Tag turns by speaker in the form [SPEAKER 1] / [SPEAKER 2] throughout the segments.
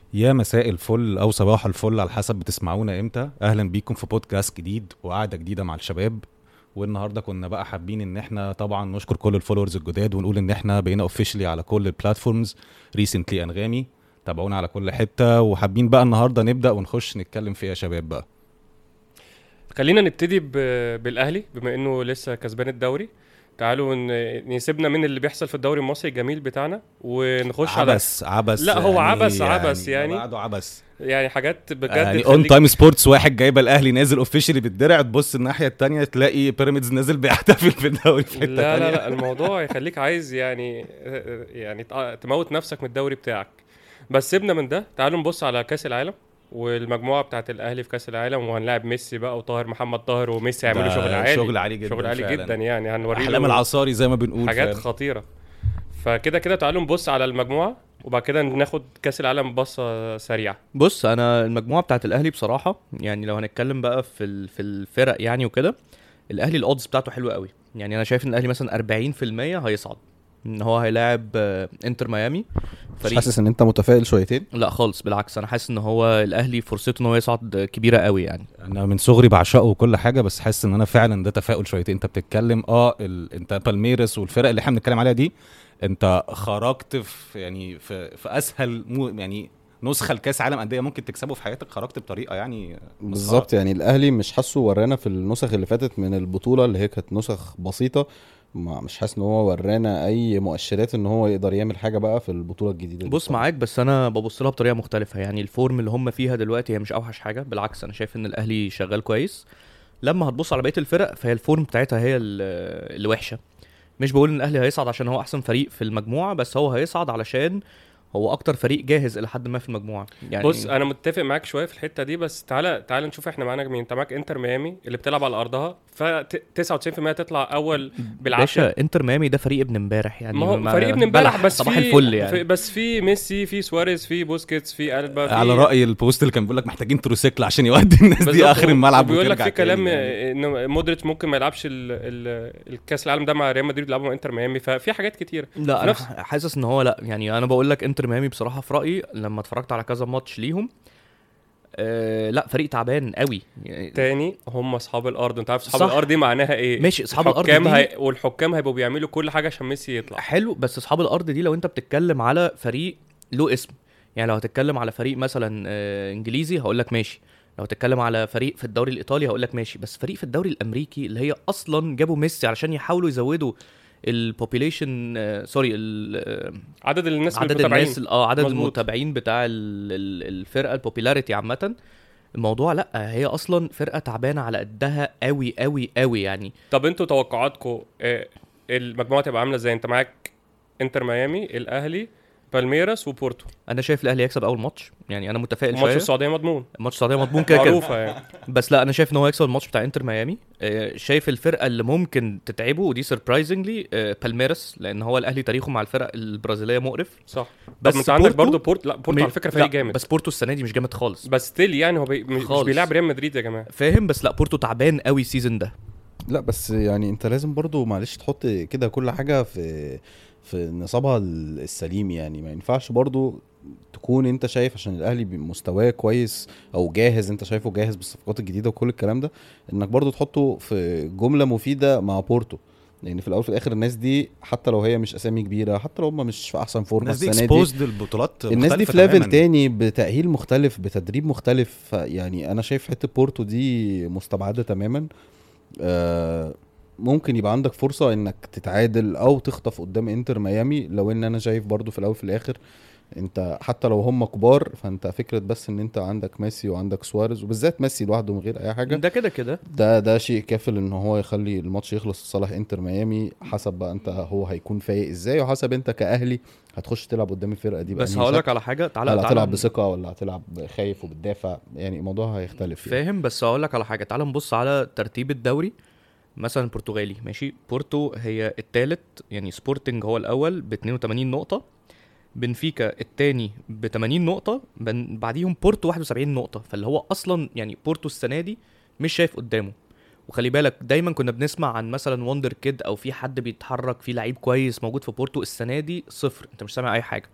[SPEAKER 1] يا مساء الفل او صباح الفل على حسب بتسمعونا امتى اهلا بيكم في بودكاست جديد وقعده جديده مع الشباب والنهارده كنا بقى حابين ان احنا طبعا نشكر كل الفولورز الجداد ونقول ان احنا بقينا اوفيشلي على كل البلاتفورمز ريسنتلي انغامي تابعونا على كل حته وحابين بقى النهارده نبدا ونخش نتكلم فيها يا شباب بقى
[SPEAKER 2] خلينا نبتدي ب- بالاهلي بما انه لسه كسبان الدوري تعالوا ن- نسيبنا من اللي بيحصل في الدوري المصري الجميل بتاعنا ونخش على
[SPEAKER 1] عبس عبس
[SPEAKER 2] لا، هو عبس- عبس يعني.
[SPEAKER 1] ما بعده عبس
[SPEAKER 2] يعني حاجات بجد
[SPEAKER 1] يعني اون
[SPEAKER 2] تخليك-
[SPEAKER 1] تايم سبورتس واحد جايبه الاهلي نازل اوفيشلي بالدرع تبص الناحيه التانية تلاقي بيراميدز نازل بيحتفل في الدوري في حته
[SPEAKER 2] لا لا
[SPEAKER 1] تانية.
[SPEAKER 2] لا الموضوع يخليك عايز يعني يعني تع- تموت نفسك من الدوري بتاعك بس سيبنا من ده تعالوا نبص على كاس العالم والمجموعه بتاعت الاهلي في كاس العالم وهنلاعب ميسي بقى وطاهر محمد طاهر وميسي هيعملوا
[SPEAKER 1] ده
[SPEAKER 2] شغل عالي
[SPEAKER 1] شغل عالي جدا
[SPEAKER 2] شغل عالي
[SPEAKER 1] فعلاً.
[SPEAKER 2] جدا يعني هنوري
[SPEAKER 1] احلام
[SPEAKER 2] له
[SPEAKER 1] العصاري زي ما بنقول
[SPEAKER 2] حاجات
[SPEAKER 1] فعلاً.
[SPEAKER 2] خطيره فكده كده تعالوا نبص على المجموعه وبعد كده ناخد كاس العالم بصه سريعه
[SPEAKER 3] بص انا المجموعه بتاعت الاهلي بصراحه يعني لو هنتكلم بقى في ال- في الفرق يعني وكده الاهلي الاودز بتاعته حلوه قوي يعني انا شايف ان الاهلي مثلا 40% هيصعد ان هو هيلاعب آه، انتر ميامي
[SPEAKER 4] مش حاسس ان انت متفائل شويتين
[SPEAKER 3] لا خالص بالعكس انا حاسس ان هو الاهلي فرصته ان هو يصعد كبيره قوي يعني
[SPEAKER 1] انا من صغري بعشقه وكل حاجه بس حاسس ان انا فعلا ده تفاؤل شويتين انت بتتكلم اه ال... انت بالميرس والفرق اللي احنا بنتكلم عليها دي انت خرجت في يعني في, في اسهل مو يعني نسخه لكاس عالم انديه ممكن تكسبه في حياتك خرجت بطريقه يعني
[SPEAKER 4] بالظبط يعني الاهلي مش حاسه ورانا في النسخ اللي فاتت من البطوله اللي هي كانت نسخ بسيطه ما مش حاسس ان هو ورانا اي مؤشرات ان هو يقدر يعمل حاجه بقى في البطوله الجديده دي
[SPEAKER 3] بص
[SPEAKER 4] بصراحة.
[SPEAKER 3] معاك بس انا ببص لها بطريقه مختلفه يعني الفورم اللي هم فيها دلوقتي هي مش اوحش حاجه بالعكس انا شايف ان الاهلي شغال كويس لما هتبص على بقيه الفرق فهي الفورم بتاعتها هي ال- اللي وحشه مش بقول ان الاهلي هيصعد عشان هو احسن فريق في المجموعه بس هو هيصعد علشان هو اكتر فريق جاهز الى حد ما في المجموعه يعني
[SPEAKER 2] بص انا متفق معاك شويه في الحته دي بس تعالى تعالى نشوف احنا معانا مين انت معاك انتر ميامي اللي بتلعب على ارضها ف 99% تطلع اول بالعافيه
[SPEAKER 3] باشا انتر ميامي ده فريق ابن امبارح يعني
[SPEAKER 2] ما هو فريق ابن امبارح
[SPEAKER 3] بلح،
[SPEAKER 2] بس
[SPEAKER 3] صباح
[SPEAKER 2] في
[SPEAKER 3] الفل يعني
[SPEAKER 2] في بس في ميسي في سواريز في بوسكيتس في البا في
[SPEAKER 1] على راي البوست اللي كان بيقول لك محتاجين تروسيكل عشان يودي الناس دي
[SPEAKER 2] بالظبط،
[SPEAKER 1] اخر الملعب
[SPEAKER 2] وبيقول لك
[SPEAKER 1] وترجع
[SPEAKER 2] في
[SPEAKER 1] تاني
[SPEAKER 2] كلام
[SPEAKER 1] يعني.
[SPEAKER 2] ان مودريتش ممكن ما يلعبش ال- ال- الكاس العالم ده مع ريال مدريد يلعبوا مع انتر ميامي ففي حاجات كتير
[SPEAKER 3] لا
[SPEAKER 2] في
[SPEAKER 3] انا
[SPEAKER 2] نفس-
[SPEAKER 3] حاسس ان هو لا يعني انا بقول لك انتر ميامي بصراحه في رايي لما اتفرجت على كذا ماتش ليهم آه لا فريق تعبان قوي يعني
[SPEAKER 2] تاني هم اصحاب الارض انت عارف اصحاب
[SPEAKER 3] صح.
[SPEAKER 2] الارض دي معناها ايه
[SPEAKER 3] ماشي، أصحاب الأرض
[SPEAKER 2] الحكام
[SPEAKER 3] دي-
[SPEAKER 2] هي... والحكام هيبقوا بيعملوا كل حاجه عشان ميسي يطلع
[SPEAKER 3] حلو بس اصحاب الارض دي لو انت بتتكلم على فريق له اسم يعني لو هتتكلم على فريق مثلا آه، انجليزي هقول لك ماشي لو هتتكلم على فريق في الدوري الايطالي هقول لك ماشي بس فريق في الدوري الامريكي اللي هي اصلا جابوا ميسي علشان يحاولوا يزودوا البوبيليشن سوري ال- آه،
[SPEAKER 2] عدد الناس
[SPEAKER 3] عدد
[SPEAKER 2] المتابعين
[SPEAKER 3] الناس اه عدد
[SPEAKER 2] مظبوط.
[SPEAKER 3] المتابعين بتاع ال- ال- الفرقه البوبيلاريتي عامه الموضوع لا هي اصلا فرقه تعبانه على قدها قوي قوي قوي يعني
[SPEAKER 2] طب انتوا توقعاتكم آه، المجموعه تبقى عامله ازاي انت معاك انتر ميامي الاهلي بالميراس وبورتو
[SPEAKER 3] انا شايف الاهلي يكسب اول ماتش يعني انا متفائل
[SPEAKER 2] ماتش
[SPEAKER 3] شويه
[SPEAKER 2] السعوديه مضمون
[SPEAKER 3] ماتش السعوديه مضمون كده كده
[SPEAKER 2] معروفه يعني
[SPEAKER 3] بس لا انا شايف ان هو يكسب الماتش بتاع انتر ميامي آه، شايف الفرقه اللي ممكن تتعبه ودي سربرايزنجلي بالميراس لان هو الاهلي تاريخه مع الفرق البرازيليه مقرف
[SPEAKER 2] صح
[SPEAKER 3] بس
[SPEAKER 2] بس انت عندك
[SPEAKER 3] بورتو-
[SPEAKER 2] برضه بورت لا بورتو على فكره فريق
[SPEAKER 3] لا،
[SPEAKER 2] جامد
[SPEAKER 3] بس بورتو السنه دي مش جامد خالص
[SPEAKER 2] بس ستيل يعني هو بي... مش
[SPEAKER 3] خالص.
[SPEAKER 2] بيلعب ريال مدريد يا جماعه
[SPEAKER 3] فاهم بس لا بورتو تعبان قوي السيزون ده
[SPEAKER 4] لا بس يعني انت لازم برضو معلش تحط كده كل حاجه في في نصابها السليم يعني ما ينفعش برضو تكون انت شايف عشان الاهلي بي- مستواه كويس او جاهز انت شايفه جاهز بالصفقات الجديده وكل الكلام ده انك برضو تحطه في جمله مفيده مع بورتو لان في الاول في الاخر الناس دي حتى لو هي مش اسامي كبيره حتى لو هم مش في احسن فورمه
[SPEAKER 1] الناس دي
[SPEAKER 4] السنه دي
[SPEAKER 1] اكسبوزد للبطولات
[SPEAKER 4] الناس دي
[SPEAKER 1] مختلفة
[SPEAKER 4] في ليفل
[SPEAKER 1] تماماً.
[SPEAKER 4] تاني بتأهيل مختلف بتدريب مختلف ف- يعني انا شايف حته بورتو دي مستبعده تماما آه ممكن يبقى عندك فرصه انك تتعادل او تخطف قدام انتر ميامي لو ان انا شايف برضو في الاول في الاخر انت حتى لو هم كبار فانت فكره بس ان انت عندك ميسي وعندك سواريز وبالذات ميسي لوحده من غير اي حاجه
[SPEAKER 3] ده كده كده
[SPEAKER 4] ده ده شيء كافل ان هو يخلي الماتش يخلص لصالح انتر ميامي حسب بقى انت هو هيكون فايق ازاي وحسب انت كاهلي هتخش تلعب قدام الفرقه دي
[SPEAKER 3] بس
[SPEAKER 4] بأنهي
[SPEAKER 3] هقول
[SPEAKER 4] شكل.
[SPEAKER 3] لك على حاجه تعالى
[SPEAKER 4] هل
[SPEAKER 3] تعالى
[SPEAKER 4] هتلعب بثقه ولا هتلعب خايف وبتدافع يعني الموضوع هيختلف يعني.
[SPEAKER 3] فاهم بس هقول لك على حاجه تعال نبص على ترتيب الدوري مثلا البرتغالي ماشي بورتو هي الثالث يعني سبورتنج هو الاول ب 82 نقطه بنفيكا الثاني ب 80 نقطه بن- بعديهم بورتو 71 نقطه فاللي هو اصلا يعني بورتو السنه دي مش شايف قدامه وخلي بالك دايما كنا بنسمع عن مثلا وندر كيد او في حد بيتحرك في لعيب كويس موجود في بورتو السنه دي صفر انت مش سامع اي حاجه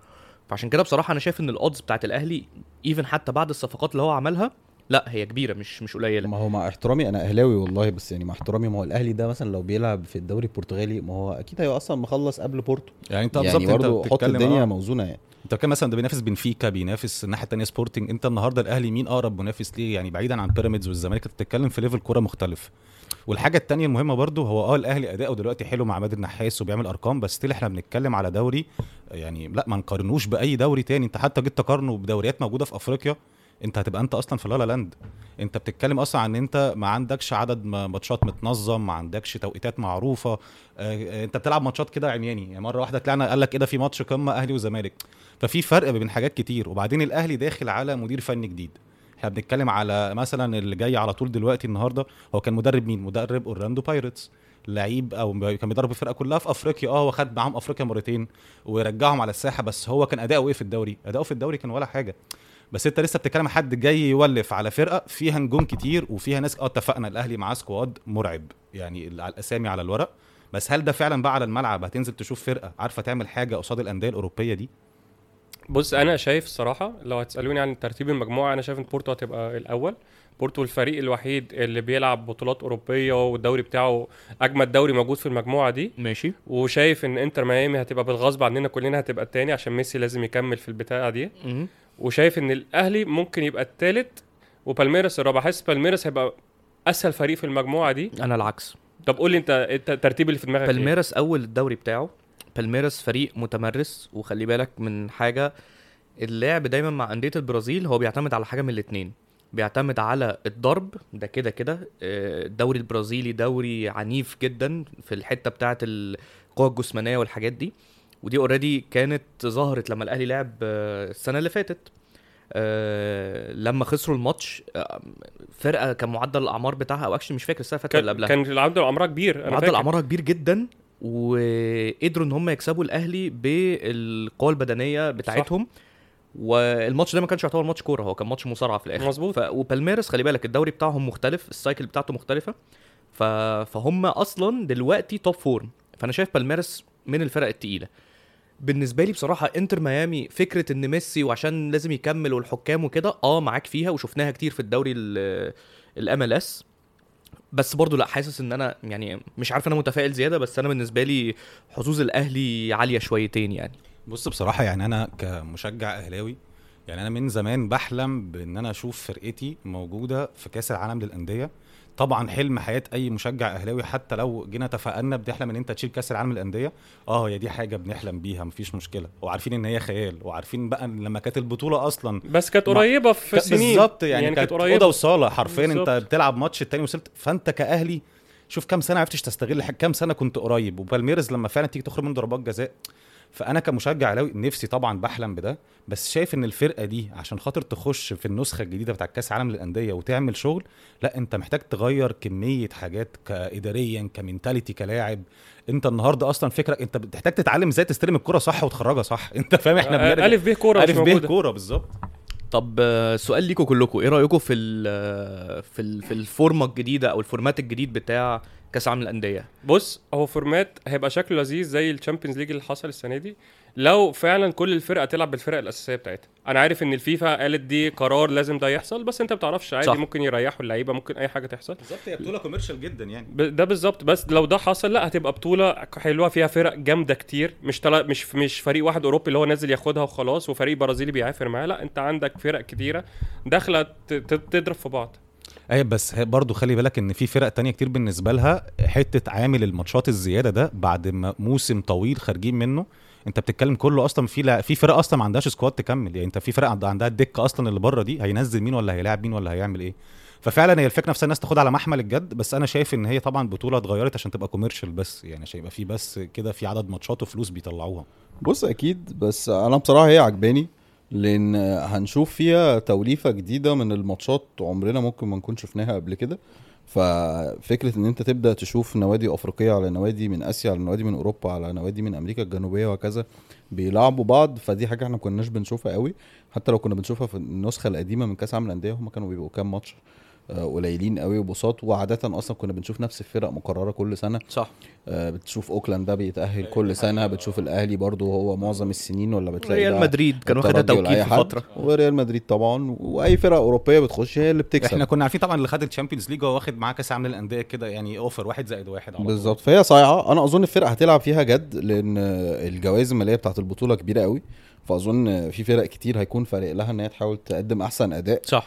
[SPEAKER 3] فعشان كده بصراحه انا شايف ان الاودز بتاعت الاهلي ايفن حتى بعد الصفقات اللي هو عملها لا هي كبيره مش مش قليله
[SPEAKER 4] ما هو مع احترامي انا اهلاوي والله بس يعني مع احترامي ما هو الاهلي ده مثلا لو بيلعب في الدوري البرتغالي ما هو اكيد هيبقى اصلا مخلص قبل بورتو
[SPEAKER 1] يعني انت
[SPEAKER 4] يعني
[SPEAKER 1] بالظبط انت
[SPEAKER 4] برضه حط
[SPEAKER 1] بتتكلم
[SPEAKER 4] الدنيا
[SPEAKER 1] آه.
[SPEAKER 4] موزونه يعني
[SPEAKER 1] انت بتتكلم مثلا ده بينافس بنفيكا بينافس الناحيه الثانيه سبورتنج انت النهارده الاهلي مين اقرب منافس ليه يعني بعيدا عن بيراميدز والزمالك انت بتتكلم في ليفل كوره مختلف والحاجه التانية المهمه برضو هو اه الاهلي اداؤه دلوقتي حلو مع عماد النحاس وبيعمل ارقام بس ستيل احنا بنتكلم على دوري يعني لا ما نقارنوش باي دوري تاني انت حتى جيت تقارنه بدوريات موجوده في افريقيا انت هتبقى انت اصلا في لالا لاند انت بتتكلم اصلا عن ان انت ما عندكش عدد م- ماتشات متنظم ما عندكش توقيتات معروفه اه، اه، انت بتلعب ماتشات كده عمياني يعني مره واحده طلعنا قال لك ايه ده في ماتش قمه اهلي وزمالك ففي فرق بين حاجات كتير وبعدين الاهلي داخل على مدير فني جديد احنا بنتكلم على مثلا اللي جاي على طول دلوقتي النهارده هو كان مدرب مين مدرب اورلاندو بايرتس لعيب او كان بيدرب الفرقه كلها في افريقيا اه هو خد معاهم افريقيا مرتين ورجعهم على الساحه بس هو كان اداؤه ايه في الدوري اداؤه في الدوري كان ولا حاجه بس انت لسه بتتكلم عن حد جاي يولف على فرقه فيها نجوم كتير وفيها ناس اه اتفقنا الاهلي معاه سكواد مرعب يعني ال- على الاسامي على الورق بس هل ده فعلا بقى على الملعب هتنزل تشوف فرقه عارفه تعمل حاجه قصاد الانديه الاوروبيه دي
[SPEAKER 2] بص انا شايف الصراحه لو هتسالوني عن ترتيب المجموعه انا شايف ان بورتو هتبقى الاول بورتو الفريق الوحيد اللي بيلعب بطولات اوروبيه والدوري بتاعه اجمد دوري موجود في المجموعه دي
[SPEAKER 3] ماشي
[SPEAKER 2] وشايف ان انتر ميامي هتبقى بالغصب عننا كلنا هتبقى التاني عشان ميسي لازم يكمل في البتاعه دي
[SPEAKER 3] مهم.
[SPEAKER 2] وشايف ان الاهلي ممكن يبقى التالت وبالميراس الرابع حاسس بالميراس هيبقى اسهل فريق في المجموعه دي
[SPEAKER 3] انا العكس
[SPEAKER 2] طب قول لي انت انت الترتيب اللي في دماغك ايه
[SPEAKER 3] بالميراس اول الدوري بتاعه بالميراس فريق متمرس وخلي بالك من حاجه اللعب دايما مع انديه البرازيل هو بيعتمد على حاجه من الاتنين بيعتمد على الضرب ده كده كده آه، الدوري البرازيلي دوري عنيف جدا في الحته بتاعه القوه الجسمانيه والحاجات دي ودي اوريدي كانت ظهرت لما الاهلي لعب آه، السنه اللي فاتت آه، لما خسروا الماتش آه، فرقه كان معدل الاعمار بتاعها او اكشلي مش فاكر السنه اللي فاتت ولا
[SPEAKER 2] كان
[SPEAKER 3] قبلها
[SPEAKER 2] كان العمد عمرها كبير انا
[SPEAKER 3] معدل
[SPEAKER 2] فاكر
[SPEAKER 3] اعمارها كبير جدا وقدروا ان هم يكسبوا الاهلي بالقوه البدنيه بتاعتهم والماتش ده ما كانش يعتبر ماتش كوره هو كان ماتش مصارعه في الاخر
[SPEAKER 2] مظبوط.
[SPEAKER 3] ف... وبالميرس خلي بالك الدوري بتاعهم مختلف السايكل بتاعته مختلفه ف... فهم اصلا دلوقتي توب فورم فانا شايف بالميرس من الفرق التقيله بالنسبه لي بصراحه انتر ميامي فكره ان ميسي وعشان لازم يكمل والحكام وكده اه معاك فيها وشفناها كتير في الدوري الام ال اس بس برضو لا حاسس ان انا يعني مش عارف انا متفائل زياده بس انا بالنسبه لي حظوظ الاهلي عاليه شويتين يعني
[SPEAKER 1] بص بصراحه يعني انا كمشجع اهلاوي يعني انا من زمان بحلم بان انا اشوف فرقتي موجوده في كاس العالم للانديه طبعا حلم حياه اي مشجع اهلاوي حتى لو جينا تفائلنا بنحلم ان انت تشيل كاس العالم للانديه اه هي دي حاجه بنحلم بيها مفيش مشكله وعارفين ان هي خيال وعارفين بقى إن لما كانت البطوله اصلا
[SPEAKER 2] بس كانت
[SPEAKER 1] ما-
[SPEAKER 2] قريبه في
[SPEAKER 1] كانت
[SPEAKER 2] سنين
[SPEAKER 1] بالظبط يعني, يعني كانت اوضه
[SPEAKER 2] قريبه
[SPEAKER 1] وصاله حرفيا انت
[SPEAKER 2] بالظبط.
[SPEAKER 1] بتلعب ماتش التاني وصلت فانت كاهلي شوف كام سنه عرفتش تستغل حاجة كام سنه كنت قريب وبالميرز لما فعلا تيجي تخرج من ضربات جزاء فانا كمشجع اهلاوي نفسي طبعا بحلم بده بس شايف ان الفرقه دي عشان خاطر تخش في النسخه الجديده بتاع كاس العالم للانديه وتعمل شغل لا انت محتاج تغير كميه حاجات كاداريا كمنتاليتي كلاعب انت النهارده اصلا فكرك انت بتحتاج تتعلم ازاي تستلم الكره صح وتخرجها صح انت فاهم احنا بنرجع
[SPEAKER 2] الف ب كوره مش
[SPEAKER 1] الف ب
[SPEAKER 2] موجوده
[SPEAKER 1] كوره بالظبط
[SPEAKER 3] طب آه، سؤال ليكم كلكم ايه رايكم في ال في ال في الفورمه الجديده او الفورمات الجديد بتاع كاس العالم للانديه
[SPEAKER 2] بص هو فورمات هيبقى شكله لذيذ زي الشامبيونز ليج اللي حصل السنه دي لو فعلا كل الفرقه تلعب بالفرق الاساسيه بتاعتها انا عارف ان الفيفا قالت دي قرار لازم ده يحصل بس انت ما بتعرفش عادي
[SPEAKER 3] صح.
[SPEAKER 2] ممكن يريحوا اللعيبه ممكن اي حاجه تحصل
[SPEAKER 1] بالظبط هي بطوله كوميرشال جدا يعني
[SPEAKER 2] ب- ده بالظبط بس لو ده حصل لا هتبقى بطوله حلوه فيها فرق جامده كتير مش تلا مش مش فريق واحد اوروبي اللي هو نازل ياخدها وخلاص وفريق برازيلي بيعافر معاه لا انت عندك فرق كتيره داخله ت- ت- تضرب في بعض
[SPEAKER 1] ايوه بس هي برضو خلي بالك ان في فرق تانية كتير بالنسبه لها حته عامل الماتشات الزياده ده بعد ما موسم طويل خارجين منه انت بتتكلم كله اصلا في لا في فرق اصلا ما عندهاش سكواد تكمل يعني انت في فرق عند- عندها الدكه اصلا اللي بره دي هينزل مين ولا هيلاعب مين ولا هيعمل ايه ففعلا هي الفكره نفسها الناس تاخدها على محمل الجد بس انا شايف ان هي طبعا بطوله اتغيرت عشان تبقى كوميرشال بس يعني عشان يبقى في بس كده في عدد ماتشات وفلوس بيطلعوها
[SPEAKER 4] بص اكيد بس انا بصراحه هي عجباني لان هنشوف فيها توليفه جديده من الماتشات عمرنا ممكن ما نكون شفناها قبل كده ففكره ان انت تبدا تشوف نوادي افريقيه على نوادي من اسيا على نوادي من اوروبا على نوادي من امريكا الجنوبيه وهكذا بيلعبوا بعض فدي حاجه احنا ما كناش بنشوفها قوي حتى لو كنا بنشوفها في النسخه القديمه من كاس العالم للانديه هم كانوا بيبقوا كام ماتش آه، قليلين قوي وبساط وعاده اصلا كنا بنشوف نفس الفرق مكرره كل سنه
[SPEAKER 3] صح
[SPEAKER 4] آه، بتشوف اوكلاند ده بيتاهل كل سنه بتشوف الاهلي برضو هو معظم السنين ولا بتلاقي
[SPEAKER 3] ريال
[SPEAKER 4] بقى
[SPEAKER 3] مدريد كان واخدها
[SPEAKER 4] الترجي ولا
[SPEAKER 3] توكيل
[SPEAKER 4] أي
[SPEAKER 3] في
[SPEAKER 4] حد.
[SPEAKER 3] فتره
[SPEAKER 4] وريال مدريد طبعا واي فرقه اوروبيه بتخش هي اللي بتكسب
[SPEAKER 1] احنا كنا عارفين طبعا اللي خد الشامبيونز ليج هو واخد معاه كاس عالم للانديه كده يعني اوفر واحد زائد واحد على طول.
[SPEAKER 4] بالظبط فهي صايعه انا اظن الفرقه هتلعب فيها جد لان الجوائز الماليه بتاعت البطوله كبيره قوي فاظن في فرق كتير هيكون فارق لها ان هي تحاول تقدم احسن اداء
[SPEAKER 3] صح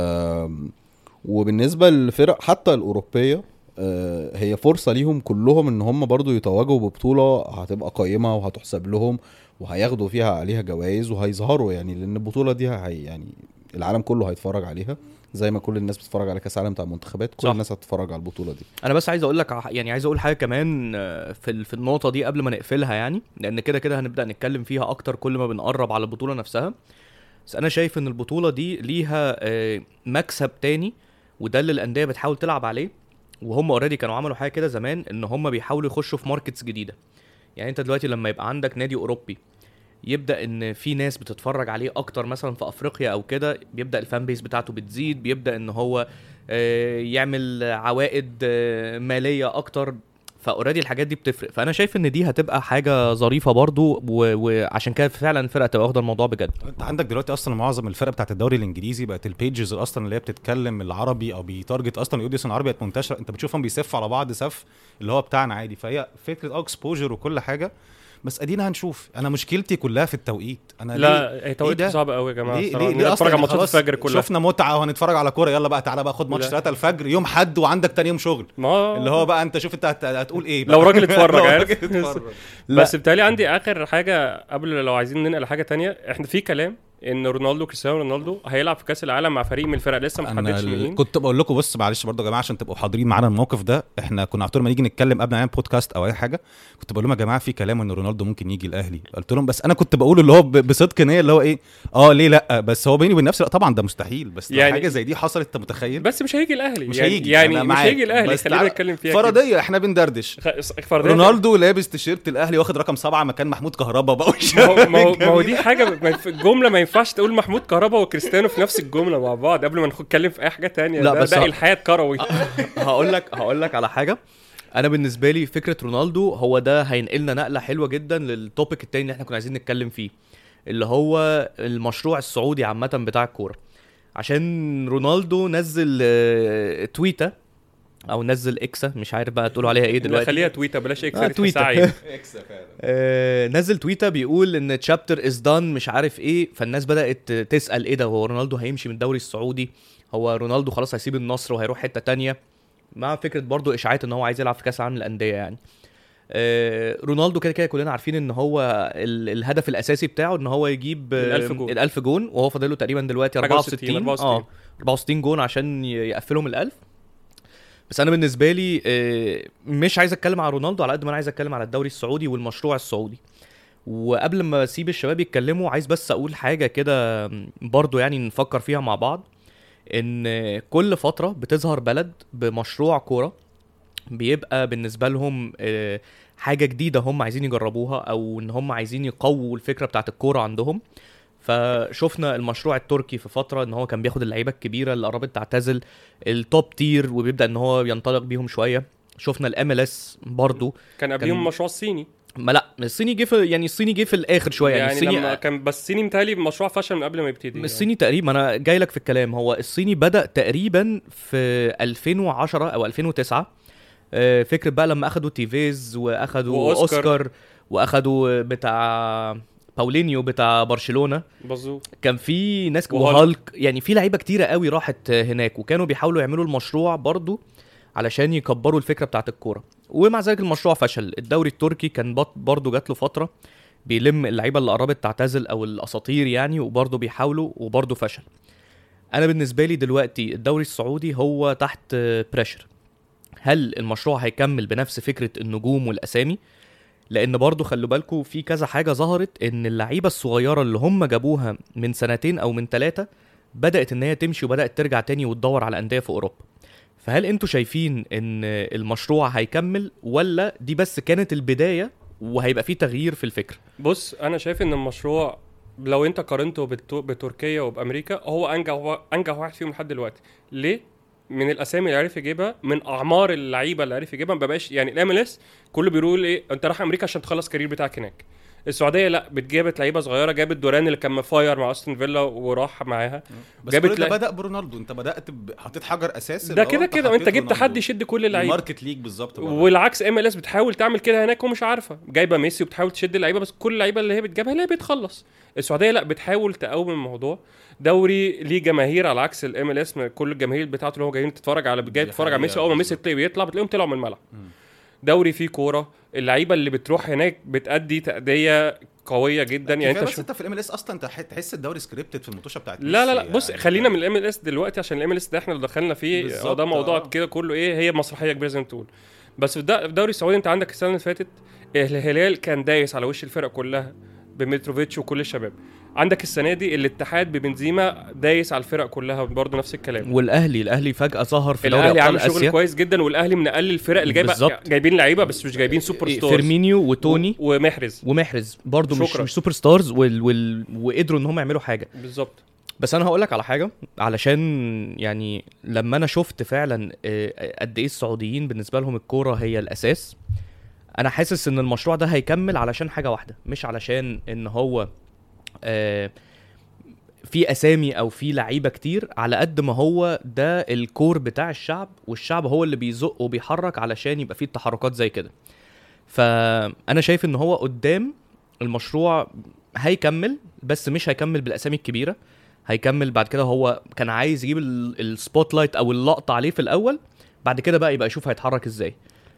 [SPEAKER 4] آم، وبالنسبه للفرق حتى الاوروبيه آه، هي فرصه ليهم كلهم ان هم برضو يتوجوا ببطوله هتبقى قيمه وهتحسب لهم وهياخدوا فيها عليها جوائز وهيظهروا يعني لان البطوله دي هي يعني العالم كله هيتفرج عليها زي ما كل الناس بتتفرج على كاس العالم بتاع المنتخبات كل
[SPEAKER 3] صح.
[SPEAKER 4] الناس هتتفرج على البطوله دي
[SPEAKER 3] انا بس عايز اقول لك ع- يعني عايز اقول حاجه كمان آه، في ال- في النقطه دي قبل ما نقفلها يعني لان كده كده هنبدا نتكلم فيها اكتر كل ما بنقرب على البطوله نفسها بس انا شايف ان البطوله دي ليها آه، مكسب تاني وده اللي الانديه بتحاول تلعب عليه وهم اوريدي كانوا عملوا حاجه كده زمان ان هم بيحاولوا يخشوا في ماركتس جديده يعني انت دلوقتي لما يبقى عندك نادي اوروبي يبدا ان في ناس بتتفرج عليه اكتر مثلا في افريقيا او كده بيبدا الفان بيس بتاعته بتزيد بيبدا ان هو آه، يعمل عوائد آه، ماليه اكتر فاوريدي الحاجات دي بتفرق فانا شايف ان دي هتبقى حاجه ظريفه برضو و- وعشان كده فعلا الفرقه تبقى واخده الموضوع بجد
[SPEAKER 1] انت عندك دلوقتي اصلا معظم الفرق بتاعت الدوري الانجليزي بقت البيجز اصلا اللي هي بتتكلم العربي او بيتارجت اصلا الاودينس العربي بقت منتشره انت بتشوفهم بيسفوا على بعض سف اللي هو بتاعنا عادي فهي فكره اه اكسبوجر وكل حاجه بس ادينا هنشوف انا مشكلتي كلها في التوقيت انا ليه
[SPEAKER 2] لا هي
[SPEAKER 1] ده؟
[SPEAKER 2] توقيت صعب قوي يا جماعه
[SPEAKER 1] ليه
[SPEAKER 2] الصراحة.
[SPEAKER 1] ليه,
[SPEAKER 2] إن
[SPEAKER 1] ليه
[SPEAKER 2] نتفرج على
[SPEAKER 1] اصلا
[SPEAKER 2] ماتشات
[SPEAKER 1] خلاص
[SPEAKER 2] الفجر كلها
[SPEAKER 1] شفنا متعه وهنتفرج على كوره يلا بقى تعالى بقى خد ماتش
[SPEAKER 2] لا.
[SPEAKER 1] 3 الفجر يوم حد وعندك تاني يوم شغل
[SPEAKER 2] ما هو-
[SPEAKER 1] اللي هو بقى انت شوف انت هت- هتقول ايه بقى
[SPEAKER 2] لو راجل اتفرج
[SPEAKER 1] لو
[SPEAKER 2] عارف
[SPEAKER 1] راجل اتفرج.
[SPEAKER 2] بس بالتالي عندي اخر حاجه قبل لو عايزين ننقل حاجه تانية احنا في كلام ان رونالدو كريستيانو رونالدو هيلعب في كاس العالم مع فريق من الفرق لسه ما
[SPEAKER 1] انا
[SPEAKER 2] حددش
[SPEAKER 1] ال-
[SPEAKER 2] مين
[SPEAKER 1] كنت بقول لكم بص معلش برضه يا جماعه عشان تبقوا حاضرين معانا الموقف ده احنا كنا على طول ما نيجي نتكلم قبل ما نعمل بودكاست او اي حاجه كنت بقول لهم يا جماعه في كلام ان رونالدو ممكن يجي الاهلي قلت لهم بس انا كنت بقول اللي هو ب- بصدق نيه اللي هو ايه اه ليه لا بس هو بيني وبين نفسي لا طبعا ده مستحيل بس يعني
[SPEAKER 2] يعني-
[SPEAKER 1] حاجه زي دي حصلت انت متخيل
[SPEAKER 2] بس مش هيجي الاهلي
[SPEAKER 1] مش
[SPEAKER 2] يعني
[SPEAKER 1] هيجي
[SPEAKER 2] يعني
[SPEAKER 1] أنا
[SPEAKER 2] مش
[SPEAKER 1] معاك.
[SPEAKER 2] هيجي الاهلي
[SPEAKER 1] بس
[SPEAKER 2] خلينا
[SPEAKER 1] تعالى-
[SPEAKER 2] نتكلم فيها كده.
[SPEAKER 1] فرضيه احنا بندردش
[SPEAKER 2] خ- فرضيه
[SPEAKER 1] رونالدو لابس تيشيرت الاهلي واخد رقم سبعة مكان محمود كهربا بقى
[SPEAKER 2] ما هو ما هو, ما هو دي حاجه ما ينف- الجمله ما ينفعش تقول محمود كهربا وكريستيانو في نفس الجمله مع بعض قبل ما نتكلم في اي حاجه تانية
[SPEAKER 3] لا،
[SPEAKER 2] ده,
[SPEAKER 3] بس
[SPEAKER 2] ده
[SPEAKER 3] ه-
[SPEAKER 2] الحاد كروي
[SPEAKER 3] هقول لك هقول لك على حاجه انا بالنسبه لي فكره رونالدو هو ده هينقلنا نقله حلوه جدا للتوبيك التاني اللي احنا كنا عايزين نتكلم فيه اللي هو المشروع السعودي عامه بتاع الكوره عشان رونالدو نزل آه، تويته او نزل اكسا مش عارف بقى تقولوا عليها ايه دلوقتي
[SPEAKER 2] خليها تويته بلاش اكس
[SPEAKER 3] آه،
[SPEAKER 2] آه
[SPEAKER 3] تويتة.
[SPEAKER 2] سعيد
[SPEAKER 3] آه، نزل تويته بيقول ان تشابتر از دان مش عارف ايه فالناس بدات تسال ايه ده هو رونالدو هيمشي من الدوري السعودي هو رونالدو خلاص هيسيب النصر وهيروح حته تانية مع فكره برضو اشاعات ان هو عايز يلعب في كاس العالم للانديه يعني آه، رونالدو كده كده كلنا عارفين ان هو ال- الهدف الاساسي بتاعه ان هو يجيب آه،
[SPEAKER 2] الألف جون.
[SPEAKER 3] الألف جون وهو فاضل له تقريبا دلوقتي
[SPEAKER 2] حاجة
[SPEAKER 3] 64
[SPEAKER 2] وستين، 64.
[SPEAKER 3] اه 64 جون عشان ي- يقفلهم الألف بس انا بالنسبه لي آه، مش عايز اتكلم على رونالدو على قد ما انا عايز اتكلم على الدوري السعودي والمشروع السعودي وقبل ما اسيب الشباب يتكلموا عايز بس اقول حاجه كده برضو يعني نفكر فيها مع بعض ان كل فتره بتظهر بلد بمشروع كوره بيبقى بالنسبه لهم آه، حاجه جديده هم عايزين يجربوها او ان هم عايزين يقووا الفكره بتاعت الكوره عندهم فشفنا المشروع التركي في فتره ان هو كان بياخد اللعيبه الكبيره اللي قربت تعتزل التوب تير وبيبدا ان هو ينطلق بيهم شويه شفنا الام ال اس برضه
[SPEAKER 2] كان قبليهم
[SPEAKER 3] كان-
[SPEAKER 2] المشروع الصيني
[SPEAKER 3] ما لا الصيني جه في يعني الصيني جه في الاخر شويه يعني,
[SPEAKER 2] يعني,
[SPEAKER 3] الصيني
[SPEAKER 2] لما كان بس الصيني متهيألي مشروع فشل من قبل ما يبتدي يعني.
[SPEAKER 3] الصيني تقريبا انا جاي لك في الكلام هو الصيني بدا تقريبا في 2010 او 2009 آه، فكره بقى لما اخدوا تيفيز واخدوا
[SPEAKER 2] وأوسكار.
[SPEAKER 3] اوسكار, أوسكار واخدوا بتاع باولينيو بتاع برشلونه
[SPEAKER 2] مظبوط
[SPEAKER 3] كان في ناس
[SPEAKER 2] وهالك.
[SPEAKER 3] وهالك يعني في لعيبه كتيره قوي راحت هناك وكانوا بيحاولوا يعملوا المشروع برضو علشان يكبروا الفكره بتاعت الكوره ومع ذلك المشروع فشل الدوري التركي كان بط- برضو جات له فتره بيلم اللعيبه اللي قربت تعتزل او الاساطير يعني وبرضو بيحاولوا وبرضو فشل انا بالنسبه لي دلوقتي الدوري السعودي هو تحت بريشر هل المشروع هيكمل بنفس فكره النجوم والاسامي لان برضو خلوا بالكم في كذا حاجه ظهرت ان اللعيبه الصغيره اللي هم جابوها من سنتين او من ثلاثه بدات ان هي تمشي وبدات ترجع تاني وتدور على انديه في اوروبا فهل انتوا شايفين ان المشروع هيكمل ولا دي بس كانت البدايه وهيبقى في تغيير في الفكر
[SPEAKER 2] بص انا شايف ان المشروع لو انت قارنته بالتو- بتركيا وبامريكا هو انجح وا- انجح واحد فيهم لحد دلوقتي ليه من الاسامي اللي عرف يجيبها من اعمار اللعيبه اللي عرف يجيبها ما بقاش يعني الام ال اس كله بيقول ايه انت رايح امريكا عشان تخلص الكارير بتاعك هناك السعوديه لا بتجيبت لعيبه صغيره جابت دوران اللي كان مفاير مع استون فيلا وراح معاها
[SPEAKER 1] بس
[SPEAKER 2] جابت
[SPEAKER 1] كل ده
[SPEAKER 2] لا-
[SPEAKER 1] بدا برونالدو انت بدات ب- حطيت حجر اساس
[SPEAKER 2] ده
[SPEAKER 1] اللي هو
[SPEAKER 2] كده كده وانت
[SPEAKER 1] حطيت
[SPEAKER 2] جبت حد
[SPEAKER 1] رونالدو.
[SPEAKER 2] يشد كل اللعيبه
[SPEAKER 1] الماركت ليج بالظبط بره.
[SPEAKER 2] والعكس ام ال اس بتحاول تعمل كده هناك ومش عارفه جايبه ميسي وبتحاول تشد اللعيبه بس كل اللعيبه اللي هي بتجيبها اللي هي بتخلص السعوديه لا بتحاول تقوم الموضوع دوري ليه جماهير على عكس الام ال اس كل الجماهير بتاعته اللي هو جايين تتفرج على جاي
[SPEAKER 1] دي
[SPEAKER 2] تتفرج على
[SPEAKER 1] حقيقة
[SPEAKER 2] ميسي اول ما ميسي
[SPEAKER 1] بالظبط.
[SPEAKER 2] يطلع بيطلع بتلاقيهم طلعوا من الملعب
[SPEAKER 1] مم.
[SPEAKER 2] دوري فيه كوره اللعيبه اللي بتروح هناك بتأدي تأدية قويه جدا يعني
[SPEAKER 1] يعني
[SPEAKER 2] انت
[SPEAKER 1] بس
[SPEAKER 2] شوف
[SPEAKER 1] انت في الام ال اس اصلا انت ح- تحس الدوري سكريبتد في المطوشه بتاعت
[SPEAKER 2] لا لا
[SPEAKER 1] ميسي
[SPEAKER 2] لا بص
[SPEAKER 1] يعني.
[SPEAKER 2] خلينا من الام ال اس دلوقتي عشان الام ال اس ده احنا اللي دخلنا فيه
[SPEAKER 1] بالظبط،
[SPEAKER 2] هو ده موضوع
[SPEAKER 1] آه.
[SPEAKER 2] كده كله ايه هي مسرحيه كبيره زي ما تقول بس في الد- في الدوري السعودي انت عندك السنه اللي فاتت الهلال كان دايس على وش الفرق كلها بمتروفيتش وكل الشباب عندك السنه دي الاتحاد ببنزيما دايس على الفرق كلها برضه نفس الكلام
[SPEAKER 3] والاهلي الاهلي فجاه ظهر في دوري
[SPEAKER 2] الاهلي
[SPEAKER 3] ابطال
[SPEAKER 2] عامل شغل
[SPEAKER 3] اسيا
[SPEAKER 2] كويس جدا والاهلي من اقل الفرق اللي جايبه
[SPEAKER 3] بالظبط.
[SPEAKER 2] جايبين لعيبه بس مش جايبين سوبر ستارز
[SPEAKER 3] فيرمينيو وتوني
[SPEAKER 2] و- ومحرز
[SPEAKER 3] ومحرز برضه مش
[SPEAKER 2] شكرا.
[SPEAKER 3] مش سوبر ستارز وال... وال... وقدروا ان هم يعملوا حاجه
[SPEAKER 2] بالظبط
[SPEAKER 3] بس انا هقول لك على حاجه علشان يعني لما انا شفت فعلا آه، قد ايه السعوديين بالنسبه لهم الكوره هي الاساس انا حاسس ان المشروع ده هيكمل علشان حاجه واحده مش علشان ان هو آه، في اسامي او في لعيبه كتير على قد ما هو ده الكور بتاع الشعب والشعب هو اللي بيزق وبيحرك علشان يبقى فيه التحركات زي كده فانا شايف ان هو قدام المشروع هيكمل بس مش هيكمل بالاسامي الكبيره هيكمل بعد كده هو كان عايز يجيب السبوت لايت او اللقطه عليه في الاول بعد كده بقى يبقى يشوف هيتحرك ازاي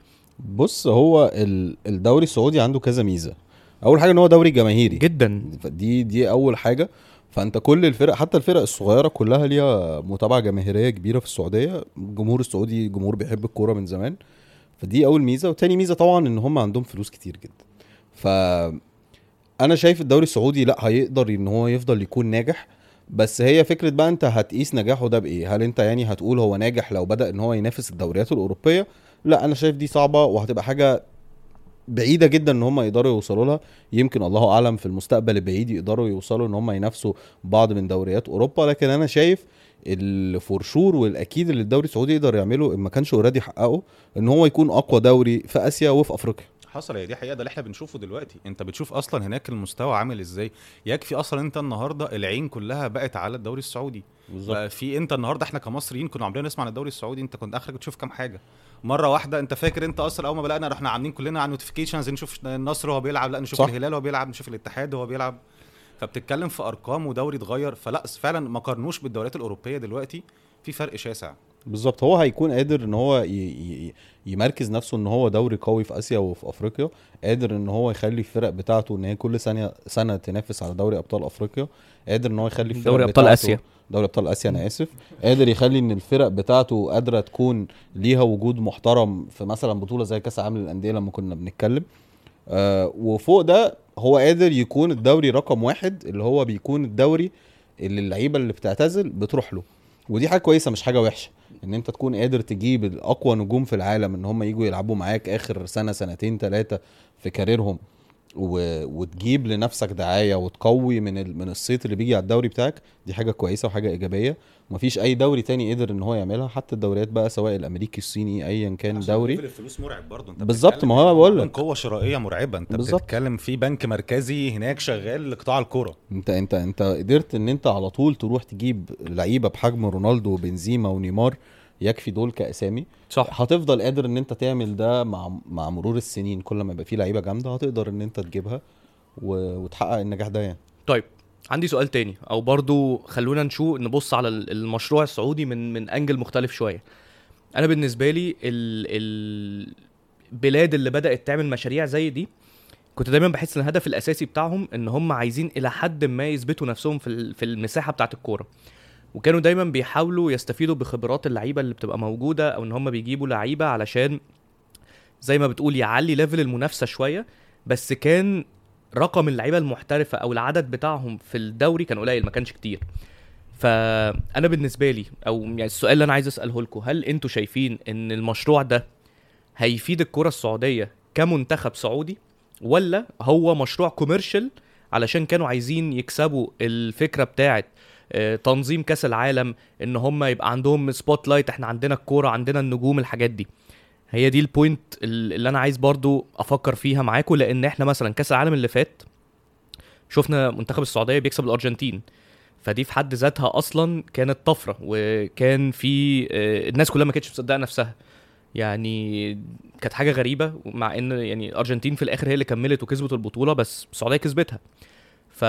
[SPEAKER 4] بص هو ال- الدوري السعودي عنده كذا ميزه اول حاجه ان هو دوري جماهيري
[SPEAKER 3] جدا
[SPEAKER 4] دي دي اول حاجه فانت كل الفرق حتى الفرق الصغيره كلها ليها متابعه جماهيريه كبيره في السعوديه الجمهور السعودي جمهور بيحب الكوره من زمان فدي اول ميزه وتاني ميزه طبعا ان هم عندهم فلوس كتير جدا ف انا شايف الدوري السعودي لا هيقدر ان هو يفضل يكون ناجح بس هي فكره بقى انت هتقيس نجاحه ده بايه هل انت يعني هتقول هو ناجح لو بدا ان هو ينافس الدوريات الاوروبيه لا انا شايف دي صعبه وهتبقى حاجه بعيده جدا ان هم يقدروا يوصلوا لها يمكن الله اعلم في المستقبل البعيد يقدروا يوصلوا ان هم ينافسوا بعض من دوريات اوروبا لكن انا شايف الفورشور والاكيد اللي الدوري السعودي يقدر يعمله ان ما كانش اوريدي حققه ان هو يكون اقوى دوري في اسيا وفي افريقيا
[SPEAKER 1] حصل هي دي حقيقه ده اللي احنا بنشوفه دلوقتي انت بتشوف اصلا هناك المستوى عامل ازاي يكفي اصلا انت النهارده العين كلها بقت على الدوري السعودي بقى في انت النهارده احنا كمصريين كنا عاملين نسمع عن الدوري السعودي انت كنت اخرك بتشوف كام حاجه مره واحده انت فاكر انت اصلا اول ما بدانا رحنا عاملين كلنا على نوتيفيكيشنز نشوف النصر وهو بيلعب لا نشوف
[SPEAKER 4] صح.
[SPEAKER 1] الهلال وهو بيلعب نشوف الاتحاد وهو بيلعب فبتتكلم في ارقام ودوري اتغير فلا فعلا ما قارنوش بالدوريات الاوروبيه دلوقتي في فرق شاسع
[SPEAKER 4] بالظبط هو هيكون قادر ان هو ي... ي... يمركز نفسه ان هو دوري قوي في اسيا وفي افريقيا قادر ان هو يخلي الفرق بتاعته ان هي كل سنه سنه تنافس على دوري ابطال افريقيا قادر ان هو يخلي الفرق
[SPEAKER 3] دوري ابطال
[SPEAKER 4] بتاعته-
[SPEAKER 3] اسيا
[SPEAKER 4] دوري ابطال اسيا انا اسف قادر يخلي ان الفرق بتاعته قادره تكون ليها وجود محترم في مثلا بطوله زي كاس العالم للانديه لما كنا بنتكلم آه وفوق ده هو قادر يكون الدوري رقم واحد اللي هو بيكون الدوري اللي اللعيبه اللي بتعتزل بتروح له ودي حاجه كويسه مش حاجه وحشه ان انت تكون قادر تجيب الاقوى نجوم في العالم ان هم يجوا يلعبوا معاك اخر سنه سنتين ثلاثه في كاريرهم و... وتجيب لنفسك دعايه وتقوي من ال... من الصيت اللي بيجي على الدوري بتاعك دي حاجه كويسه وحاجه ايجابيه ومفيش اي دوري تاني قدر ان هو يعملها حتى الدوريات بقى سواء الامريكي الصيني ايا كان دوري
[SPEAKER 1] الفلوس مرعب برضه انت
[SPEAKER 4] بالظبط،
[SPEAKER 1] بتتكلم
[SPEAKER 4] ما هو أنا بقول
[SPEAKER 1] عن
[SPEAKER 4] لك.
[SPEAKER 1] قوه شرائيه مرعبه انت
[SPEAKER 4] بالظبط.
[SPEAKER 1] بتتكلم في بنك مركزي هناك شغال لقطاع الكوره
[SPEAKER 4] انت انت انت قدرت ان انت على طول تروح تجيب لعيبه بحجم رونالدو وبنزيما ونيمار يكفي دول كاسامي
[SPEAKER 3] صح
[SPEAKER 4] هتفضل قادر ان انت تعمل ده مع مع مرور السنين كل ما يبقى في لعيبه جامده هتقدر ان انت تجيبها و... وتحقق النجاح ده يعني
[SPEAKER 3] طيب عندي سؤال تاني او برضو خلونا نشوف نبص على ال- المشروع السعودي من من انجل مختلف شويه انا بالنسبه لي ال البلاد اللي بدات تعمل مشاريع زي دي كنت دايما بحس ان الهدف الاساسي بتاعهم ان هم عايزين الى حد ما يثبتوا نفسهم في ال- في المساحه بتاعه الكوره وكانوا دايما بيحاولوا يستفيدوا بخبرات اللعيبه اللي بتبقى موجوده او ان هم بيجيبوا لعيبه علشان زي ما بتقول يعلي ليفل المنافسه شويه بس كان رقم اللعيبه المحترفه او العدد بتاعهم في الدوري كان قليل ما كانش كتير فانا بالنسبه لي او يعني السؤال اللي انا عايز اساله لكم هل انتوا شايفين ان المشروع ده هيفيد الكره السعوديه كمنتخب سعودي ولا هو مشروع كوميرشال علشان كانوا عايزين يكسبوا الفكره بتاعت آه، تنظيم كاس العالم ان هم يبقى عندهم سبوت لايت احنا عندنا الكوره عندنا النجوم الحاجات دي هي دي البوينت ال- اللي انا عايز برضو افكر فيها معاكم لان احنا مثلا كاس العالم اللي فات شفنا منتخب السعوديه بيكسب الارجنتين فدي في حد ذاتها اصلا كانت طفره وكان في آه، الناس كلها ما كانتش مصدقه نفسها يعني كانت حاجه غريبه مع ان يعني الارجنتين في الاخر هي اللي كملت وكسبت البطوله بس السعوديه كسبتها ف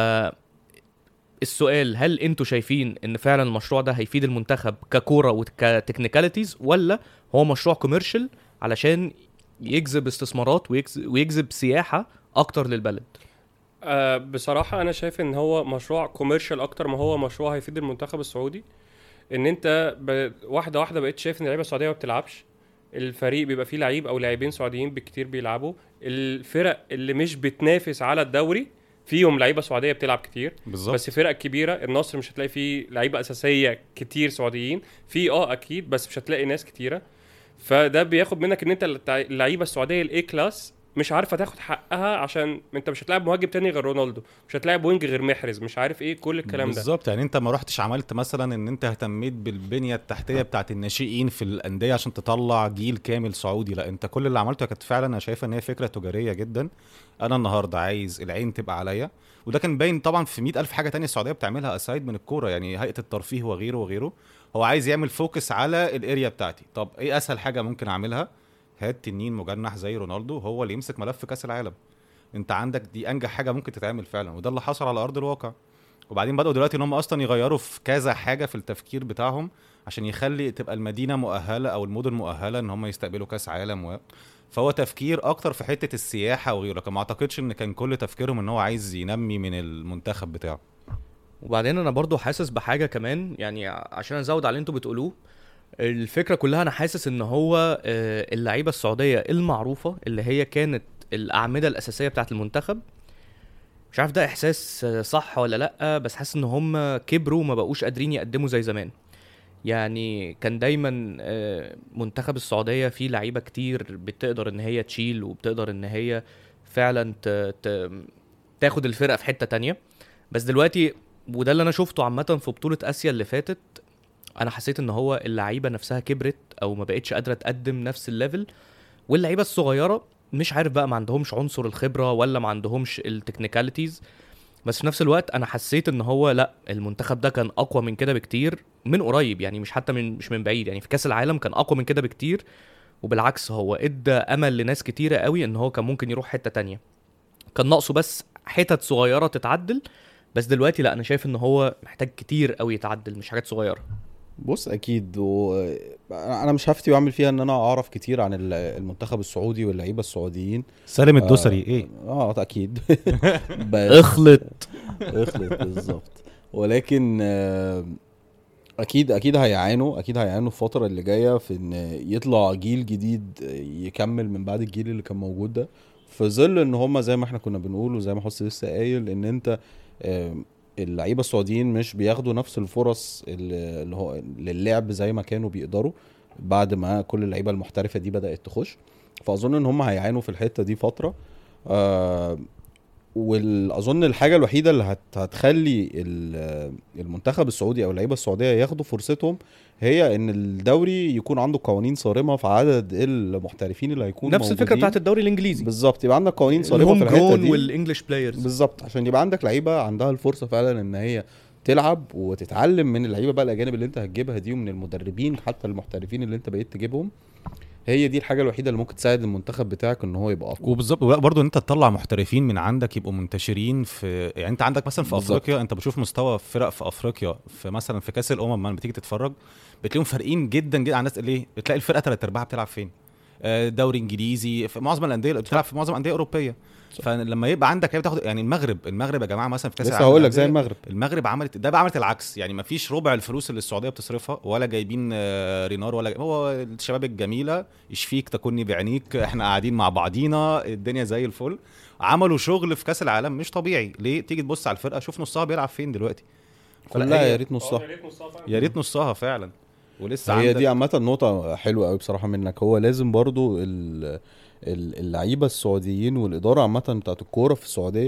[SPEAKER 3] السؤال هل انتوا شايفين ان فعلا المشروع ده هيفيد المنتخب ككوره وكتكنيكاليتيز ولا هو مشروع كوميرشال علشان يجذب استثمارات ويجذب, ويجذب سياحه اكتر للبلد
[SPEAKER 2] آه بصراحة أنا شايف إن هو مشروع كوميرشال أكتر ما هو مشروع هيفيد المنتخب السعودي إن أنت ب... واحدة واحدة بقيت شايف إن اللعيبة السعودية ما بتلعبش الفريق بيبقى فيه لعيب أو لاعبين سعوديين بالكتير بيلعبوا الفرق اللي مش بتنافس على الدوري فيهم لعيبة سعودية بتلعب كتير
[SPEAKER 1] بالظبط
[SPEAKER 2] بس فرق كبيرة النصر مش هتلاقي فيه لعيبة أساسية كتير سعوديين في اه أكيد بس مش هتلاقي ناس كتيرة فده بياخد منك ان انت التع- اللعيبه السعوديه الاي كلاس مش عارفه تاخد حقها عشان انت مش هتلاعب مهاجم تاني غير رونالدو مش هتلاعب وينج غير محرز مش عارف ايه كل الكلام ده
[SPEAKER 1] بالظبط يعني انت ما رحتش عملت مثلا ان انت اهتميت بالبنيه التحتيه بتاعت الناشئين في الانديه عشان تطلع جيل كامل سعودي لا انت كل اللي عملته كانت فعلا انا شايفه ان هي فكره تجاريه جدا انا النهارده عايز العين تبقى عليا وده كان باين طبعا في مئة ألف حاجة تانية السعودية بتعملها أسايد من الكورة يعني هيئة الترفيه وغيره وغيره هو عايز يعمل فوكس على الاريا بتاعتي طب ايه أسهل حاجة ممكن أعملها هات تنين مجنح زي رونالدو هو اللي يمسك ملف كأس العالم انت عندك دي انجح حاجة ممكن تتعمل فعلا وده اللي حصل على أرض الواقع وبعدين بدأوا دلوقتي ان هم اصلا يغيروا في كذا حاجة في التفكير بتاعهم عشان يخلي تبقى المدينة مؤهلة او المدن مؤهلة ان هم يستقبلوا كاس عالم و... فهو تفكير اكتر في حتة السياحة وغيره لكن ما اعتقدش ان كان كل تفكيرهم ان هو عايز ينمي من المنتخب بتاعه
[SPEAKER 3] وبعدين انا برضو حاسس بحاجه كمان يعني عشان ازود على اللي انتوا بتقولوه الفكره كلها انا حاسس ان هو آه، اللعيبه السعوديه المعروفه اللي هي كانت الاعمده الاساسيه بتاعت المنتخب مش عارف ده احساس آه، صح ولا لا بس حاسس ان هم كبروا وما بقوش قادرين يقدموا زي زمان يعني كان دايما آه، منتخب السعوديه فيه لعيبه كتير بتقدر ان هي تشيل وبتقدر ان هي فعلا ت... ت... تاخد الفرقه في حته تانية بس دلوقتي وده اللي انا شفته عامه في بطوله اسيا اللي فاتت انا حسيت ان هو اللعيبه نفسها كبرت او ما بقتش قادره تقدم نفس الليفل واللعيبه الصغيره مش عارف بقى ما عندهمش عنصر الخبره ولا ما عندهمش التكنيكاليتيز بس في نفس الوقت انا حسيت ان هو لا المنتخب ده كان اقوى من كده بكتير من قريب يعني مش حتى من مش من بعيد يعني في كاس العالم كان اقوى من كده بكتير وبالعكس هو ادى امل لناس كتيره قوي ان هو كان ممكن يروح حته تانية كان ناقصه بس حتت صغيره تتعدل بس دلوقتي لا انا شايف ان هو محتاج كتير قوي يتعدل مش حاجات صغيره
[SPEAKER 4] بص اكيد و... انا مش هفتي واعمل فيها ان انا اعرف كتير عن ال- المنتخب السعودي واللعيبه السعوديين
[SPEAKER 1] سالم
[SPEAKER 4] الدوسري
[SPEAKER 1] ايه
[SPEAKER 4] اه اكيد بس
[SPEAKER 3] اخلط
[SPEAKER 4] اخلط بالظبط ولكن آه، اكيد اكيد هيعانوا اكيد هيعانوا الفتره اللي جايه في ان يطلع جيل جديد يكمل من بعد الجيل اللي كان موجود ده في ظل ان هم زي ما احنا كنا بنقول وزي ما حسن لسه قايل ان انت آه، اللعيبه السعوديين مش بياخدوا نفس الفرص اللي اللي هو للعب زي ما كانوا بيقدروا بعد ما كل اللعيبه المحترفه دي بدات تخش فاظن ان هم هيعانوا في الحته دي فتره آه واظن الحاجه الوحيده اللي هت هتخلي ال- المنتخب السعودي او اللعيبه السعوديه ياخدوا فرصتهم هي ان الدوري يكون عنده قوانين صارمه في عدد المحترفين اللي هيكونوا
[SPEAKER 3] نفس الفكره
[SPEAKER 4] موجودين.
[SPEAKER 3] بتاعت الدوري الانجليزي
[SPEAKER 4] بالظبط يبقى عندك قوانين صارمه
[SPEAKER 3] الهوم
[SPEAKER 4] في الحته
[SPEAKER 3] جرون
[SPEAKER 4] دي
[SPEAKER 3] والانجلش بلايرز
[SPEAKER 4] بالظبط عشان يبقى عندك لعيبه عندها الفرصه فعلا ان هي تلعب وتتعلم من اللعيبه بقى الاجانب اللي انت هتجيبها دي ومن المدربين حتى المحترفين اللي انت بقيت تجيبهم هي دي الحاجه الوحيده اللي ممكن تساعد المنتخب بتاعك ان هو يبقى اقوى
[SPEAKER 1] وبالظبط برضه ان انت تطلع محترفين من عندك يبقوا منتشرين في يعني انت عندك مثلا في
[SPEAKER 4] بالظبط.
[SPEAKER 1] افريقيا انت بتشوف مستوى فرق في افريقيا في مثلا في كاس الامم لما بتيجي تتفرج بتلاقيهم فارقين جدا جدا عن الناس ليه؟ بتلاقي الفرقه ثلاث ارباعها بتلعب فين؟ آه، دوري انجليزي في معظم الانديه بتلعب في معظم الانديه الاوروبيه فلما يبقى عندك لعيبه تاخد يعني المغرب المغرب يا جماعه مثلا في كاس
[SPEAKER 4] لسه
[SPEAKER 1] العالم
[SPEAKER 4] هقول لك زي
[SPEAKER 1] للأندية،
[SPEAKER 4] المغرب
[SPEAKER 1] المغرب عملت ده بقى عملت العكس يعني ما فيش ربع الفلوس اللي السعوديه بتصرفها ولا جايبين آه، رينار ولا هو الشباب الجميله يشفيك تكوني بعينيك احنا قاعدين مع بعضينا الدنيا زي الفل عملوا شغل في كاس العالم مش طبيعي ليه تيجي تبص على الفرقه شوف نصها بيلعب فين دلوقتي فلا
[SPEAKER 4] كلها
[SPEAKER 1] هي-
[SPEAKER 4] يا ريت نصها
[SPEAKER 2] يا ريت نصها فعلا.
[SPEAKER 1] يا ريت نصها فعلا ولسه
[SPEAKER 4] هي
[SPEAKER 1] عندك
[SPEAKER 4] دي عامة نقطة حلوة قوي بصراحة منك هو لازم برضو ال- ال- اللعيبة السعوديين والإدارة عامة بتاعت الكورة في السعودية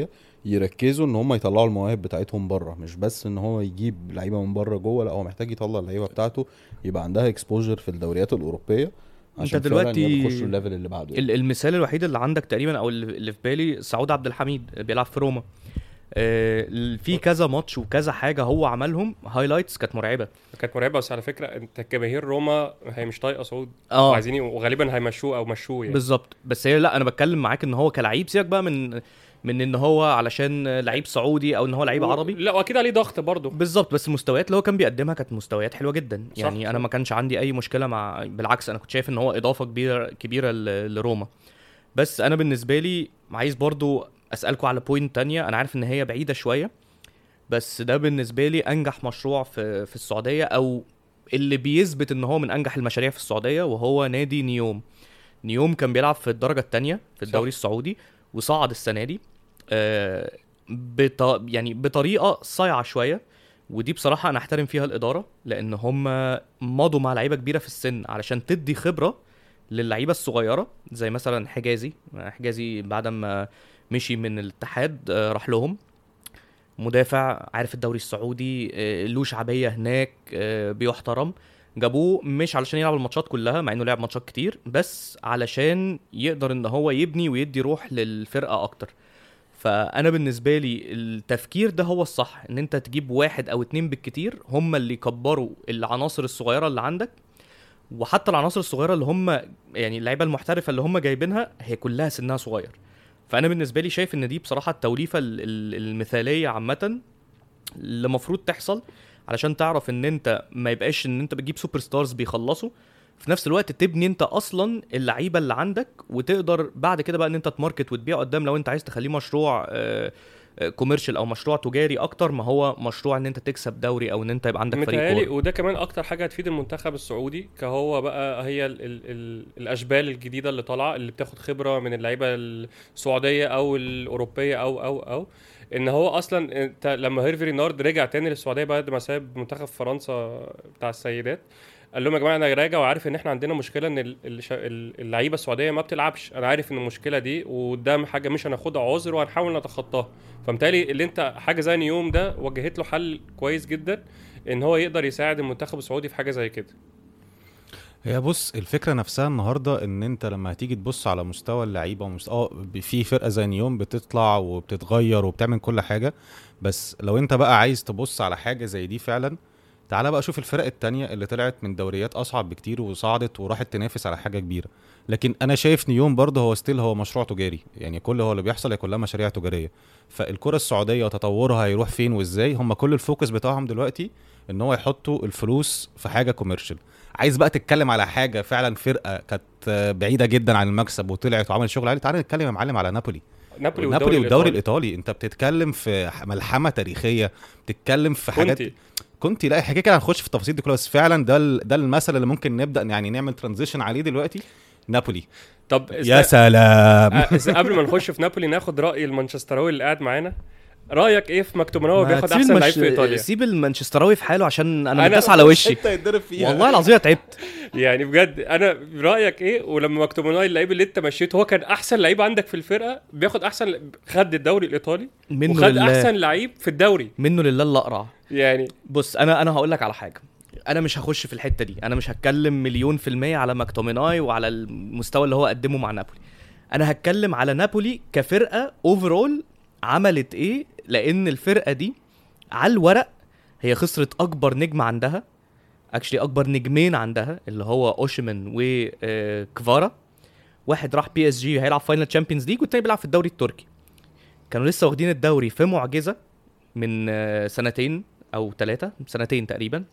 [SPEAKER 4] يركزوا ان هم يطلعوا المواهب بتاعتهم بره مش بس ان هو يجيب لعيبه من بره جوه لا هو محتاج يطلع اللعيبه بتاعته يبقى عندها اكسبوجر في الدوريات الاوروبيه عشان فعلاً
[SPEAKER 3] دلوقتي
[SPEAKER 4] يخشوا الليفل اللي بعده
[SPEAKER 3] ال- المثال الوحيد اللي عندك تقريبا او اللي اللي في بالي سعود عبد الحميد بيلعب في روما آه، في كذا ماتش وكذا حاجه هو عملهم هايلايتس كانت مرعبه
[SPEAKER 2] كانت مرعبه بس على فكره انت جماهير روما هي مش طايقه سعود
[SPEAKER 3] اه
[SPEAKER 2] وعايزين وغالبا هيمشوه او مشوه يعني
[SPEAKER 3] بالظبط بس هي لا انا بتكلم معاك ان هو كلعيب سيبك بقى من من ان هو علشان لعيب سعودي او ان هو لعيب
[SPEAKER 2] و-
[SPEAKER 3] عربي
[SPEAKER 2] لا واكيد عليه ضغط برضه
[SPEAKER 3] بالظبط بس المستويات اللي هو كان بيقدمها كانت مستويات حلوه جدا
[SPEAKER 2] صح،
[SPEAKER 3] يعني انا
[SPEAKER 2] صح.
[SPEAKER 3] ما كانش عندي اي مشكله مع بالعكس انا كنت شايف ان هو اضافه كبيره كبيره ل- لروما بس انا بالنسبه لي عايز برضو اسالكم على بوينت تانية انا عارف ان هي بعيده شويه بس ده بالنسبه لي انجح مشروع في في السعوديه او اللي بيثبت ان هو من انجح المشاريع في السعوديه وهو نادي نيوم نيوم كان بيلعب في الدرجه الثانيه في الدوري
[SPEAKER 2] صح.
[SPEAKER 3] السعودي وصعد السنه دي آه بط... يعني بطريقه صايعه شويه ودي بصراحه انا احترم فيها الاداره لان هم مضوا مع لعيبه كبيره في السن علشان تدي خبره للعيبه الصغيره زي مثلا حجازي حجازي بعد ما مشي من الاتحاد آه، راح لهم مدافع عارف الدوري السعودي آه، له شعبيه هناك آه، بيحترم جابوه مش علشان يلعب الماتشات كلها مع انه لعب ماتشات كتير بس علشان يقدر ان هو يبني ويدي روح للفرقه اكتر فانا بالنسبه لي التفكير ده هو الصح ان انت تجيب واحد او اتنين بالكتير هم اللي يكبروا العناصر الصغيره اللي عندك وحتى العناصر الصغيره اللي هم يعني اللعيبه المحترفه اللي هم جايبينها هي كلها سنها صغير فانا بالنسبه لي شايف ان دي بصراحه التوليفه ال- ال- المثاليه عامه اللي المفروض تحصل علشان تعرف ان انت ما يبقاش ان انت بتجيب سوبر ستارز بيخلصوا في نفس الوقت تبني انت اصلا اللعيبه اللي عندك وتقدر بعد كده بقى ان انت تماركت وتبيع قدام لو انت عايز تخليه مشروع كوميرشال او مشروع تجاري اكتر ما هو مشروع ان انت تكسب دوري او ان انت يبقى عندك فريق
[SPEAKER 2] متهيألي
[SPEAKER 3] كوره
[SPEAKER 2] وده كمان اكتر حاجه هتفيد المنتخب السعودي كهو بقى هي ال ال ال الاشبال الجديده اللي طالعه اللي بتاخد خبره من اللعيبه السعوديه او الاوروبيه او او او ان هو اصلا انت لما هيرفي رينارد رجع تاني للسعوديه بعد ما ساب منتخب فرنسا بتاع السيدات قال لهم يا جماعه انا راجع وعارف ان احنا عندنا مشكله ان ال- الش- ال- اللعيبه السعوديه ما بتلعبش انا عارف ان المشكله دي وقدام حاجه مش هناخدها عذر وهنحاول نتخطاها فمتهيألي اللي انت حاجه زي نيوم ده وجهت له حل كويس جدا ان هو يقدر يساعد المنتخب السعودي في حاجه زي كده
[SPEAKER 1] هي بص الفكره نفسها النهارده ان انت لما هتيجي تبص على مستوى اللعيبه ومستوى اه ب- في فرقه زي نيوم بتطلع وبتتغير وبتعمل كل حاجه بس لو انت بقى عايز تبص على حاجه زي دي فعلا تعالى بقى شوف الفرق التانية اللي طلعت من دوريات اصعب بكتير وصعدت وراحت تنافس على حاجه كبيره لكن انا شايف نيوم برضه هو ستيل هو مشروع تجاري يعني كل هو اللي بيحصل هي كلها مشاريع تجاريه فالكره السعوديه وتطورها هيروح فين وازاي هم كل الفوكس بتاعهم دلوقتي ان هو يحطوا الفلوس في حاجه كوميرشال عايز بقى تتكلم على حاجه فعلا فرقه كانت آه، بعيده جدا عن المكسب وطلعت وعملت شغل عالي تعالى نتكلم يا معلم على نابولي
[SPEAKER 2] نابولي
[SPEAKER 1] نابولي والدوري
[SPEAKER 2] الإيطالي.
[SPEAKER 1] الايطالي انت بتتكلم في ح- ملحمه تاريخيه بتتكلم في حاجات
[SPEAKER 2] كونتي
[SPEAKER 1] كنت لا حاجه كده هنخش في التفاصيل دي كلها بس فعلا ده ال- ده المثل اللي ممكن نبدا يعني نعمل ترانزيشن عليه دلوقتي نابولي
[SPEAKER 2] طب
[SPEAKER 1] يا
[SPEAKER 2] است-
[SPEAKER 1] سلام
[SPEAKER 2] آه، است- قبل ما نخش في نابولي ناخد راي المانشستراوي اللي قاعد معانا رايك ايه في ماكتوميناي
[SPEAKER 3] ما
[SPEAKER 2] بياخد
[SPEAKER 3] تسيب
[SPEAKER 2] احسن لعيب
[SPEAKER 3] المش-
[SPEAKER 2] في ايطاليا
[SPEAKER 3] سيب المانشستراوي في حاله عشان انا
[SPEAKER 2] أنا-
[SPEAKER 3] متداس على وشي
[SPEAKER 1] انت يتضرب فيها
[SPEAKER 3] والله العظيم تعبت
[SPEAKER 2] يعني بجد انا رايك ايه ولما ماكتوميناي اللعيب اللي انت مشيته هو كان احسن لعيب عندك في الفرقه بياخد احسن خد الدوري الايطالي
[SPEAKER 3] منه
[SPEAKER 2] وخد
[SPEAKER 3] لله
[SPEAKER 2] احسن لعيب في الدوري
[SPEAKER 3] منه لله اللي اقرع
[SPEAKER 2] يعني
[SPEAKER 3] بص انا انا هقول لك على حاجه انا مش هخش في الحته دي انا مش هتكلم مليون في الميه على ماكتوميناي وعلى المستوى اللي هو قدمه مع نابولي انا هتكلم على نابولي كفرقه اوفرول عملت ايه لان الفرقه دي على الورق هي خسرت اكبر نجم عندها اكشلي اكبر نجمين عندها اللي هو اوشيمن وكفارا واحد راح بي اس جي هيلعب فاينل تشامبيونز ليج والتاني بيلعب في الدوري التركي كانوا لسه واخدين الدوري في معجزه من آه، سنتين او ثلاثه سنتين تقريبا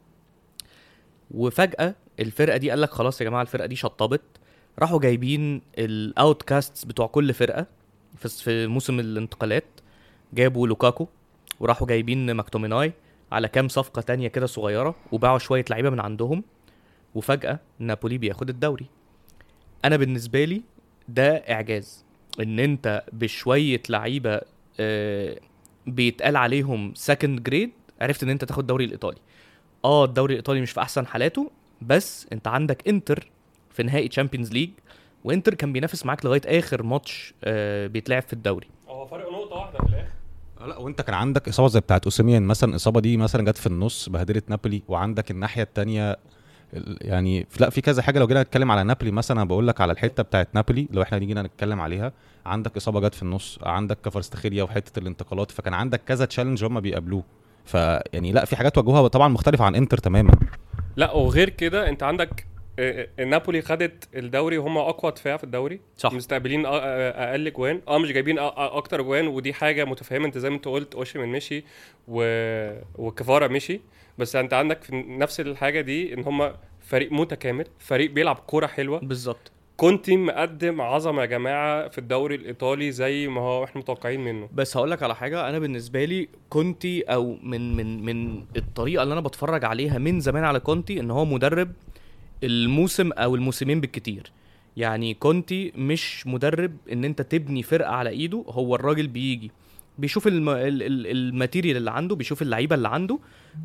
[SPEAKER 3] وفجاه الفرقه دي قال لك خلاص يا جماعه الفرقه دي شطبت راحوا جايبين الاوت كاستس بتوع كل فرقه في في موسم الانتقالات جابوا لوكاكو وراحوا جايبين ماكتوميناي على كام صفقه تانية كده صغيره وباعوا شويه لعيبه من عندهم وفجاه نابولي بياخد الدوري انا بالنسبه لي ده اعجاز ان انت بشويه لعيبه آه، بيتقال عليهم سكند جريد عرفت ان انت تاخد الدوري الايطالي اه الدوري الايطالي مش في احسن حالاته بس انت عندك انتر في نهائي تشامبيونز ليج وانتر كان بينافس معاك لغايه اخر ماتش آه بيتلعب في الدوري
[SPEAKER 2] هو فرق نقطه واحده في الاخر
[SPEAKER 1] لا وانت كان عندك اصابه زي بتاعت اوسيميان مثلا الاصابه دي مثلا جت في النص بهدلت نابولي وعندك الناحيه التانية ال- يعني لا في كذا حاجه لو جينا نتكلم على نابولي مثلا أنا بقول لك على الحته بتاعت نابولي لو احنا جينا نتكلم عليها عندك اصابه جت في النص عندك كفرستخيليا وحته الانتقالات فكان عندك كذا تشالنج هم بيقابلوه فيعني لا في حاجات واجهوها طبعا مختلفه عن انتر تماما
[SPEAKER 2] لا وغير كده انت عندك آه، آه، نابولي خدت الدوري وهم اقوى دفاع في الدوري
[SPEAKER 3] صح.
[SPEAKER 2] مستقبلين أ- أ- اقل جوان اه مش جايبين أ- أ- اكتر جوان ودي حاجه متفهمه انت زي ما انت قلت اوشيمن مشي و... وكفارا مشي بس انت عندك في نفس الحاجه دي ان هم فريق متكامل فريق بيلعب كوره حلوه
[SPEAKER 3] بالظبط
[SPEAKER 2] كونتي مقدم عظمه يا جماعه في الدوري الايطالي زي ما هو احنا متوقعين منه
[SPEAKER 3] بس هقول لك على حاجه انا بالنسبه لي كونتي او من من من الطريقه اللي انا بتفرج عليها من زمان على كونتي ان هو مدرب الموسم او الموسمين بالكتير يعني كونتي مش مدرب ان انت تبني فرقه على ايده هو الراجل بيجي بيشوف الم... ال- ال- الماتيريال اللي عنده بيشوف اللعيبه اللي عنده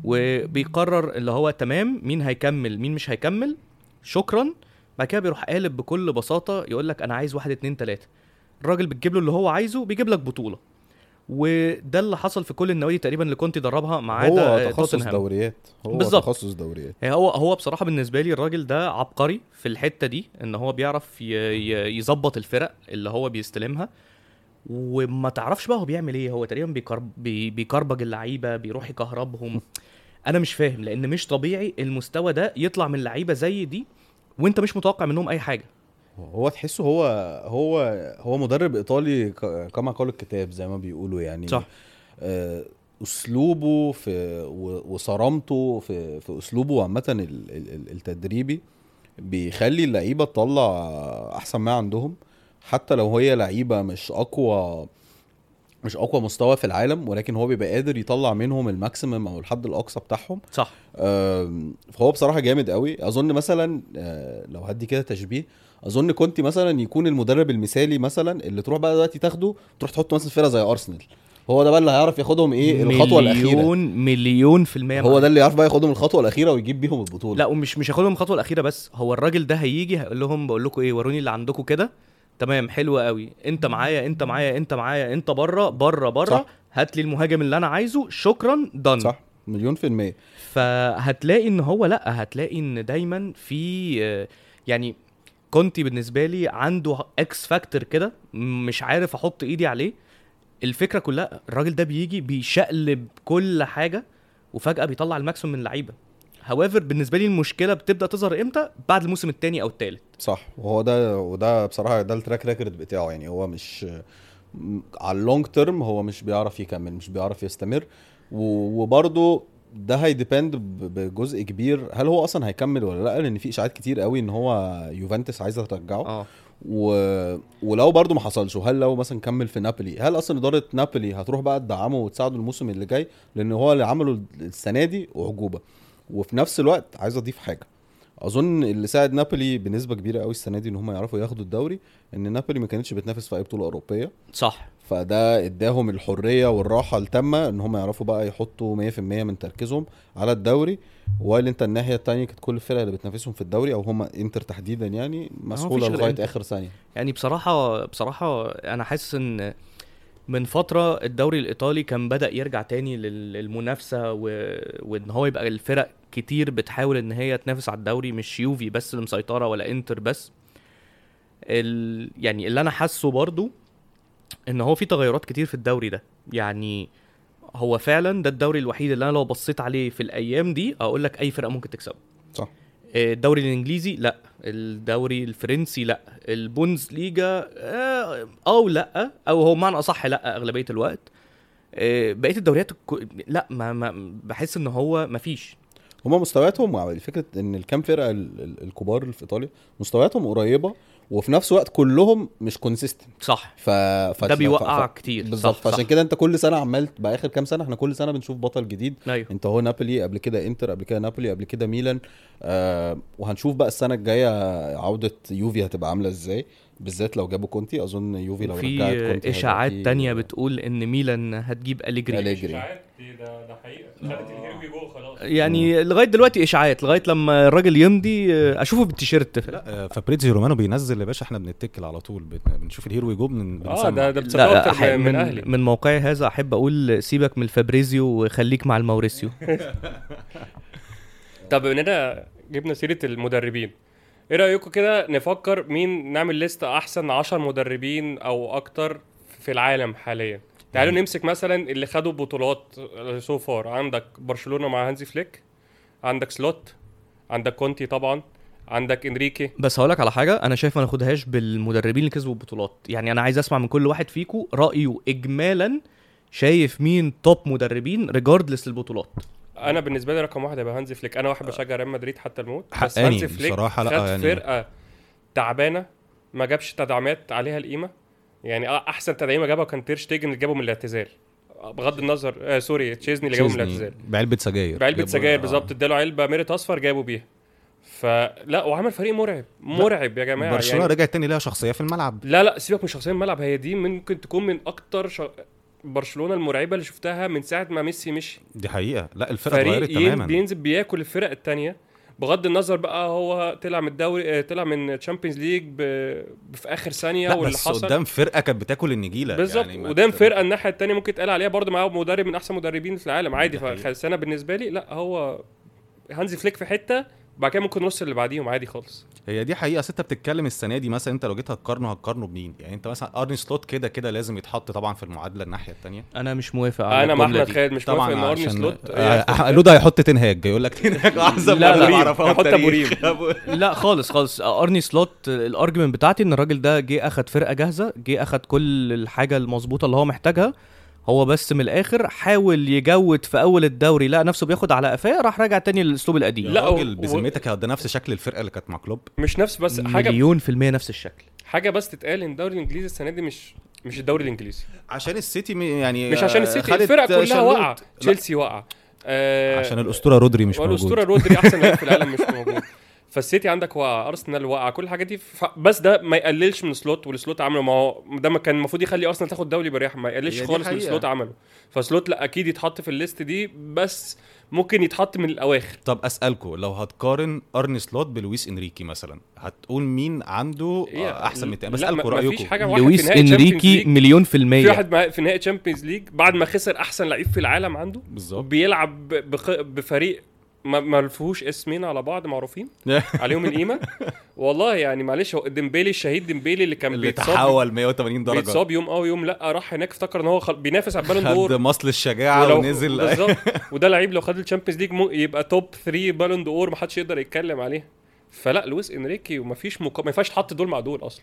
[SPEAKER 3] وبيقرر اللي هو تمام مين هيكمل مين مش هيكمل شكرا بعد كده بيروح قالب بكل بساطه يقول لك انا عايز واحد اتنين تلاته الراجل بتجيب له اللي هو عايزه بيجيب لك بطوله وده اللي حصل في كل النوادي تقريبا اللي كنت دربها ما عدا
[SPEAKER 4] هو
[SPEAKER 3] آه،
[SPEAKER 4] تخصص
[SPEAKER 3] توتنهام.
[SPEAKER 4] دوريات هو
[SPEAKER 3] بالظبط.
[SPEAKER 4] تخصص دوريات
[SPEAKER 3] هي هو هو بصراحه بالنسبه لي الراجل ده عبقري في الحته دي ان هو بيعرف ي- ي- يظبط الفرق اللي هو بيستلمها وما تعرفش بقى هو بيعمل ايه هو تقريبا بيكرب بي بيكربج اللعيبه بيروح يكهربهم انا مش فاهم لان مش طبيعي المستوى ده يطلع من لعيبه زي دي وانت مش متوقع منهم اي حاجه
[SPEAKER 4] هو تحسه هو هو هو مدرب ايطالي ك- كما قال الكتاب زي ما بيقولوا يعني
[SPEAKER 3] صح.
[SPEAKER 4] آه، اسلوبه في و- وصرامته في في اسلوبه عامه ال- ال- ال- التدريبي بيخلي اللعيبه تطلع احسن ما عندهم حتى لو هي لعيبه مش اقوى مش اقوى مستوى في العالم ولكن هو بيبقى قادر يطلع منهم الماكسيمم او الحد الاقصى بتاعهم
[SPEAKER 3] صح
[SPEAKER 4] آم، فهو بصراحه جامد قوي اظن مثلا آه، لو هدي كده تشبيه اظن كنت مثلا يكون المدرب المثالي مثلا اللي تروح بقى دلوقتي تاخده تروح تحطه مثلا في فرقه زي ارسنال هو ده بقى اللي هيعرف ياخدهم ايه الخطوه الاخيره
[SPEAKER 3] مليون مليون في المية
[SPEAKER 4] هو
[SPEAKER 3] معاك.
[SPEAKER 4] ده اللي يعرف بقى ياخدهم الخطوه الاخيره ويجيب بيهم البطوله
[SPEAKER 3] لا ومش مش هاخدهم الخطوه الاخيره بس هو الراجل ده هيجي هيقول لهم بقول لكم ايه وروني اللي عندكم كده تمام حلو قوي انت معايا انت معايا انت معايا انت بره بره بره
[SPEAKER 4] صح.
[SPEAKER 3] هات لي المهاجم اللي انا عايزه شكرا دن
[SPEAKER 4] صح مليون في المية
[SPEAKER 3] فهتلاقي ان هو لا هتلاقي ان دايما في آه، يعني كونتي بالنسبه لي عنده اكس فاكتور كده مش عارف احط ايدي عليه الفكره كلها الراجل ده بيجي بيشقلب كل حاجه وفجاه بيطلع الماكسيموم من اللعيبه هوايفر بالنسبه لي المشكله بتبدا تظهر امتى بعد الموسم الثاني او الثالث
[SPEAKER 4] صح وهو ده وده بصراحه ده التراك ريكورد بتاعه يعني هو مش م- على اللونج تيرم هو مش بيعرف يكمل مش بيعرف يستمر و- وبرضه ده هيديبند ب- بجزء كبير هل هو اصلا هيكمل ولا لا لان في اشاعات كتير قوي ان هو يوفنتوس عايزه ترجعه
[SPEAKER 3] اه
[SPEAKER 4] و... ولو برضه ما حصلش هل لو مثلا كمل في نابولي هل اصلا اداره نابولي هتروح بقى تدعمه وتساعده الموسم اللي جاي لان هو اللي عمله السنه دي اعجوبه وفي نفس الوقت عايز اضيف حاجه اظن اللي ساعد نابولي بنسبه كبيره قوي السنه دي ان هم يعرفوا ياخدوا الدوري ان نابولي ما كانتش بتنافس في اي بطوله اوروبيه
[SPEAKER 3] صح
[SPEAKER 4] فده اداهم الحريه والراحه التامه ان هم يعرفوا بقى يحطوا 100% من تركيزهم على الدوري وقال انت الناحيه التانية كانت كل الفرق اللي بتنافسهم في الدوري او هم انتر تحديدا يعني مسؤوله
[SPEAKER 3] غير
[SPEAKER 4] لغايه
[SPEAKER 3] إنتر.
[SPEAKER 4] اخر ثانيه
[SPEAKER 3] يعني بصراحة بصراحة أنا حاسس إن من فترة الدوري الإيطالي كان بدأ يرجع تاني لل- للمنافسة و... وإن هو يبقى الفرق كتير بتحاول إن هي تنافس على الدوري مش يوفي بس اللي مسيطرة ولا إنتر بس ال... يعني اللي أنا حاسه برضو إن هو في تغيرات كتير في الدوري ده يعني هو فعلا ده الدوري الوحيد اللي أنا لو بصيت عليه في الأيام دي أقول لك أي فرقة ممكن تكسبه
[SPEAKER 4] صح
[SPEAKER 3] الدوري الانجليزي لا الدوري الفرنسي لا البونز ليجا اه أو لا او هو معنى اصح لا اغلبيه الوقت آه، بقيه الدوريات الك- لا ما, ما بحس ان هو ما فيش
[SPEAKER 4] هما مستوياتهم مع فكره ان الكام فرقه ال- ال- الكبار اللي في ايطاليا مستوياتهم قريبه وفي نفس الوقت كلهم مش كونسيستنت
[SPEAKER 3] صح
[SPEAKER 4] ف... ف...
[SPEAKER 3] ده
[SPEAKER 4] ف-
[SPEAKER 3] بيوقع
[SPEAKER 4] ف-
[SPEAKER 3] كتير
[SPEAKER 4] بالظبط
[SPEAKER 3] صح،
[SPEAKER 4] فعشان
[SPEAKER 3] صح.
[SPEAKER 4] كده انت كل سنه عمال بقى اخر كام سنه احنا كل سنه بنشوف بطل جديد
[SPEAKER 3] ايوه
[SPEAKER 4] انت هو نابولي قبل كده انتر قبل كده نابولي قبل كده ميلان آه وهنشوف بقى السنه الجايه عوده يوفي هتبقى عامله ازاي بالذات لو جابوا كونتي اظن يوفي لو رجعت
[SPEAKER 3] في
[SPEAKER 4] كونتي هيبقى
[SPEAKER 3] اشاعات
[SPEAKER 4] في-
[SPEAKER 3] تانية بتقول ان ميلان هتجيب اليجري
[SPEAKER 4] أليجري.
[SPEAKER 2] إشاعات دي ده ده حقيقه خدت الهيروي جول خلاص
[SPEAKER 3] يعني لغايه دلوقتي اشاعات لغايه لما الراجل يمضي آه، اشوفه بالتيشيرت
[SPEAKER 1] لا آه، فابريزيو رومانو بينزل يا باشا احنا بنتكل على طول بن- بنشوف الهيرو يجوب من
[SPEAKER 2] اه ده ده
[SPEAKER 3] لا
[SPEAKER 2] بتصدق
[SPEAKER 3] لا
[SPEAKER 2] اكتر
[SPEAKER 3] أح-
[SPEAKER 2] من, من
[SPEAKER 3] من
[SPEAKER 2] اهلي
[SPEAKER 3] من موقعي هذا احب اقول سيبك من الفابريزيو وخليك مع الموريسيو
[SPEAKER 2] طب اننا جبنا سيره المدربين ايه رايكم كده نفكر مين نعمل لستة احسن 10 مدربين او اكتر في العالم حاليا تعالوا نمسك مثلا اللي خدوا بطولات سو فار عندك برشلونه مع هانزي فليك عندك سلوت عندك كونتي طبعا عندك انريكي
[SPEAKER 3] بس هقولك على حاجه انا شايف ما ناخدهاش بالمدربين اللي كسبوا البطولات يعني انا عايز اسمع من كل واحد فيكم رايه اجمالا شايف مين توب مدربين ريجاردلس للبطولات
[SPEAKER 2] انا بالنسبه لي رقم واحد هيبقى هانزي فليك انا واحد بشجع ريال مدريد حتى الموت بس
[SPEAKER 1] حقاني
[SPEAKER 2] هانزي فليك
[SPEAKER 1] بصراحة لا،
[SPEAKER 2] خد
[SPEAKER 1] يعني-
[SPEAKER 2] فرقه تعبانه ما جابش تدعيمات عليها القيمه يعني آه، احسن تدعيمه جابها كان تير شتيجن اللي جابه من الاعتزال بغض النظر آه سوري تشيزني اللي جابه من
[SPEAKER 1] تشيزني
[SPEAKER 2] الاعتزال
[SPEAKER 1] بعلبة سجاير
[SPEAKER 2] بعلبه
[SPEAKER 1] جابوا-
[SPEAKER 2] سجاير
[SPEAKER 1] آه.
[SPEAKER 2] بالظبط اداله علبه ميريت اصفر جابوا بيها فلا وعمل فريق مرعب مرعب يا جماعه
[SPEAKER 1] برشلونه
[SPEAKER 2] يعني
[SPEAKER 1] رجعت تاني ليها شخصيه في الملعب
[SPEAKER 2] لا لا سيبك من شخصيه الملعب هي دي ممكن تكون من اكتر ش... برشلونه المرعبه اللي شفتها من ساعه ما ميسي مشي
[SPEAKER 1] دي حقيقه لا الفرقه اتغيرت
[SPEAKER 2] فريق ين-
[SPEAKER 1] تماما
[SPEAKER 2] بينزل بياكل الفرق التانية بغض النظر بقى هو طلع من الدوري آه، طلع من تشامبيونز ليج ب... في اخر ثانيه
[SPEAKER 1] لا
[SPEAKER 2] واللي
[SPEAKER 1] بس
[SPEAKER 2] حصل
[SPEAKER 1] قدام فرقه كانت بتاكل النجيله
[SPEAKER 2] بالظبط
[SPEAKER 1] يعني ما
[SPEAKER 2] قدام
[SPEAKER 1] ت-
[SPEAKER 2] فرقه الناحيه التانية ممكن يتقال عليها برضه معاه مدرب من احسن مدربين في العالم عادي
[SPEAKER 1] دي حقيقة.
[SPEAKER 2] فانا بالنسبه لي لا هو هانزي فليك في حته بعد كده ممكن نص اللي بعديهم عادي خالص
[SPEAKER 1] هي دي حقيقه أصل انت بتتكلم السنه دي مثلا انت لو جيت هتقارنه هتقارنه بمين يعني انت مثلا ارني سلوت كده كده لازم يتحط طبعا في المعادله الناحيه الثانيه
[SPEAKER 3] انا مش موافق على
[SPEAKER 2] انا مع
[SPEAKER 3] الجملة
[SPEAKER 2] احمد
[SPEAKER 3] دي.
[SPEAKER 2] خالد مش موافق ان
[SPEAKER 1] طبعا
[SPEAKER 2] ارني
[SPEAKER 1] عشان
[SPEAKER 2] سلوت
[SPEAKER 1] آه، لودا هيحط تنهاج يقول لك تنهاج احسن
[SPEAKER 3] لا، لا،
[SPEAKER 1] مدرب
[SPEAKER 2] أبو
[SPEAKER 1] عرفه
[SPEAKER 2] ريم.
[SPEAKER 1] في
[SPEAKER 2] هحط أبو
[SPEAKER 1] التاريخ.
[SPEAKER 3] لا خالص خالص ارني سلوت الارجيومنت بتاعتي ان الراجل ده جه اخد فرقه جاهزه جه اخد كل الحاجه المظبوطه اللي هو محتاجها هو بس من الاخر حاول يجود في اول الدوري لقى نفسه بياخد على قفاه راح راجع تاني للاسلوب القديم
[SPEAKER 1] يا
[SPEAKER 2] لا،
[SPEAKER 1] راجل
[SPEAKER 2] و-
[SPEAKER 1] بذمتك ده نفس شكل الفرقه اللي كانت مع كلوب
[SPEAKER 2] مش نفس بس حاجه
[SPEAKER 3] مليون في المية نفس الشكل
[SPEAKER 2] حاجه بس تتقال ان الدوري الانجليزي السنه دي مش مش الدوري الانجليزي
[SPEAKER 1] عشان السيتي م- يعني
[SPEAKER 2] مش عشان
[SPEAKER 1] آه،
[SPEAKER 2] السيتي
[SPEAKER 1] خدت
[SPEAKER 2] الفرق كلها
[SPEAKER 1] شلوت.
[SPEAKER 2] واقعه
[SPEAKER 1] لا،
[SPEAKER 2] تشيلسي واقعه آه
[SPEAKER 1] عشان الاسطوره رودري مش
[SPEAKER 2] والاسطوره
[SPEAKER 1] موجود
[SPEAKER 2] رودري احسن لعيب في العالم مش موجود فالسيتي عندك واقع ارسنال واقع كل الحاجات دي ف... بس ده ما يقللش من سلوت والسلوت عمله ما هو ده ما كان المفروض يخلي ارسنال تاخد دوري برياحه ما يقللش
[SPEAKER 1] هي دي
[SPEAKER 2] خالص من
[SPEAKER 1] حقيقة.
[SPEAKER 2] سلوت عمله فسلوت لا اكيد يتحط في الليست دي بس ممكن يتحط من الاواخر
[SPEAKER 1] طب اسالكم لو هتقارن ارني سلوت بلويس انريكي مثلا هتقول مين عنده
[SPEAKER 2] إيه،
[SPEAKER 1] آه، احسن من التاني
[SPEAKER 2] لا،
[SPEAKER 1] بسالكم
[SPEAKER 2] ما- ما فيش
[SPEAKER 1] رايكم
[SPEAKER 2] حاجه واحد في
[SPEAKER 3] لويس
[SPEAKER 2] نهائي Champions
[SPEAKER 3] انريكي
[SPEAKER 2] League.
[SPEAKER 3] مليون في
[SPEAKER 2] في
[SPEAKER 3] المية
[SPEAKER 2] واحد مع- في نهائي تشامبيونز ليج بعد ما خسر احسن لعيب في العالم عنده
[SPEAKER 1] بالظبط
[SPEAKER 2] وبيلعب ب- بخ... بفريق ما ما فيهوش اسمين على بعض معروفين عليهم القيمه والله يعني معلش هو ديمبيلي الشهيد ديمبيلي اللي كان
[SPEAKER 1] اللي
[SPEAKER 2] بيتصاب
[SPEAKER 1] تحول 180 درجه
[SPEAKER 2] بيتصاب يوم اه ويوم لا راح هناك افتكر ان هو خل... بينافس على البالون
[SPEAKER 1] خد
[SPEAKER 2] دور
[SPEAKER 1] مصل الشجاعه
[SPEAKER 2] ولو-
[SPEAKER 1] ونزل
[SPEAKER 2] بالظبط وده لعيب لو خد الشامبيونز ليج مو... يبقى توب 3 بالون دور ما حدش يقدر يتكلم عليه فلا لويس انريكي ومفيش مقا... ما ينفعش تحط دول مع دول اصلا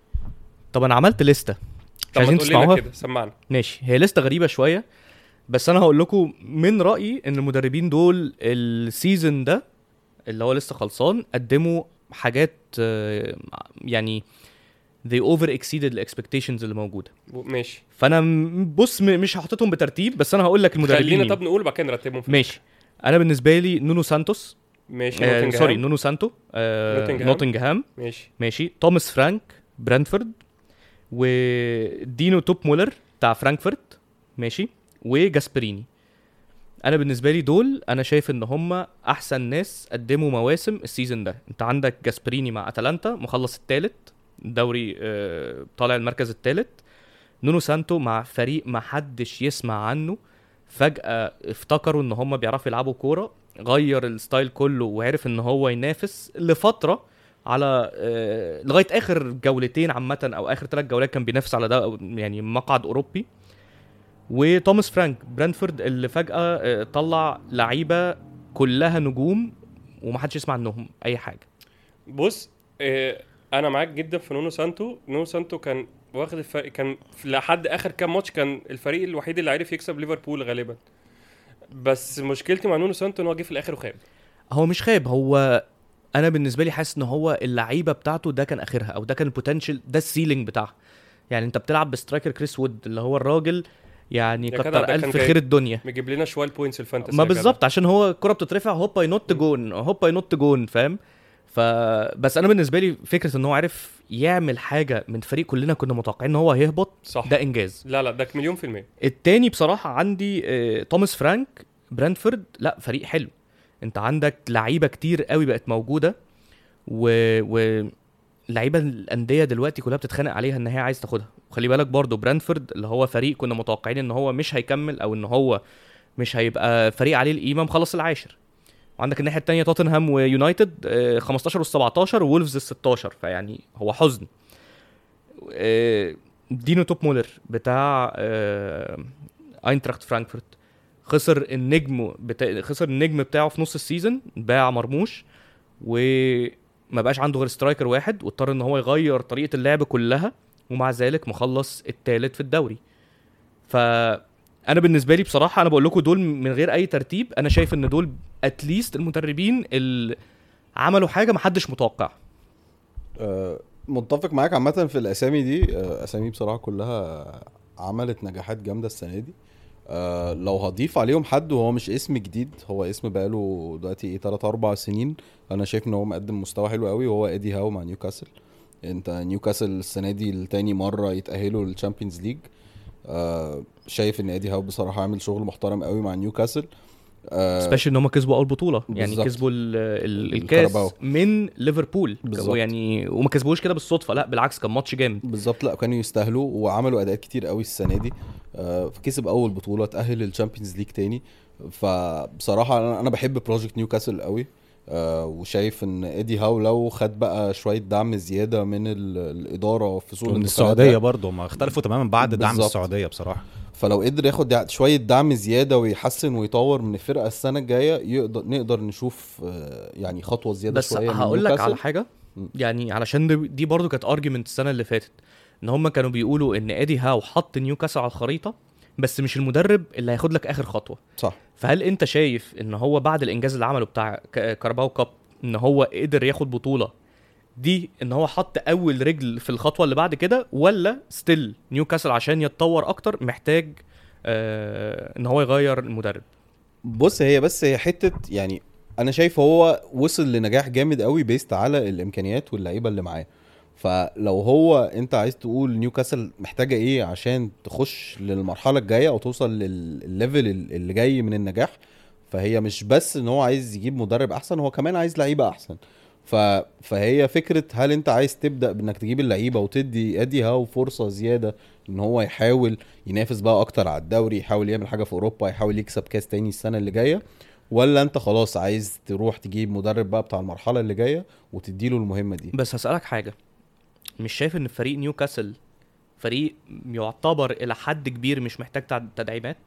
[SPEAKER 3] طب انا عملت لستة مش
[SPEAKER 2] طب ما
[SPEAKER 3] عايزين
[SPEAKER 2] تقول لنا
[SPEAKER 3] تسمعوها
[SPEAKER 2] كده سمعنا
[SPEAKER 3] ماشي هي لسته غريبه شويه بس انا هقول لكم من رايي ان المدربين دول السيزون ده اللي هو لسه خلصان قدموا حاجات آه، يعني they over exceeded the expectations اللي موجوده
[SPEAKER 2] ماشي
[SPEAKER 3] فانا م- بص م- مش هحطهم بترتيب بس انا هقول لك المدربين
[SPEAKER 2] خلينا
[SPEAKER 3] مين.
[SPEAKER 2] طب نقول وبعد كده نرتبهم في
[SPEAKER 3] ماشي انا بالنسبه لي نونو سانتوس
[SPEAKER 2] ماشي
[SPEAKER 3] آه
[SPEAKER 2] نوتنجهام.
[SPEAKER 3] سوري نونو سانتو آه
[SPEAKER 2] نوتنجهام.
[SPEAKER 3] نوتنجهام
[SPEAKER 2] ماشي
[SPEAKER 3] ماشي توماس فرانك برانتفورد ودينو توب مولر بتاع فرانكفورت ماشي وجاسبريني انا بالنسبه لي دول انا شايف ان هم احسن ناس قدموا مواسم السيزون ده انت عندك جاسبريني مع اتلانتا مخلص الثالث دوري آه، طالع المركز الثالث نونو سانتو مع فريق ما حدش يسمع عنه فجأة افتكروا ان هم بيعرفوا يلعبوا كورة غير الستايل كله وعرف ان هو ينافس لفترة على آه، لغايه اخر جولتين عامه او اخر ثلاث جولات كان بينافس على ده يعني مقعد اوروبي وتوماس فرانك برانفورد اللي فجاه آه، طلع لعيبه كلها نجوم ومحدش يسمع عنهم اي حاجه
[SPEAKER 2] بص آه انا معاك جدا في نونو سانتو نونو سانتو كان واخد الفريق كان في- لحد اخر كام ماتش كان الفريق الوحيد اللي عرف يكسب ليفربول غالبا بس مشكلتي مع نونو سانتو ان هو جه في الاخر وخاب
[SPEAKER 3] هو مش خايب هو انا بالنسبه لي حاسس ان هو اللعيبه بتاعته ده كان اخرها او ده كان البوتنشال ده السيلينج بتاعها يعني انت بتلعب بسترايكر كريس وود اللي هو الراجل يعني
[SPEAKER 2] يا جدع
[SPEAKER 3] كتر
[SPEAKER 2] ده كان
[SPEAKER 3] الف
[SPEAKER 2] جاي-
[SPEAKER 3] خير الدنيا
[SPEAKER 2] مجيب لنا شويه البوينتس الفانتسي
[SPEAKER 3] ما
[SPEAKER 2] يا جدع.
[SPEAKER 3] بالظبط عشان هو الكره بتترفع هوبا ينط جون هوبا ينط جون فاهم فبس انا بالنسبه لي فكره ان هو عرف يعمل حاجه من فريق كلنا كنا متوقعين ان هو هيهبط
[SPEAKER 2] صح
[SPEAKER 3] ده انجاز
[SPEAKER 2] لا لا ده مليون في المية
[SPEAKER 3] التاني بصراحه عندي آه، توماس فرانك برانفورد لا فريق حلو انت عندك لعيبه كتير قوي بقت موجوده و, و... لعيبه الانديه دلوقتي كلها بتتخانق عليها ان هي عايز تاخدها وخلي بالك برضو برانفورد اللي هو فريق كنا متوقعين ان هو مش هيكمل او ان هو مش هيبقى فريق عليه القيمه مخلص العاشر وعندك الناحيه التانية توتنهام ويونايتد آه، 15 وال 17 وولفز ال 16 فيعني هو حزن آه، دينو توب مولر بتاع آه، اينتراخت فرانكفورت خسر النجم بتا... خسر النجم بتاعه في نص السيزون باع مرموش وما بقاش عنده غير سترايكر واحد واضطر ان هو يغير طريقه اللعب كلها ومع ذلك مخلص الثالث في الدوري فانا بالنسبه لي بصراحه انا بقول لكم دول من غير اي ترتيب انا شايف ان دول اتليست المدربين اللي عملوا حاجه محدش متوقع
[SPEAKER 4] آه، متفق معاك عامة في الأسامي دي آه، أسامي بصراحة كلها عملت نجاحات جامدة السنة دي آه، لو هضيف عليهم حد وهو مش اسم جديد هو اسم بقاله دلوقتي ايه 3 4 سنين انا شايف ان هو مقدم مستوى حلو قوي وهو ايدي هاو مع نيوكاسل انت نيوكاسل السنه دي لتاني مره يتاهلوا للشامبيونز ليج آه شايف ان ايدي هاو بصراحه عامل شغل محترم قوي مع نيوكاسل آه
[SPEAKER 3] سبيشال ان هم كسبوا اول بطوله يعني
[SPEAKER 4] بالظبط.
[SPEAKER 3] كسبوا ال ال الكاس
[SPEAKER 4] الكاراباو.
[SPEAKER 3] من ليفربول
[SPEAKER 4] بالظبط.
[SPEAKER 3] يعني وما كسبوش كده بالصدفه لا بالعكس كان ماتش جامد
[SPEAKER 4] بالظبط لا كانوا يستاهلوا وعملوا اداءات كتير قوي السنه دي آه، كسب اول بطوله تاهل للشامبيونز ليج تاني فبصراحه انا أنا بحب بروجكت نيوكاسل قوي آه، وشايف ان ايدي هاو لو خد بقى شويه دعم زياده من ال- الاداره في سوق
[SPEAKER 1] ومن
[SPEAKER 4] الانتقالات
[SPEAKER 1] السعوديه
[SPEAKER 4] ده،
[SPEAKER 1] برضه ما اختلفوا تماما بعد دعم
[SPEAKER 4] بالظبط.
[SPEAKER 1] السعوديه بصراحه
[SPEAKER 4] فلو قدر ياخد دع- شويه دعم زياده ويحسن ويطور من الفرقه السنه الجايه يقدر نقدر نشوف آه، يعني خطوه زياده
[SPEAKER 3] بس
[SPEAKER 4] شويه من
[SPEAKER 3] هقول لك على
[SPEAKER 4] نيوكاسل.
[SPEAKER 3] حاجه
[SPEAKER 4] م.
[SPEAKER 3] يعني علشان دي- دي برضو كانت ارجيومنت السنه اللي فاتت ان هم كانوا بيقولوا ان ادي هاو حط نيوكاسل على الخريطه بس مش المدرب اللي هياخد لك اخر خطوه
[SPEAKER 4] صح
[SPEAKER 3] فهل انت شايف ان هو بعد الانجاز اللي عمله بتاع ك- كارباو كاب ان هو قدر ياخد بطوله دي ان هو حط اول رجل في الخطوه اللي بعد كده ولا ستيل نيوكاسل عشان يتطور اكتر محتاج آه ان هو يغير المدرب
[SPEAKER 4] بص هي بس هي حته يعني انا شايف هو وصل لنجاح جامد قوي بيست على الامكانيات واللعيبه اللي معاه فلو هو انت عايز تقول نيوكاسل محتاجه ايه عشان تخش للمرحله الجايه او توصل لل- للليفل اللي جاي من النجاح فهي مش بس ان هو عايز يجيب مدرب احسن هو كمان عايز لعيبه احسن ف... فهي فكره هل انت عايز تبدا بانك تجيب اللعيبه وتدي ادي هاو فرصه زياده ان هو يحاول ينافس بقى اكتر على الدوري يحاول يعمل حاجه في اوروبا يحاول يكسب كاس تاني السنه اللي جايه ولا انت خلاص عايز تروح تجيب مدرب بقى بتاع المرحله اللي جايه وتديله المهمه دي
[SPEAKER 3] بس هسألك حاجة مش شايف ان فريق نيوكاسل فريق يعتبر الى حد كبير مش محتاج تع- تدعيمات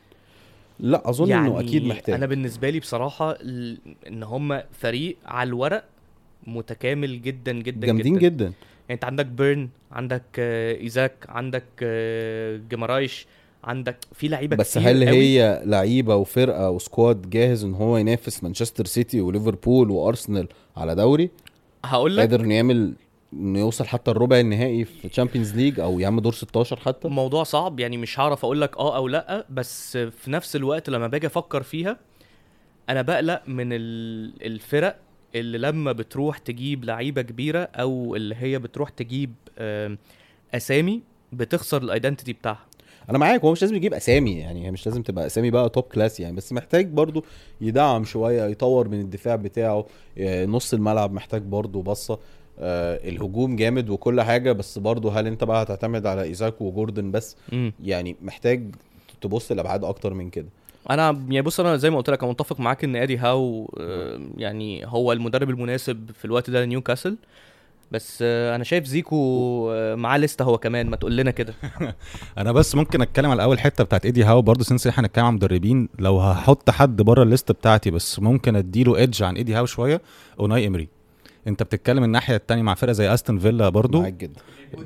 [SPEAKER 4] لا اظن يعني انه اكيد محتاج
[SPEAKER 3] انا بالنسبة لي بصراحة ال- ان هم فريق على الورق متكامل جدا جدا
[SPEAKER 4] جامدين
[SPEAKER 3] جدا.
[SPEAKER 4] جدا
[SPEAKER 3] يعني انت عندك بيرن عندك آه، ايزاك عندك آه، جمرايش عندك في لعيبه
[SPEAKER 4] بس
[SPEAKER 3] كتير
[SPEAKER 4] هل
[SPEAKER 3] قوي.
[SPEAKER 4] هي لعيبه وفرقه وسكواد جاهز ان هو ينافس مانشستر سيتي وليفربول وارسنال على دوري
[SPEAKER 3] هقول لك
[SPEAKER 4] قادر انه يعمل انه يوصل حتى الربع النهائي في تشامبيونز ليج او يا عم دور 16 حتى
[SPEAKER 3] موضوع صعب يعني مش هعرف اقول لك اه او لا بس في نفس الوقت لما باجي افكر فيها انا بقلق من ال- الفرق اللي لما بتروح تجيب لعيبه كبيره او اللي هي بتروح تجيب آم، اسامي بتخسر الايدنتيتي بتاعها
[SPEAKER 4] انا معاك هو مش لازم يجيب اسامي يعني هي مش لازم تبقى اسامي بقى توب كلاس يعني بس محتاج برضو يدعم شويه يطور من الدفاع بتاعه آه، نص الملعب محتاج برضو بصه آه الهجوم جامد وكل حاجه بس برضو هل انت بقى هتعتمد على ايزاك وجوردن بس
[SPEAKER 3] مم.
[SPEAKER 4] يعني محتاج تبص لابعاد اكتر من كده
[SPEAKER 3] انا يعني بص انا زي ما قلت لك انا متفق معاك ان ادي هاو آه، يعني هو المدرب المناسب في الوقت ده لنيوكاسل بس آه، انا شايف زيكو آه، معاه لسته هو كمان ما تقول لنا كده
[SPEAKER 1] انا بس ممكن اتكلم على اول حته بتاعت ايدي هاو برضه سنس احنا هنتكلم عن مدربين لو هحط حد بره الليست بتاعتي بس ممكن اديله ايدج عن ايدي هاو شويه اوناي امري انت بتتكلم الناحيه التانية مع فرقه زي استون فيلا برضه
[SPEAKER 4] معاك جدا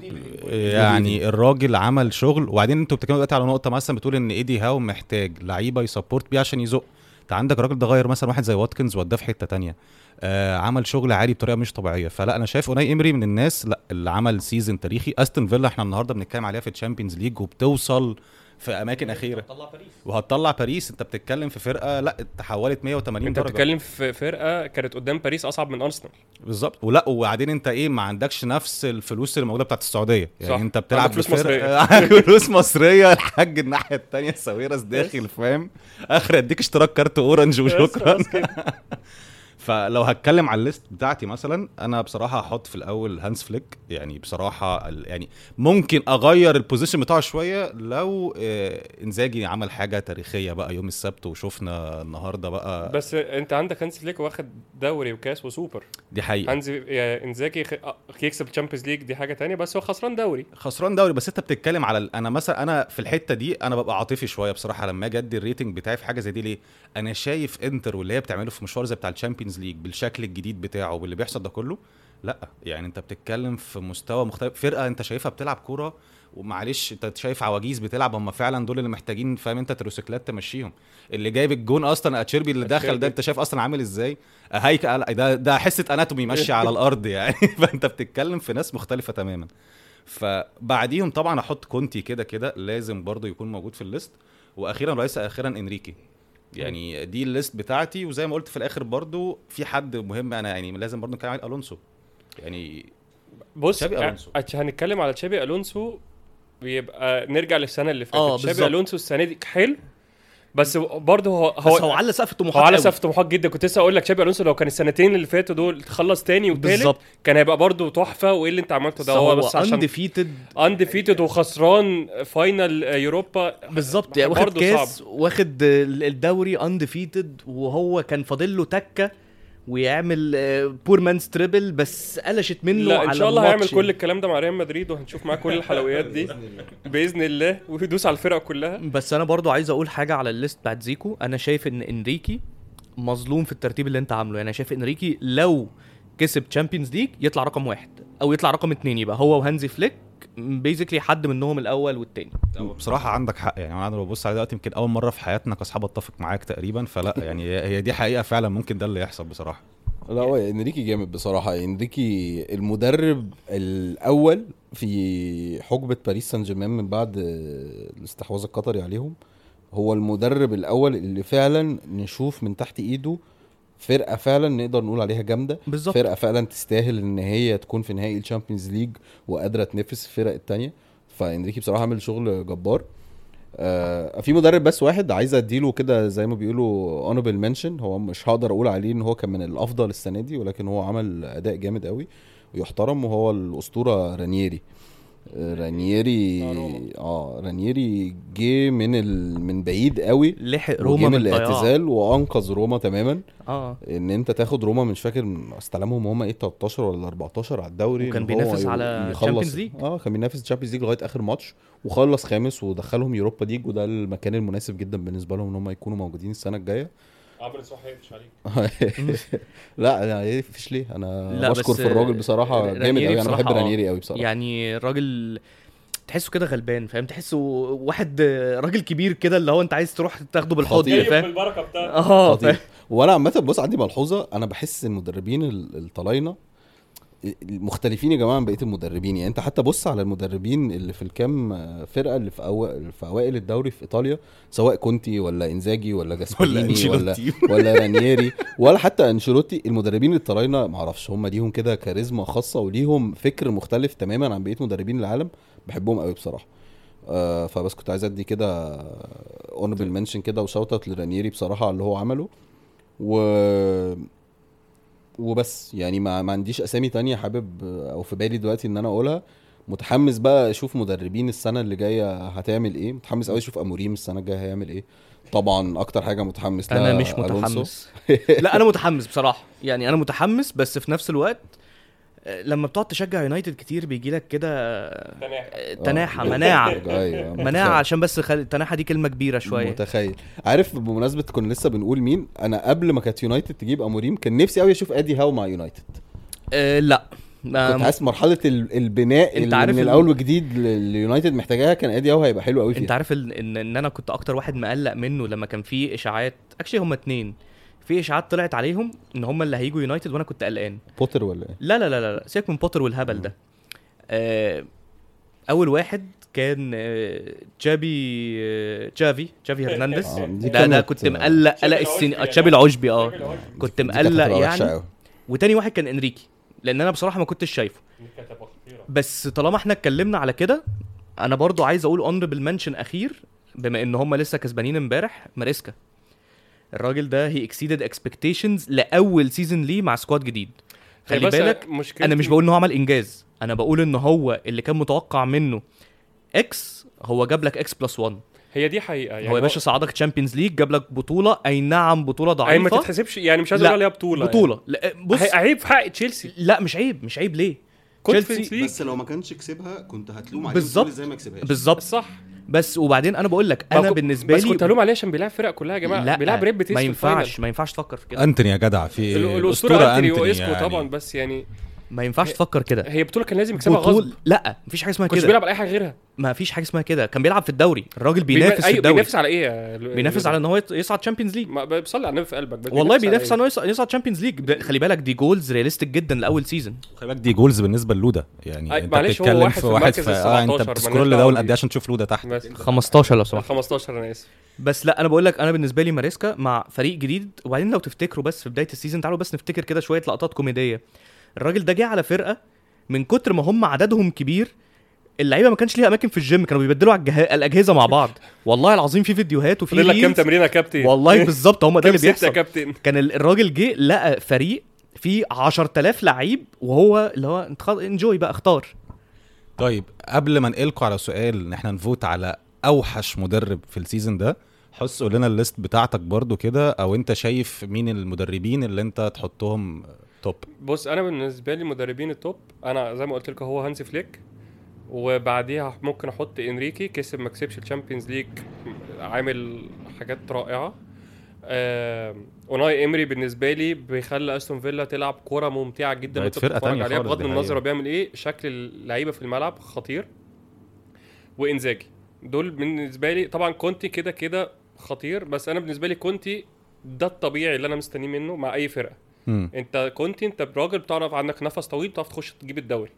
[SPEAKER 1] يعني الراجل عمل شغل وبعدين انتوا بتتكلموا دلوقتي على نقطه مثلا بتقول ان ايدي هاو محتاج لعيبه يسبورت بيه عشان يزق انت عندك الراجل ده غير مثلا واحد زي واتكنز وداه في حته تانية آه عمل شغل عالي بطريقه مش طبيعيه فلا انا شايف اوناي امري من الناس لا اللي عمل سيزون تاريخي استون فيلا احنا النهارده بنتكلم عليها في الشامبيونز ليج وبتوصل في اماكن اخيره وهتطلع باريس انت بتتكلم في فرقه لا تحولت 180
[SPEAKER 2] انت
[SPEAKER 1] درجه
[SPEAKER 2] بتتكلم في فرقه كانت قدام باريس اصعب من ارسنال
[SPEAKER 1] بالظبط ولا وبعدين انت ايه ما عندكش نفس الفلوس اللي موجوده بتاعت السعوديه يعني
[SPEAKER 2] صح.
[SPEAKER 1] انت بتلعب
[SPEAKER 2] عندك فلوس
[SPEAKER 1] بفرقة- فلوس مصريه الحاج الناحيه التانية ساويرس داخل فاهم اخر اديك اشتراك كارت اورنج وشكرا
[SPEAKER 2] بس كده.
[SPEAKER 1] فلو هتكلم على الليست بتاعتي مثلا انا بصراحه هحط في الاول هانس فليك يعني بصراحه ال- يعني ممكن اغير البوزيشن بتاعه شويه لو آه، انزاجي عمل حاجه تاريخيه بقى يوم السبت وشفنا النهارده بقى
[SPEAKER 2] بس انت عندك هانز فليك واخد دوري وكاس وسوبر
[SPEAKER 1] دي حقيقه
[SPEAKER 2] هانز يا انزاجي خ- آه، يكسب الشامبيونز ليج دي حاجه تانية بس هو خسران دوري
[SPEAKER 1] خسران دوري بس انت بتتكلم على ال- انا مثلا انا في الحته دي انا ببقى عاطفي شويه بصراحه لما اجي ادي الريتنج بتاعي في حاجه زي دي ليه انا شايف انتر واللي هي بتعمله في مشوار زي بتاع الشامبيونز ليج بالشكل الجديد بتاعه واللي بيحصل ده كله لا يعني انت بتتكلم في مستوى مختلف فرقه انت شايفها بتلعب كوره ومعلش انت شايف عواجيز بتلعب هم فعلا دول اللي محتاجين فاهم انت تروسيكلات تمشيهم اللي جايب الجون اصلا اتشيربي اللي دخل
[SPEAKER 2] أتشيربي.
[SPEAKER 1] ده انت شايف اصلا عامل ازاي هيكل ده ده حصه اناتومي ماشيه على الارض يعني فانت بتتكلم في ناس مختلفه تماما فبعديهم طبعا احط كونتي كده كده لازم برضه يكون موجود في الليست واخيرا وليس اخيرا انريكي يعني دي الليست بتاعتي وزي ما قلت في الاخر برضه في حد مهم انا يعني لازم برضه نتكلم عليه الونسو يعني
[SPEAKER 2] بص
[SPEAKER 1] تشابي
[SPEAKER 2] ع-
[SPEAKER 1] ألونسو.
[SPEAKER 2] عش- هنتكلم على تشابي الونسو بيبقى نرجع للسنه اللي
[SPEAKER 3] اه،
[SPEAKER 2] فاتت تشابي
[SPEAKER 3] بالظبط.
[SPEAKER 2] الونسو السنه دي حلو بس برضه هو
[SPEAKER 3] هو بس هو على سقف الطموحات
[SPEAKER 2] هو على
[SPEAKER 3] قوي.
[SPEAKER 2] سقف طموحات جدا كنت لسه اقول لك تشابي الونسو لو كان السنتين اللي فاتوا دول خلص تاني وتالت
[SPEAKER 3] بالظبط
[SPEAKER 2] كان هيبقى برضه تحفه وايه اللي انت عملته ده هو بس عشان
[SPEAKER 3] انديفيتد
[SPEAKER 2] انديفيتد وخسران فاينل يوروبا
[SPEAKER 3] بالظبط يعني واخد
[SPEAKER 2] برضه
[SPEAKER 3] كاس
[SPEAKER 2] صعب.
[SPEAKER 3] واخد ال- الدوري انديفيتد وهو كان فاضل له تكه ويعمل بور مانز تريبل بس قلشت منه
[SPEAKER 2] لا
[SPEAKER 3] على
[SPEAKER 2] ان شاء الله هيعمل
[SPEAKER 3] الماتش.
[SPEAKER 2] كل الكلام ده مع ريال مدريد وهنشوف معاه كل الحلويات دي باذن الله ويدوس على الفرق كلها
[SPEAKER 3] بس انا برضو عايز اقول حاجه على الليست بتاعت زيكو انا شايف ان انريكي مظلوم في الترتيب اللي انت عامله يعني انا شايف انريكي لو كسب تشامبيونز ليج يطلع رقم واحد او يطلع رقم اتنين يبقى هو وهانزي فليك بيزيكلي حد منهم الاول والتاني
[SPEAKER 1] بصراحة عندك حق يعني انا ببص على دلوقتي يمكن اول مرة في حياتنا كاصحاب اتفق معاك تقريبا فلا يعني هي هي دي حقيقة فعلا ممكن ده اللي يحصل بصراحة
[SPEAKER 4] لا هو انريكي جامد بصراحه انريكي المدرب الاول في حقبه باريس سان جيرمان من بعد الاستحواذ القطري عليهم هو المدرب الاول اللي فعلا نشوف من تحت ايده فرقه فعلا نقدر نقول عليها جامده
[SPEAKER 3] بالظبط
[SPEAKER 4] فرقه فعلا تستاهل ان هي تكون في نهائي الشامبيونز ليج وقادره تنافس الفرق التانية فانريكي بصراحه عامل شغل جبار آه في مدرب بس واحد عايز اديله كده زي ما بيقولوا اونبل منشن هو مش هقدر اقول عليه ان هو كان من الافضل السنه دي ولكن هو عمل اداء جامد قوي ويحترم وهو الاسطوره رانييري آه، رانييري
[SPEAKER 2] آه، روما.
[SPEAKER 4] اه رانييري جه من ال... من بعيد قوي
[SPEAKER 3] لحق
[SPEAKER 4] روما
[SPEAKER 3] روما
[SPEAKER 4] من
[SPEAKER 3] من الضياع
[SPEAKER 4] الاعتزال وانقذ روما تماما
[SPEAKER 3] اه
[SPEAKER 4] ان انت تاخد روما مش فاكر استلمهم هم ايه 13 ولا 14 على الدوري
[SPEAKER 3] وكان
[SPEAKER 4] إن هو
[SPEAKER 3] بينافس
[SPEAKER 4] ي-
[SPEAKER 3] على
[SPEAKER 4] يخلص-
[SPEAKER 3] Champions League.
[SPEAKER 4] اه كان بينافس تشامبيونز ليج لغايه اخر ماتش وخلص خامس ودخلهم يوروبا ليج وده المكان المناسب جدا بالنسبه لهم ان هم يكونوا موجودين السنه الجايه
[SPEAKER 2] عمرو صح يقفش عليك
[SPEAKER 4] لا انا إيه، فيش ليه انا
[SPEAKER 3] لا،
[SPEAKER 4] بشكر
[SPEAKER 3] بس
[SPEAKER 4] في الراجل بصراحه
[SPEAKER 3] رانييري
[SPEAKER 4] جامد قوي انا بحب
[SPEAKER 3] بصراحة آه.
[SPEAKER 4] رانييري قوي بصراحه
[SPEAKER 3] يعني راجل تحسه كده غلبان فاهم تحسه واحد راجل كبير كده اللي هو انت عايز تروح تاخده بالحضن
[SPEAKER 4] خطير.
[SPEAKER 3] فاهم
[SPEAKER 2] بالبركه بتاعته
[SPEAKER 3] اه
[SPEAKER 4] خطير
[SPEAKER 3] فاهم
[SPEAKER 4] وانا عامه بص عندي ملحوظه انا بحس المدربين ال- الطلاينه مختلفين يا جماعه عن بقيه المدربين يعني انت حتى بص على المدربين اللي في الكام فرقه اللي في أوائل في اوائل الدوري في ايطاليا سواء كونتي ولا انزاجي ولا جاسبريني ولا
[SPEAKER 1] أنشيلوتي.
[SPEAKER 4] ولا رانييري ولا حتى انشيلوتي المدربين الطلاينه معرفش هم ليهم كده كاريزما خاصه وليهم فكر مختلف تماما عن بقيه مدربين العالم بحبهم قوي بصراحه آه فبس كنت عايز ادي كده اونبل منشن كده وشوت اوت لرانييري بصراحه على اللي هو عمله و وبس يعني ما, ما عنديش اسامي تانية حابب او في بالي دلوقتي ان انا اقولها متحمس بقى اشوف مدربين السنه اللي جايه هتعمل ايه متحمس قوي اشوف اموريم السنه الجايه هيعمل ايه طبعا اكتر حاجه متحمس لها
[SPEAKER 3] انا مش
[SPEAKER 4] ألونسو.
[SPEAKER 3] متحمس لا انا متحمس بصراحه يعني انا متحمس بس في نفس الوقت آه، لما بتقعد تشجع يونايتد كتير بيجي لك كده آه، تناحه
[SPEAKER 4] آه،
[SPEAKER 3] مناعه
[SPEAKER 4] أيوة،
[SPEAKER 3] مناعه
[SPEAKER 4] متخيل.
[SPEAKER 3] عشان بس خل... التناحه دي كلمه كبيره شويه
[SPEAKER 4] متخيل عارف بمناسبه كنا لسه بنقول مين انا قبل ما كانت يونايتد تجيب اموريم كان نفسي قوي اشوف ادي هاو مع يونايتد
[SPEAKER 3] آه لا
[SPEAKER 4] كنت
[SPEAKER 3] آه
[SPEAKER 4] حاسس مرحله ال- البناء
[SPEAKER 3] أنت
[SPEAKER 4] اللي
[SPEAKER 3] عارف
[SPEAKER 4] من
[SPEAKER 3] ال-
[SPEAKER 4] الاول وجديد اليونايتد محتاجاها كان ادي هاو هيبقى حلو قوي فيها
[SPEAKER 3] انت عارف ال- ان ان انا كنت اكتر واحد مقلق منه لما كان في اشاعات اكشلي هما اتنين في اشاعات طلعت عليهم ان هما اللي هيجوا يونايتد وانا كنت قلقان
[SPEAKER 4] بوتر ولا ايه
[SPEAKER 3] لا لا لا لا سيبك من بوتر والهبل ده آه اول واحد كان آه، جابي آه، جافي جافي هرنانديز
[SPEAKER 4] آه، دي
[SPEAKER 3] ده ده
[SPEAKER 4] كانت-
[SPEAKER 3] كنت مقلق قلق السن تشابي العشبي اه كنت
[SPEAKER 4] دي كانت
[SPEAKER 3] مقلق
[SPEAKER 4] هتبقى وحشة
[SPEAKER 3] يعني
[SPEAKER 4] أوي.
[SPEAKER 3] وتاني واحد كان انريكي لان انا بصراحه ما كنتش شايفه بس طالما احنا اتكلمنا على كده انا برضو عايز اقول اونربل منشن اخير بما ان هم لسه كسبانين امبارح ماريسكا الراجل ده هي اكسيدد اكسبكتيشنز لاول سيزون ليه مع سكواد جديد خلي بالك انا مش بقول ان هو عمل انجاز انا بقول ان هو اللي كان متوقع منه اكس هو جاب لك اكس بلس 1
[SPEAKER 2] هي دي حقيقه يعني
[SPEAKER 3] هو يا باشا صعدك تشامبيونز ليج جاب لك بطوله اي نعم بطوله
[SPEAKER 2] اي ما
[SPEAKER 3] ضعيفه
[SPEAKER 2] تتحسبش يعني مش عايز
[SPEAKER 3] لا،
[SPEAKER 2] اقول عليها بطوله
[SPEAKER 3] بطوله لا بص
[SPEAKER 2] يعني. عيب في حق تشيلسي
[SPEAKER 3] لا مش عيب مش عيب ليه
[SPEAKER 2] كونفرنس
[SPEAKER 3] تشيلسي
[SPEAKER 2] ليج
[SPEAKER 5] بس لو ما كانش كسبها كنت هتلوم عليه
[SPEAKER 3] بالظبط.
[SPEAKER 5] وتقول ازاي ما كسبهاش
[SPEAKER 3] بالظبط
[SPEAKER 2] صح
[SPEAKER 3] بس وبعدين انا بقول لك انا
[SPEAKER 2] ما كو-
[SPEAKER 3] بالنسبه
[SPEAKER 2] بس
[SPEAKER 3] لي
[SPEAKER 2] كنت هلوم عليه عشان بيلعب فرق كلها يا جماعه
[SPEAKER 3] لا
[SPEAKER 2] بيلعب ريد بيتيس
[SPEAKER 3] ما
[SPEAKER 2] في الفاينل.
[SPEAKER 3] ينفعش ما ينفعش تفكر في كده
[SPEAKER 1] انتوني يا جدع في
[SPEAKER 2] ال-
[SPEAKER 1] إيه؟
[SPEAKER 2] الاسطوره انتوني
[SPEAKER 1] أنتوني
[SPEAKER 2] واسكو
[SPEAKER 1] يعني.
[SPEAKER 2] طبعا بس يعني
[SPEAKER 3] ما ينفعش تفكر كده
[SPEAKER 2] هي بطوله كان لازم يكسبها
[SPEAKER 3] بطول
[SPEAKER 2] غصب
[SPEAKER 3] لا مفيش حاجه اسمها
[SPEAKER 2] كنتش
[SPEAKER 3] كده
[SPEAKER 2] بيلعب على اي حاجه غيرها
[SPEAKER 3] ما فيش حاجه اسمها كده كان بيلعب في الدوري الراجل بينافس
[SPEAKER 2] بينا-
[SPEAKER 3] في
[SPEAKER 2] أيوة،
[SPEAKER 3] الدوري
[SPEAKER 2] بينافس على ايه يا ل-
[SPEAKER 3] بينافس على ان هو يط- يصعد تشامبيونز ليج
[SPEAKER 2] ما بصلي على النبي في قلبك بس
[SPEAKER 3] والله بينافس
[SPEAKER 2] على
[SPEAKER 3] على انه يص- يصعد تشامبيونز ليج ده- خلي بالك دي جولز رياليستيك جدا لاول سيزون
[SPEAKER 1] خلي بالك دي جولز بالنسبه للودا يعني
[SPEAKER 2] أي،
[SPEAKER 1] انت
[SPEAKER 2] معلش، هو
[SPEAKER 1] بتتكلم
[SPEAKER 2] واحد
[SPEAKER 1] في
[SPEAKER 2] في
[SPEAKER 1] واحد
[SPEAKER 2] المركز
[SPEAKER 1] في
[SPEAKER 2] ال
[SPEAKER 1] اه انت
[SPEAKER 2] 17
[SPEAKER 1] بتسكرول
[SPEAKER 2] مالناش
[SPEAKER 1] داون
[SPEAKER 2] دعوة
[SPEAKER 1] قد
[SPEAKER 2] بيه.
[SPEAKER 1] ايه عشان تشوف لودا تحت
[SPEAKER 2] بس
[SPEAKER 3] 15 لو سمحت
[SPEAKER 2] 15 انا اسف
[SPEAKER 3] بس لا انا بقول لك انا بالنسبه لي ماريسكا مع فريق جديد وبعدين لو تفتكروا بس في بدايه السيزون تعالوا بس نفتكر كده شويه لقطات كوميديه الراجل ده جه على فرقه من كتر ما هم عددهم كبير اللعيبه ما كانش ليها اماكن في الجيم كانوا بيبدلوا على الجها... الاجهزه مع بعض والله العظيم في فيديوهات وفي
[SPEAKER 2] فاضل لك كام
[SPEAKER 3] reels.
[SPEAKER 2] تمرين يا كابتن
[SPEAKER 3] والله بالظبط هم ده
[SPEAKER 2] كام
[SPEAKER 3] اللي
[SPEAKER 2] ست يا
[SPEAKER 3] بيحصل
[SPEAKER 2] كابتن
[SPEAKER 3] كان ال- الراجل جه لقى فريق فيه 10000 لعيب وهو اللي هو انت انجوي بقى اختار
[SPEAKER 1] طيب قبل ما نقلكوا على سؤال ان احنا نفوت على اوحش مدرب في السيزون ده حس قول لنا الليست بتاعتك برضو كده او انت شايف مين المدربين اللي انت تحطهم توب
[SPEAKER 2] بص انا بالنسبه لي مدربين التوب انا زي ما قلت لك هو هانسي فليك وبعديها ممكن احط انريكي كسب ما كسبش الشامبيونز ليج عامل حاجات رائعه آه، اوناي امري بالنسبه لي بيخلي استون فيلا تلعب كوره ممتعه جدا
[SPEAKER 1] بقت
[SPEAKER 2] وانت
[SPEAKER 1] فرقة
[SPEAKER 2] بتتفرج
[SPEAKER 1] تانية
[SPEAKER 2] عليها
[SPEAKER 1] خالص،
[SPEAKER 2] بغض
[SPEAKER 1] دي
[SPEAKER 2] النظر
[SPEAKER 1] حقيقة.
[SPEAKER 2] هو بيعمل ايه شكل اللعيبه في الملعب خطير وانزاجي دول بالنسبه لي طبعا كونتي كده كده خطير بس انا بالنسبه لي كونتي ده الطبيعي اللي انا مستنيه منه مع اي فرقه
[SPEAKER 1] مم.
[SPEAKER 2] انت كنت انت راجل بتعرف عندك نفس طويل بتعرف تخش تجيب الدوري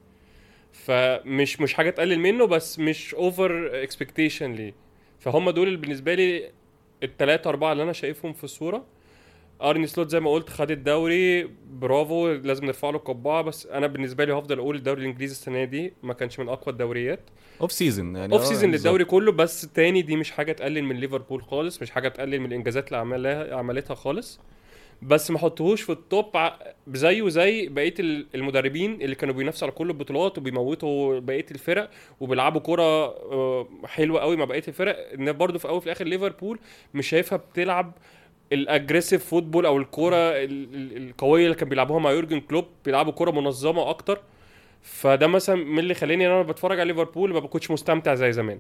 [SPEAKER 2] فمش مش حاجه تقلل منه بس مش اوفر اكسبكتيشن ليه فهم دول اللي بالنسبه لي الثلاثه اربعه اللي انا شايفهم في الصوره ارني سلوت زي ما قلت خد الدوري برافو لازم نرفع له القبعه بس انا بالنسبه لي هفضل اقول الدوري الانجليزي السنه دي ما كانش من اقوى الدوريات
[SPEAKER 1] اوف سيزون يعني
[SPEAKER 2] اوف
[SPEAKER 1] آه،
[SPEAKER 2] سيزون
[SPEAKER 1] بالظبط.
[SPEAKER 2] للدوري كله بس تاني دي مش حاجه تقلل من ليفربول خالص مش حاجه تقلل من الانجازات اللي عملها عملتها خالص بس ما حطوهوش في التوب ع- زيه زي بقيه ال- المدربين اللي كانوا بينافسوا على كل البطولات وبيموتوا بقيه الفرق وبيلعبوا كوره آه، حلوه قوي مع بقيه الفرق ان برضه في اول في الاخر ليفربول مش شايفها بتلعب الاجريسيف فوتبول او الكوره ال- ال- القويه اللي كان بيلعبوها مع يورجن كلوب بيلعبوا كوره منظمه اكتر فده مثلا من اللي خلاني ان انا بتفرج على ليفربول ما بكونش مستمتع زي زمان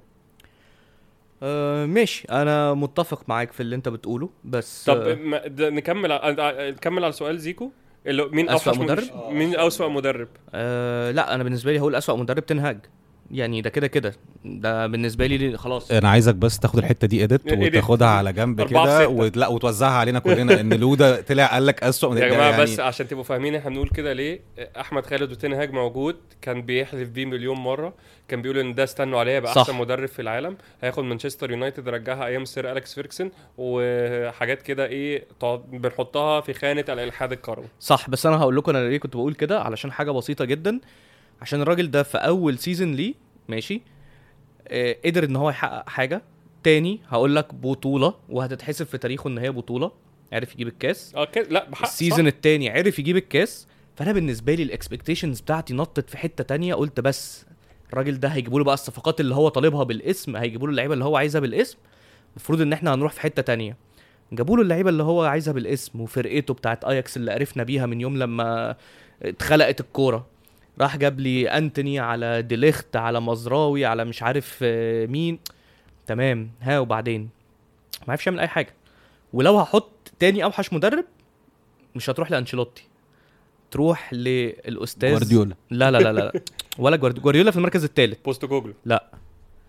[SPEAKER 3] آه ماشي انا متفق معاك في اللي انت بتقوله بس
[SPEAKER 2] طب
[SPEAKER 3] آه
[SPEAKER 2] ما- ده نكمل على نكمل على سؤال زيكو اللي مين
[SPEAKER 3] أسوأ
[SPEAKER 2] أوحش
[SPEAKER 3] مدرب؟
[SPEAKER 2] مين اسوأ مدرب
[SPEAKER 3] آه لا انا بالنسبه لي هقول اسوأ مدرب تنهاج يعني ده كده كده ده بالنسبه لي خلاص
[SPEAKER 1] انا عايزك بس تاخد الحته دي اديت
[SPEAKER 2] إيديت.
[SPEAKER 1] وتاخدها على جنب
[SPEAKER 2] أربعة
[SPEAKER 1] كده
[SPEAKER 2] في ستة.
[SPEAKER 1] وت- لا وتوزعها علينا كلنا ان لودا طلع قال لك اسوء من
[SPEAKER 2] يا
[SPEAKER 1] ده
[SPEAKER 2] جماعه
[SPEAKER 1] يعني
[SPEAKER 2] بس عشان تبقوا فاهمين احنا بنقول كده ليه احمد خالد وتنهاج موجود كان بيحلف بيه مليون مره كان بيقول ان ده استنوا عليه يبقى
[SPEAKER 3] صح.
[SPEAKER 2] احسن مدرب في العالم هياخد مانشستر يونايتد رجعها ايام سير اليكس فيركسون وحاجات كده ايه تقعد- بنحطها في خانه الالحاد الكروي
[SPEAKER 3] صح بس انا هقول لكم انا ليه كنت بقول كده علشان حاجه بسيطه جدا عشان الراجل ده في اول سيزون ليه ماشي آه قدر ان هو يحقق حاجه تاني هقول لك بطوله وهتتحسب في تاريخه ان هي بطوله عرف يجيب الكاس
[SPEAKER 2] اه كده لا بحق
[SPEAKER 3] السيزون
[SPEAKER 2] صح.
[SPEAKER 3] التاني عرف يجيب الكاس فانا بالنسبه لي الاكسبكتيشنز بتاعتي نطت في حته تانية قلت بس الراجل ده هيجيبوا له بقى الصفقات اللي هو طالبها بالاسم هيجيبوا له اللعيبه اللي هو عايزها بالاسم المفروض ان احنا هنروح في حته تانية جابوا له اللعيبه اللي هو عايزها بالاسم وفرقته بتاعت اياكس اللي عرفنا بيها من يوم لما اتخلقت الكوره راح جاب لي انتوني على ديليخت على مزراوي على مش عارف آه، مين تمام ها وبعدين ما عرفش يعمل اي حاجه ولو هحط تاني اوحش مدرب مش هتروح لانشيلوتي تروح للاستاذ
[SPEAKER 4] جوارديولا
[SPEAKER 3] لا لا لا لا ولا جوارديولا جوارديولا في المركز الثالث
[SPEAKER 2] بوست جوجل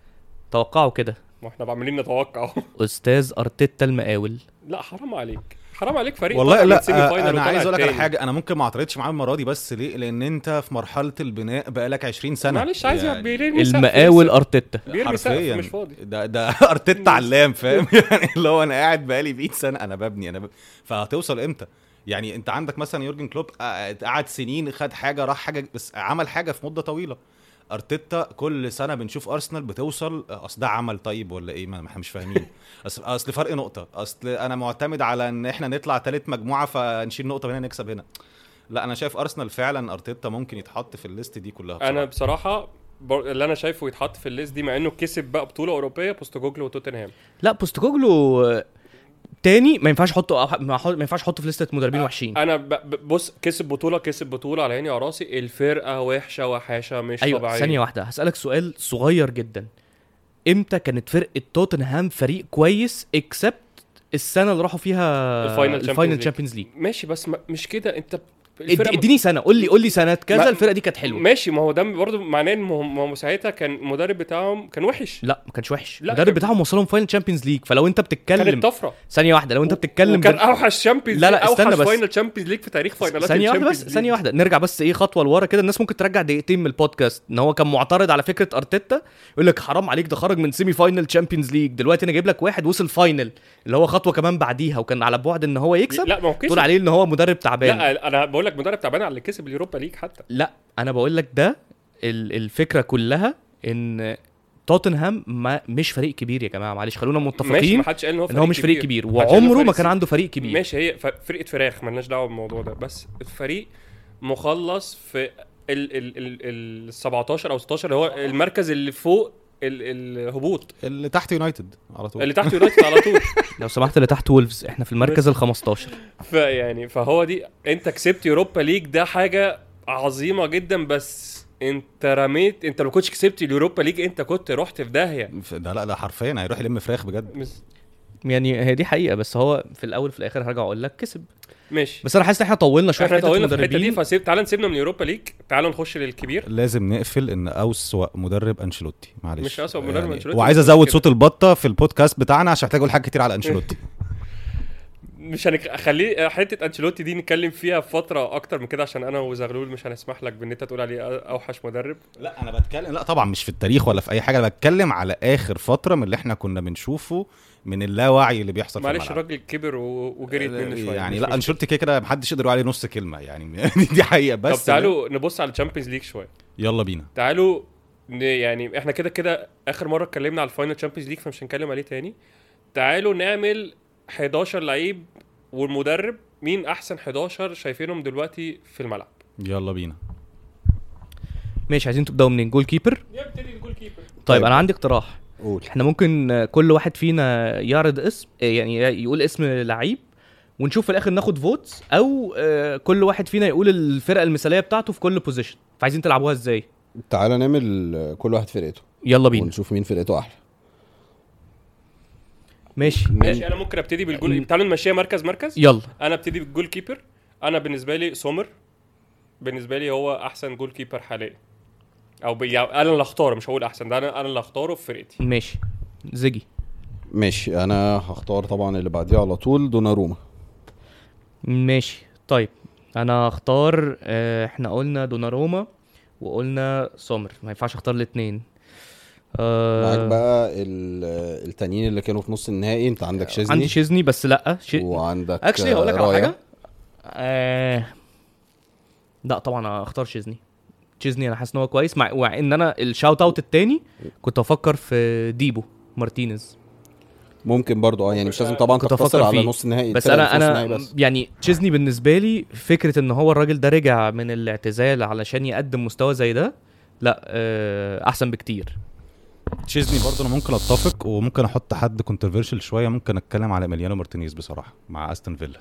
[SPEAKER 3] توقعوا كده
[SPEAKER 2] ما احنا عمالين نتوقع
[SPEAKER 3] استاذ ارتيتا المقاول
[SPEAKER 2] لا حرام عليك حرام عليك فريق
[SPEAKER 1] والله
[SPEAKER 2] طالع من
[SPEAKER 1] لا
[SPEAKER 2] سيمي
[SPEAKER 1] آه،
[SPEAKER 2] فاينل
[SPEAKER 1] انا
[SPEAKER 2] وطالع
[SPEAKER 1] عايز اقول لك على
[SPEAKER 2] التاني.
[SPEAKER 1] حاجه انا ممكن ما اعترضش معاه المره دي بس ليه لان انت في مرحله البناء بقالك 20 سنه
[SPEAKER 2] معلش عايز
[SPEAKER 1] يعني
[SPEAKER 2] بيرمي سقف
[SPEAKER 3] المقاول
[SPEAKER 2] لسه.
[SPEAKER 3] ارتيتا
[SPEAKER 2] بيرمي سقف
[SPEAKER 1] حرفيا
[SPEAKER 2] مش فاضي
[SPEAKER 1] ده ده ارتيتا علام فاهم يعني اللي هو انا قاعد بقالي 100 سنه انا ببني انا ب... فهتوصل امتى يعني انت عندك مثلا يورجن كلوب قعد- قعد سنين خد حاجه راح حاجه بس عمل حاجه في مده طويله ارتيتا كل سنه بنشوف ارسنال بتوصل اصل ده عمل طيب ولا ايه ما ما احنا مش فاهمين اصل اصل فرق نقطه اصل انا معتمد على ان احنا نطلع ثالث مجموعه فنشيل نقطه من هنا نكسب هنا لا انا شايف ارسنال فعلا ارتيتا ممكن يتحط في الليست دي كلها
[SPEAKER 2] انا
[SPEAKER 1] بصراحة.
[SPEAKER 2] بصراحه بر- اللي انا شايفه يتحط في الليست دي مع انه كسب بقى بطوله اوروبيه بوستوجوجلو وتوتنهام
[SPEAKER 3] لا بوستوكوجلو آه، تاني ما ينفعش احطه أح- ما أح- ما ينفعش احطه في لسته مدربين وحشين
[SPEAKER 2] انا ب... ب- بص كسب بطوله كسب بطوله على عيني على راسي الفرقه وحشه وحاشه مش
[SPEAKER 3] ايوه
[SPEAKER 2] طبيعيه
[SPEAKER 3] ثانيه واحده هسالك سؤال صغير جدا امتى كانت فرقه توتنهام فريق كويس اكسبت السنه اللي راحوا فيها
[SPEAKER 2] الفاينل Champions
[SPEAKER 3] الفاينل
[SPEAKER 2] League.
[SPEAKER 3] تشامبيونز ليج
[SPEAKER 2] ماشي بس ما... مش كده انت
[SPEAKER 3] اد- اديني سنه قول لي قول لي سنه كذا
[SPEAKER 2] ما-
[SPEAKER 3] الفرقه دي كانت حلوه
[SPEAKER 2] ماشي ما هو ده برضه معناه ان ما هو- ما هو ساعتها كان المدرب بتاعهم كان وحش
[SPEAKER 3] لا ما كانش وحش
[SPEAKER 2] لا،
[SPEAKER 3] المدرب
[SPEAKER 2] كان-
[SPEAKER 3] بتاعهم وصلهم فاينل تشامبيونز ليج فلو انت بتتكلم
[SPEAKER 2] كانت طفره
[SPEAKER 3] ثانيه واحده لو انت بتتكلم
[SPEAKER 2] وكان
[SPEAKER 3] بال-
[SPEAKER 2] اوحش شامبيونز
[SPEAKER 3] لا، لا، استنى
[SPEAKER 2] اوحش
[SPEAKER 3] بس.
[SPEAKER 2] فاينل تشامبيونز ليج في تاريخ فاينالات
[SPEAKER 3] ثانية واحدة بس
[SPEAKER 2] الشامبيونز
[SPEAKER 3] ثانية
[SPEAKER 2] ليج.
[SPEAKER 3] واحدة نرجع بس ايه خطوة لورا كده الناس ممكن ترجع دقيقتين من البودكاست ان هو كان معترض على فكرة ارتيتا يقول لك حرام عليك ده خرج من سيمي فاينل تشامبيونز ليج دلوقتي انا جايب لك واحد وصل فاينل اللي هو خطوة كمان بعديها وكان على بعد ان هو يكسب
[SPEAKER 2] لا ما هو
[SPEAKER 3] تقول
[SPEAKER 2] كسب
[SPEAKER 3] عليه ان هو مدرب تعبان
[SPEAKER 2] لا انا بقول لك مدرب تعبان على اللي كسب اليوروبا ليج حتى
[SPEAKER 3] لا انا بقول لك ده ال- الفكرة كلها ان توتنهام ما مش فريق كبير يا جماعة معلش خلونا
[SPEAKER 2] ماشي
[SPEAKER 3] متفقين
[SPEAKER 2] ما حدش قال ان هو
[SPEAKER 3] ان هو مش فريق كبير
[SPEAKER 2] محدش قال إن هو
[SPEAKER 3] وعمره ما
[SPEAKER 2] فريق
[SPEAKER 3] كان عنده فريق كبير
[SPEAKER 2] ماشي هي ف- فرقه فراخ مالناش دعوه بالموضوع ده بس الفريق مخلص في ال ال ال ال 17 او 16 اللي هو المركز اللي فوق ال- الهبوط
[SPEAKER 1] اللي تحت يونايتد على طول
[SPEAKER 2] اللي تحت يونايتد على طول
[SPEAKER 3] لو سمحت اللي تحت وولفز احنا في المركز ال 15
[SPEAKER 2] فيعني فهو دي انت كسبت يوروبا ليج ده حاجه عظيمه جدا بس انت رميت انت لو كنتش كسبت اليوروبا ليج انت كنت رحت في داهيه
[SPEAKER 1] ده لا ده حرفيا هيروح يلم فراخ بجد
[SPEAKER 2] مس-
[SPEAKER 3] يعني هي دي حقيقة بس هو في الاول في الاخر هرجع اقول لك كسب
[SPEAKER 2] ماشي
[SPEAKER 3] بس انا حاسس ان احنا طولنا شويه
[SPEAKER 2] احنا
[SPEAKER 3] حتة
[SPEAKER 2] طولنا في الحته دي
[SPEAKER 3] المدربين.
[SPEAKER 2] فسيب تعال نسيبنا من اليوروبا ليج تعال نخش للكبير
[SPEAKER 1] لازم نقفل ان اسوأ مدرب انشيلوتي معلش
[SPEAKER 2] مش أسوأ مدرب أنشيلوتي،
[SPEAKER 1] وعايز
[SPEAKER 2] بس
[SPEAKER 1] ازود
[SPEAKER 2] كده.
[SPEAKER 1] صوت البطه في البودكاست بتاعنا عشان محتاج اقول حاجات كتير على انشيلوتي
[SPEAKER 2] مش هنخليه حته انشيلوتي دي نتكلم فيها في فتره اكتر من كده عشان انا وزغلول مش هنسمح لك بان انت تقول عليه اوحش مدرب
[SPEAKER 1] لا انا بتكلم لا طبعا مش في التاريخ ولا في اي حاجه انا بتكلم على اخر فتره من اللي احنا كنا بنشوفه من اللاوعي اللي بيحصل في
[SPEAKER 2] معلش
[SPEAKER 1] الملعب
[SPEAKER 2] الراجل كبر و- وجريت منه شويه
[SPEAKER 1] يعني
[SPEAKER 2] مش
[SPEAKER 1] لا
[SPEAKER 2] مشكلة.
[SPEAKER 1] انشيلوتي كده كده محدش يقدر يقول عليه نص كلمه يعني دي حقيقه بس
[SPEAKER 2] طب تعالوا نبص على الشامبيونز ليج شويه
[SPEAKER 1] يلا بينا
[SPEAKER 2] تعالوا ن- يعني احنا كده كده اخر مره اتكلمنا على الفاينل تشامبيونز ليج فمش هنتكلم عليه تاني تعالوا نعمل 11 لعيب والمدرب مين احسن 11 شايفينهم دلوقتي في الملعب
[SPEAKER 1] يلا بينا
[SPEAKER 3] ماشي عايزين تبداوا منين جول كيبر
[SPEAKER 2] يبتدي الجول كيبر
[SPEAKER 3] طيب,
[SPEAKER 4] طيب.
[SPEAKER 3] انا عندي اقتراح
[SPEAKER 4] قول
[SPEAKER 3] احنا ممكن آه، كل واحد فينا يعرض اسم آه، يعني يقول اسم لعيب ونشوف في الاخر ناخد فوتس او آه، كل واحد فينا يقول الفرقه المثاليه بتاعته في كل بوزيشن فعايزين تلعبوها ازاي
[SPEAKER 4] تعالى نعمل كل واحد فرقته
[SPEAKER 3] يلا بينا
[SPEAKER 4] ونشوف مين فرقته احلى
[SPEAKER 3] ماشي
[SPEAKER 2] ماشي انا ممكن ابتدي بالجول تعالوا نمشيها مركز مركز
[SPEAKER 3] يلا
[SPEAKER 2] انا ابتدي بالجول كيبر انا بالنسبه لي سومر بالنسبه لي هو احسن جول كيبر حاليا او بي... يعني انا اللي اختاره مش هقول احسن ده انا انا اللي اختاره في فرقتي
[SPEAKER 3] ماشي زيجي
[SPEAKER 4] ماشي انا هختار طبعا اللي بعديه على طول دوناروما
[SPEAKER 3] ماشي طيب انا هختار آه، احنا قلنا دوناروما وقلنا سومر ما ينفعش اختار الاثنين
[SPEAKER 4] معاك
[SPEAKER 3] آه
[SPEAKER 4] بقى ال- التانيين اللي كانوا في نص النهائي انت عندك شيزني
[SPEAKER 3] عندي شيزني بس لا شي...
[SPEAKER 4] وعندك
[SPEAKER 3] اكشلي هقول لك على
[SPEAKER 4] رايا.
[SPEAKER 3] حاجه آه... لا طبعا هختار شيزني تشيزني انا حاسس ان هو كويس مع, مع ان انا الشاوت اوت التاني كنت افكر في ديبو مارتينيز
[SPEAKER 4] ممكن برضو اه يعني مش لازم طبعا
[SPEAKER 3] كنت
[SPEAKER 4] تقتصر
[SPEAKER 3] أفكر
[SPEAKER 4] على
[SPEAKER 3] فيه.
[SPEAKER 4] نص النهائي
[SPEAKER 3] بس
[SPEAKER 4] الفرق اللي
[SPEAKER 3] انا
[SPEAKER 4] في نص
[SPEAKER 3] انا
[SPEAKER 4] النهائي بس
[SPEAKER 3] يعني تشيزني بالنسبه لي فكره ان هو الراجل ده رجع من الاعتزال علشان يقدم مستوى زي ده لا آه احسن بكتير
[SPEAKER 1] تشيزني برضه انا ممكن اتفق وممكن احط حد كونترفيرشل شويه ممكن اتكلم على مليانو مارتينيز بصراحه مع استون فيلا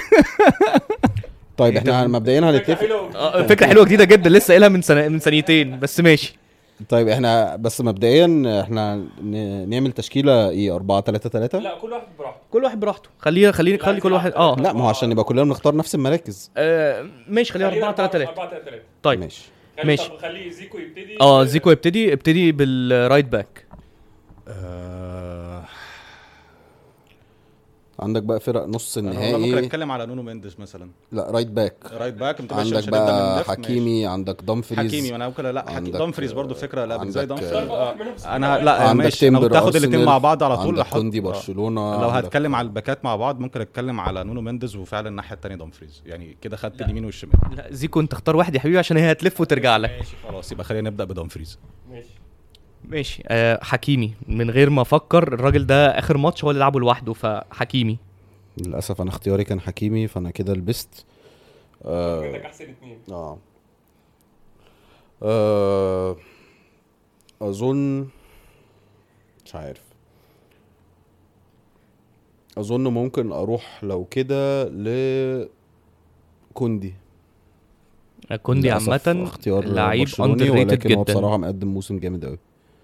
[SPEAKER 4] طيب احنا مبدئيا هنتفق
[SPEAKER 3] آه فكره حلوه جديده جدا لسه قايلها من سنه من ثانيتين بس ماشي
[SPEAKER 4] طيب احنا بس مبدئيا احنا ن- نعمل تشكيله ايه 4 3 3
[SPEAKER 2] لا كل واحد براحته
[SPEAKER 3] كل واحد براحته خليه خليه خلي كل واحد اه
[SPEAKER 4] لا ما هو عشان نبقى كلنا بنختار نفس المراكز
[SPEAKER 3] آه ماشي خليها 4 3 3
[SPEAKER 2] 4 3 3
[SPEAKER 3] طيب
[SPEAKER 4] ماشي
[SPEAKER 3] ماشي.
[SPEAKER 2] خلي زيكو يبتدي
[SPEAKER 3] اه زيكو يبتدي ابتدي بالرايت باك
[SPEAKER 1] آه،
[SPEAKER 4] عندك بقى فرق نص
[SPEAKER 1] انا والله ممكن
[SPEAKER 4] النهائي
[SPEAKER 1] اتكلم على نونو مينديز مثلا
[SPEAKER 4] لا رايت باك
[SPEAKER 1] رايت باك انت ماشي
[SPEAKER 4] عندك
[SPEAKER 1] مش هنبدأ من
[SPEAKER 4] بقى
[SPEAKER 1] الليفت،
[SPEAKER 4] حكيمي عندك دامفريز
[SPEAKER 1] ماشي. حكيمي انا ممكن لا حكيمي
[SPEAKER 4] عندك-
[SPEAKER 1] دامفريز برضو فكره لا زي
[SPEAKER 4] عندك-
[SPEAKER 1] دامفريز
[SPEAKER 2] اختار بقى
[SPEAKER 1] آه.
[SPEAKER 2] واحد منهم
[SPEAKER 1] انا
[SPEAKER 2] بس.
[SPEAKER 1] لا
[SPEAKER 4] عندك
[SPEAKER 1] ماشي لو
[SPEAKER 4] تيمبر
[SPEAKER 1] تاخد الاثنين
[SPEAKER 4] أرسنال،
[SPEAKER 1] مع بعض على طول
[SPEAKER 4] عندك
[SPEAKER 1] أحط-
[SPEAKER 4] كوندي
[SPEAKER 1] آه.
[SPEAKER 4] برشلونه
[SPEAKER 1] لو
[SPEAKER 4] عندك-
[SPEAKER 1] هتكلم على الباكات مع بعض ممكن اتكلم على نونو مينديز وفعلا الناحيه الثانيه دامفريز يعني كده خدت
[SPEAKER 3] لا.
[SPEAKER 1] اليمين والشمال
[SPEAKER 3] لا زيكو انت اختار واحد يا حبيبي عشان هي هتلف وترجع لك
[SPEAKER 1] ماشي خلاص يبقى خلينا نبدا بدامفريز
[SPEAKER 2] ماشي
[SPEAKER 3] ماشي آه حكيمي من غير ما افكر الراجل ده اخر ماتش هو اللي لعبه لوحده فحكيمي
[SPEAKER 4] للاسف انا اختياري كان حكيمي فانا كده لبست آه
[SPEAKER 2] عندك احسن اتنين
[SPEAKER 4] اه آه، اظن مش عارف اظن ممكن اروح لو كده ل كوندي
[SPEAKER 3] آه، كوندي
[SPEAKER 4] للأسف
[SPEAKER 3] عامة
[SPEAKER 4] اختيار
[SPEAKER 3] لعيب
[SPEAKER 4] برشلوني،
[SPEAKER 3] اندر ريتد
[SPEAKER 4] ولكن هو
[SPEAKER 3] جدا
[SPEAKER 4] بصراحه مقدم موسم جامد قوي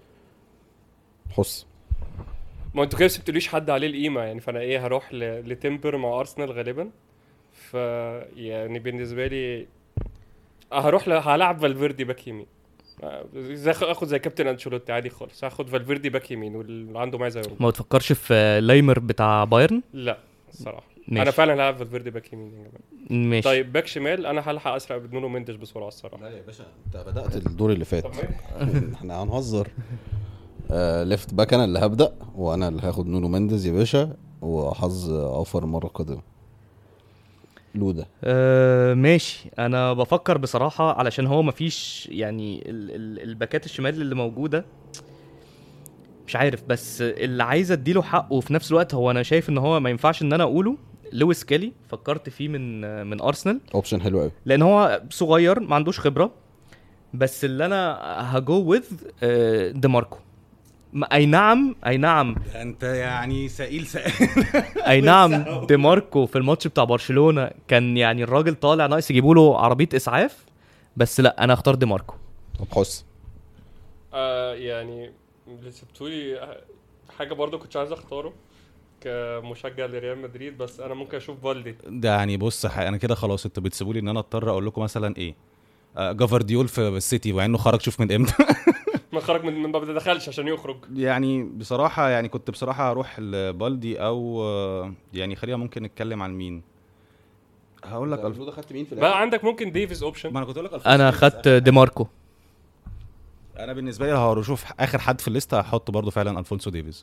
[SPEAKER 4] حس
[SPEAKER 2] ما انتوا كده ما سبتوليش حد عليه القيمه يعني فانا ايه هروح ل... لتمبر مع ارسنال غالبا ف يعني بالنسبه لي هروح ل... هلعب فالفيردي باك يمين آه، زي اخد زي كابتن انشيلوتي عادي خالص هاخد فالفيردي باك يمين واللي عنده معاه زي روما
[SPEAKER 3] ما بتفكرش في آه، لايمر بتاع بايرن
[SPEAKER 2] لا الصراحه
[SPEAKER 3] ماشي.
[SPEAKER 2] انا فعلا هلعب فالفيردي باك يمين يا جماعه
[SPEAKER 3] ماشي
[SPEAKER 2] طيب باك شمال انا هلحق اسرع بنونو مندش بسرعه الصراحه
[SPEAKER 4] لا يا باشا انت بدات الدور اللي فات
[SPEAKER 2] طب ماشي.
[SPEAKER 4] احنا هنهزر آه ليفت باك انا اللي هبدا وانا اللي هاخد نونو مندز يا باشا وحظ اوفر المره القادمه لودا
[SPEAKER 3] آه ماشي انا بفكر بصراحه علشان هو مفيش يعني ال ال الباكات الشمال اللي موجوده مش عارف بس اللي عايز اديله حقه وفي نفس الوقت هو انا شايف ان هو ما ينفعش ان انا اقوله لويس كيلي فكرت فيه من من ارسنال
[SPEAKER 4] اوبشن حلو قوي
[SPEAKER 3] لان هو صغير ما عندوش خبره بس اللي انا هجو وذ دي ماركو ما- اي نعم اي نعم
[SPEAKER 1] ده انت يعني سئيل سئيل
[SPEAKER 3] اي نعم دي ماركو في الماتش بتاع برشلونه كان يعني الراجل طالع ناقص يجيبوا له عربيه اسعاف بس لا انا اختار دي ماركو
[SPEAKER 4] طب حس
[SPEAKER 2] آه يعني اللي سبتولي آه، حاجه برضو كنت عايز اختاره كمشجع لريال مدريد بس انا ممكن اشوف بالدي
[SPEAKER 1] ده يعني بص ح- انا كده خلاص انتوا بتسيبوا لي ان انا اضطر اقول لكم مثلا ايه آه جافارديول في السيتي مع انه خرج شوف من امتى
[SPEAKER 2] ما خرج من من ما دخلش عشان يخرج
[SPEAKER 1] يعني بصراحه يعني كنت بصراحه هروح لبالدي او آه، يعني خلينا ممكن نتكلم عن مين هقول لك الف...
[SPEAKER 4] لودا خدت مين في
[SPEAKER 2] بقى عندك ممكن ديفيز اوبشن
[SPEAKER 1] ما انا كنت اقول لك
[SPEAKER 3] انا خدت دي ماركو
[SPEAKER 1] انا بالنسبه لي لو هشوف اخر حد في الليسته هحط برضو فعلا الفونسو ديفيز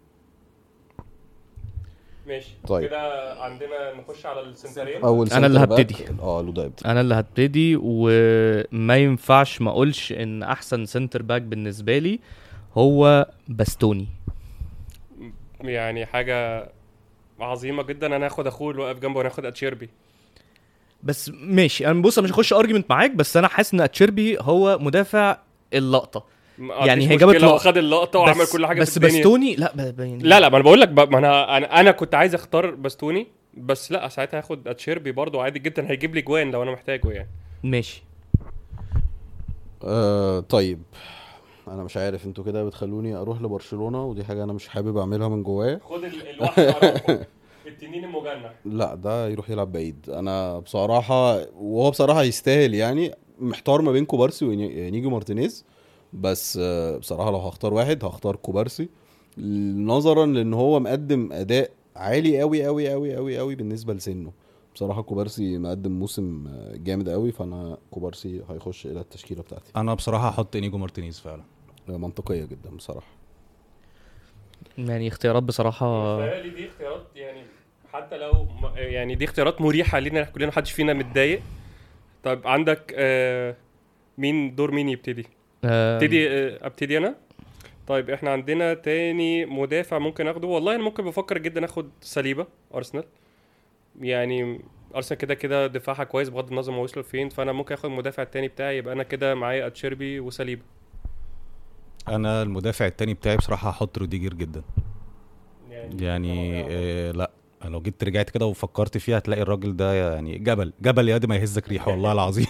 [SPEAKER 2] ماشي
[SPEAKER 4] طيب.
[SPEAKER 2] كده عندنا نخش على السنترين
[SPEAKER 4] اول
[SPEAKER 3] أنا اللي
[SPEAKER 4] center back.
[SPEAKER 3] هبتدي.
[SPEAKER 4] اه لودا ابتدي
[SPEAKER 3] انا اللي هبتدي وما ينفعش ما اقولش ان احسن سنتر باك بالنسبه لي هو باستوني
[SPEAKER 2] يعني حاجه عظيمه جدا انا هاخد اخوه اللي واقف جنبه وانا هاخد اتشيربي
[SPEAKER 3] بس ماشي انا بص أنا مش هخش ارجيومنت معاك بس انا حاسس ان اتشيربي هو مدافع اللقطه
[SPEAKER 2] ما
[SPEAKER 3] يعني
[SPEAKER 2] فيش
[SPEAKER 3] هي جابت
[SPEAKER 2] مشكلة، هو
[SPEAKER 3] لقطة.
[SPEAKER 2] خد اللقطه وعمل
[SPEAKER 3] بس
[SPEAKER 2] كل حاجه
[SPEAKER 3] بس
[SPEAKER 2] في الدنيا
[SPEAKER 3] باستوني لا ب... ب... يعني
[SPEAKER 2] لا لا ما انا بقول لك ب- ما انا انا انا كنت عايز اختار باستوني بس لا ساعتها هاخد اتشيربي برضو عادي جدا هيجيب لي جوان لو انا محتاجه يعني
[SPEAKER 3] ماشي
[SPEAKER 4] آه طيب انا مش عارف انتوا كده بتخلوني اروح لبرشلونه ودي حاجه انا مش حابب اعملها من جوايا
[SPEAKER 2] خد ال- الوحش التنين المجنح
[SPEAKER 4] لا ده يروح يلعب بعيد انا بصراحه وهو بصراحه يستاهل يعني محتار ما بين كوبارسي ونيجو مارتينيز بس آه، بصراحه لو هختار واحد هختار كوبارسي نظرا لان هو مقدم اداء عالي قوي قوي قوي قوي قوي بالنسبه لسنه بصراحه كوبارسي مقدم موسم آه، جامد قوي فانا كوبارسي هيخش الى التشكيله بتاعتي
[SPEAKER 1] انا بصراحه هحط انيجو مارتينيز فعلا
[SPEAKER 4] آه، منطقيه جدا بصراحه
[SPEAKER 3] يعني اختيارات بصراحه
[SPEAKER 2] بالنسبه لي دي اختيارات يعني حتى لو م- يعني دي اختيارات مريحه لينا كلنا محدش فينا متضايق طب عندك آه مين دور مين يبتدي
[SPEAKER 3] آه،
[SPEAKER 2] ابتدي آه ابتدي انا طيب احنا عندنا تاني مدافع ممكن اخده والله انا ممكن بفكر جدا اخد سليبه ارسنال يعني ارسنال كده كده دفاعها كويس بغض النظر ما وصلوا فين فانا ممكن اخد المدافع التاني بتاعي يبقى انا كده معايا اتشيربي وسليبه
[SPEAKER 1] انا المدافع التاني بتاعي بصراحه هحط روديجر جدا
[SPEAKER 2] يعني
[SPEAKER 1] يعني آه لا لو جيت رجعت كده وفكرت فيها هتلاقي الراجل ده يعني جبل جبل يا دي ما يهزك ريحه والله العظيم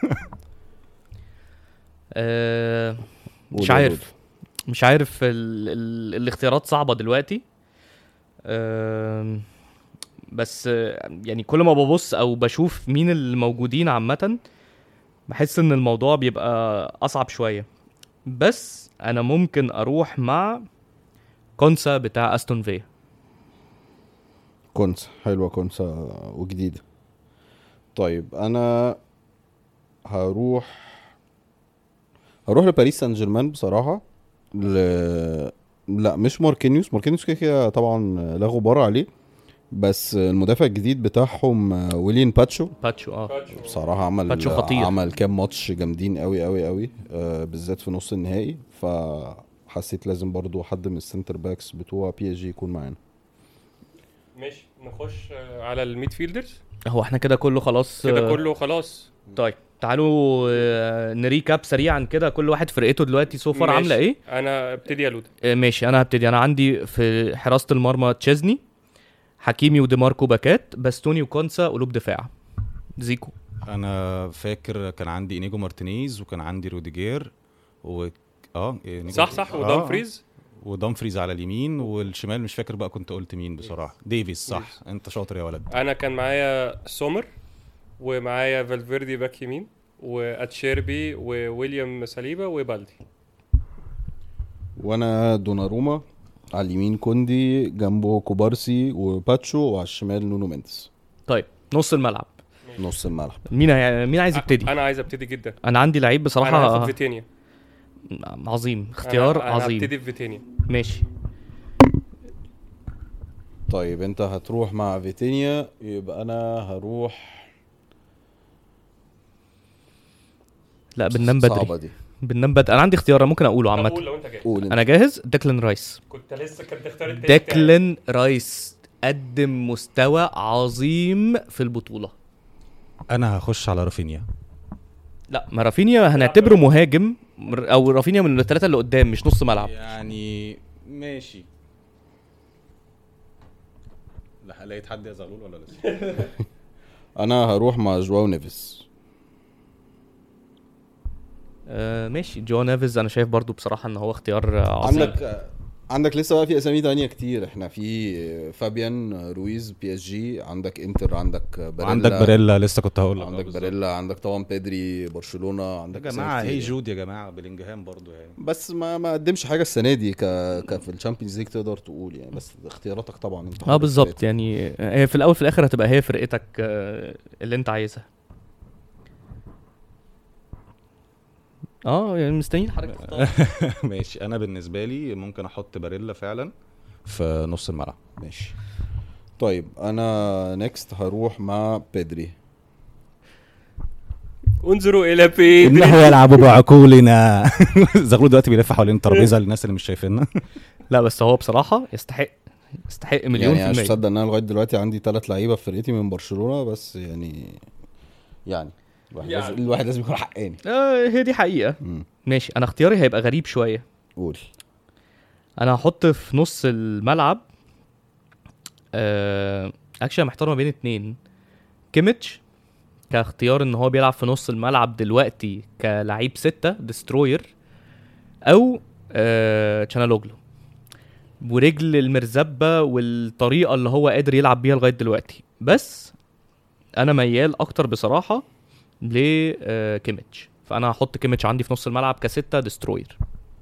[SPEAKER 3] آه مش
[SPEAKER 4] قول يا
[SPEAKER 3] عارف مش عارف ال... ال... الاختيارات صعبة دلوقتي آم، بس آه، يعني كل ما ببص او بشوف مين الموجودين عامة بحس ان الموضوع بيبقى اصعب شوية بس انا ممكن اروح مع كونسا بتاع استون فيا
[SPEAKER 4] كونسا حلوه كونسا وجديده طيب انا هروح هروح لباريس سان جيرمان بصراحه ل... لا مش ماركينيوس ماركينيوس كده كده طبعا لا غبار عليه بس المدافع الجديد بتاعهم آه، ويليان باتشو
[SPEAKER 3] باتشو اه
[SPEAKER 4] بصراحه عمل
[SPEAKER 3] باتشو خطير.
[SPEAKER 4] عمل كام ماتش جامدين قوي قوي قوي آه بالذات في نص النهائي فحسيت لازم برضو حد من السنتر باكس بتوع بي اس جي يكون معانا
[SPEAKER 2] ماشي نخش آه، على الميد فيلدرز
[SPEAKER 3] هو احنا كده كله خلاص
[SPEAKER 2] كده
[SPEAKER 3] آه،
[SPEAKER 2] كله خلاص
[SPEAKER 3] طيب تعالوا آه، نريكاب سريعا كده كل واحد فرقته دلوقتي سو فار عامله
[SPEAKER 2] ماشي.
[SPEAKER 3] ايه
[SPEAKER 2] انا ابتدي يا لودا
[SPEAKER 3] آه، ماشي انا هبتدي انا عندي في حراسه المرمى تشيزني حكيمي ودي ماركو باكات باستوني وكونسا قلوب دفاع زيكو
[SPEAKER 1] انا فاكر كان عندي انيجو مارتينيز وكان عندي روديجير و اه إنيجو-
[SPEAKER 2] صح صح
[SPEAKER 1] آه،
[SPEAKER 2] ودامفريز
[SPEAKER 1] ودامفريز على اليمين والشمال مش فاكر بقى كنت قلت مين بصراحه ديفيس صح انت شاطر يا ولد
[SPEAKER 2] انا كان معايا سومر ومعايا فالفيردي باك يمين واتشيربي وويليام ساليبا وبالدي
[SPEAKER 4] وانا دوناروما على اليمين كوندي جنبه كوبارسي وباتشو وعلى الشمال نونو مينديز
[SPEAKER 3] طيب نص الملعب
[SPEAKER 4] نص الملعب
[SPEAKER 3] مين هي... مين عايز يبتدي
[SPEAKER 2] انا عايز ابتدي جدا
[SPEAKER 3] انا عندي لعيب
[SPEAKER 2] انا
[SPEAKER 3] بصراحه
[SPEAKER 2] هاخد فيتينيا
[SPEAKER 3] عظيم اختيار
[SPEAKER 2] أنا- أنا
[SPEAKER 3] عظيم
[SPEAKER 2] هبتدي بفيتينيا
[SPEAKER 3] ماشي
[SPEAKER 4] طيب انت هتروح مع فيتينيا يبقى انا هروح
[SPEAKER 3] لا بننام
[SPEAKER 4] صعبه
[SPEAKER 3] بدري
[SPEAKER 4] دي
[SPEAKER 3] بننام بدري انا عندي اختيار أنا ممكن اقوله
[SPEAKER 2] طب
[SPEAKER 3] عامه
[SPEAKER 2] قول لو انت جاي
[SPEAKER 4] قول انت.
[SPEAKER 3] انا جاهز ديكلان رايس
[SPEAKER 2] كنت لسه كنت تختار التاني بتاعي.
[SPEAKER 3] ديكلان رايس قدم مستوى عظيم في البطوله
[SPEAKER 1] انا هخش على رافينيا
[SPEAKER 3] لا ما رافينيا هنعتبره مهاجم او رافينيا من الثلاثه اللي قدام مش نص ملعب
[SPEAKER 1] يعني ماشي لا لقيت حد يا زغلول ولا لسه
[SPEAKER 4] انا هروح مع جواو نيفيس
[SPEAKER 3] آه ماشي جو نيفيز انا شايف برضو بصراحه ان هو اختيار آه، عظيم
[SPEAKER 4] عندك عندك لسه بقى في اسامي تانية كتير احنا في فابيان رويز بي اس جي عندك انتر عندك باريلا
[SPEAKER 1] عندك باريلا لسه كنت هقول لك
[SPEAKER 4] عندك
[SPEAKER 1] آه، بالظبط.
[SPEAKER 4] باريلا عندك طبعا بيدري برشلونه عندك
[SPEAKER 1] يا
[SPEAKER 4] أسامي
[SPEAKER 1] جماعه
[SPEAKER 4] كتير
[SPEAKER 1] هي
[SPEAKER 4] يعني.
[SPEAKER 1] جود يا جماعه بلينجهام برضو يعني
[SPEAKER 4] بس ما ما قدمش حاجه السنه دي ك... ك في الشامبيونز ليج تقدر تقول يعني بس اختياراتك طبعا انت
[SPEAKER 3] اه بالظبط يعني هي في الاول في الاخر هتبقى هي فرقتك آه، اللي انت عايزها اه يعني مستنيين حضرتك تختار
[SPEAKER 1] ماشي انا بالنسبه لي ممكن احط باريلا فعلا في نص الملعب
[SPEAKER 4] ماشي طيب انا نيكست هروح مع بيدري
[SPEAKER 2] انظروا الى بيدري
[SPEAKER 1] انه يلعب بعقولنا زغلول دلوقتي بيلف حوالين الترابيزه للناس اللي مش شايفيننا
[SPEAKER 3] لا بس هو بصراحه يستحق يستحق مليون
[SPEAKER 4] يعني
[SPEAKER 3] في
[SPEAKER 4] مش
[SPEAKER 3] المية
[SPEAKER 4] مصدق ان انا لغايه دلوقتي عندي ثلاث لعيبه في فرقتي من برشلونه بس يعني يعني الواحد,
[SPEAKER 2] يعني.
[SPEAKER 4] لازم, الواحد لازم يكون حقاني
[SPEAKER 3] آه هي دي حقيقه
[SPEAKER 4] مم.
[SPEAKER 3] ماشي انا اختياري هيبقى غريب شويه
[SPEAKER 4] قول
[SPEAKER 3] انا هحط في نص الملعب آه اكشن محتار ما بين اتنين كيميتش كاختيار ان هو بيلعب في نص الملعب دلوقتي كلعيب ستة ديستروير او آه تشانالوجلو ورجل المرزبة والطريقة اللي هو قادر يلعب بيها لغاية دلوقتي بس انا ميال اكتر بصراحة لكيميتش فانا هحط كيميتش عندي في نص الملعب كستة ديستروير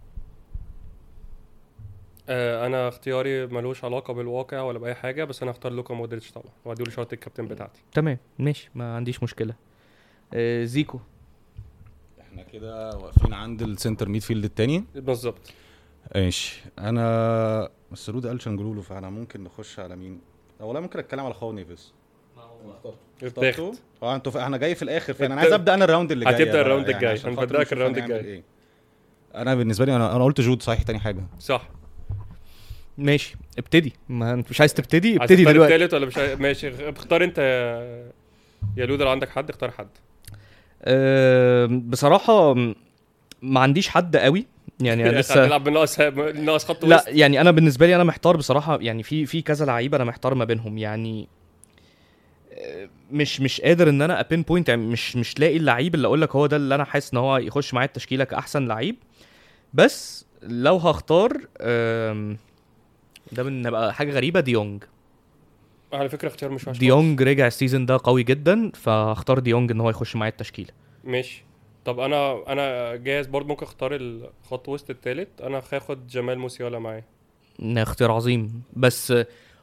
[SPEAKER 2] آه انا اختياري ملوش علاقه بالواقع ولا باي حاجه بس انا هختار لوكا مودريتش طبعا وهديله شرط الكابتن بتاعتي
[SPEAKER 3] تمام ماشي ما عنديش مشكله آه زيكو
[SPEAKER 1] احنا كده واقفين عند السنتر ميد فيلد التاني
[SPEAKER 2] بالظبط
[SPEAKER 1] ماشي انا بس رود قال شانجلولو فاحنا ممكن نخش على مين أو والله ممكن اتكلم على خاو نيفيز
[SPEAKER 2] اتاخد
[SPEAKER 1] اه انتوا ف- احنا جاي في الاخر فانا
[SPEAKER 2] انت-
[SPEAKER 1] عايز ابدا انا الراوند اللي جاي
[SPEAKER 2] هتبدأ
[SPEAKER 1] بقى،
[SPEAKER 2] الراوند
[SPEAKER 1] يعني
[SPEAKER 2] الجاي،
[SPEAKER 1] عشان خاطر
[SPEAKER 2] هنبدأك
[SPEAKER 1] نشوف
[SPEAKER 2] الراوند
[SPEAKER 1] هنعمل
[SPEAKER 2] الجاي.
[SPEAKER 1] إيه. انا بالنسبه لي انا انا قلت جود صحيح تاني حاجه
[SPEAKER 2] صح
[SPEAKER 3] ماشي ابتدي ما انت مش عايز تبتدي
[SPEAKER 2] عايز
[SPEAKER 3] ابتدي
[SPEAKER 2] تختار
[SPEAKER 3] دلوقتي
[SPEAKER 2] التالت ولا مش عايز- ماشي اختار انت يا- يا لودر عندك حد اختار حد
[SPEAKER 3] آه بصراحه م- ما عنديش حد قوي يعني انا لسه
[SPEAKER 2] هنلعب بالناقص ناقص خط
[SPEAKER 3] لا
[SPEAKER 2] وسط
[SPEAKER 3] يعني انا بالنسبه لي انا محتار بصراحه يعني في في كذا لعيب انا محتار ما بينهم يعني آه، مش مش قادر ان انا ابين بوينت يعني مش مش لاقي اللعيب اللي اقول لك هو ده اللي انا حاسس ان هو يخش معايا التشكيله كاحسن لعيب بس لو هختار آم، ده من بقى حاجه غريبه ديونج
[SPEAKER 2] على فكره اختيار مش وحش
[SPEAKER 3] ديونج رجع السيزون ده قوي جدا فهختار ديونج ان هو يخش معايا التشكيله
[SPEAKER 2] خالص. ماشي طب انا انا جاهز برضه ممكن اختار الخط وسط التالت انا هاخد جمال موسيالا معايا
[SPEAKER 3] إن اختيار عظيم بس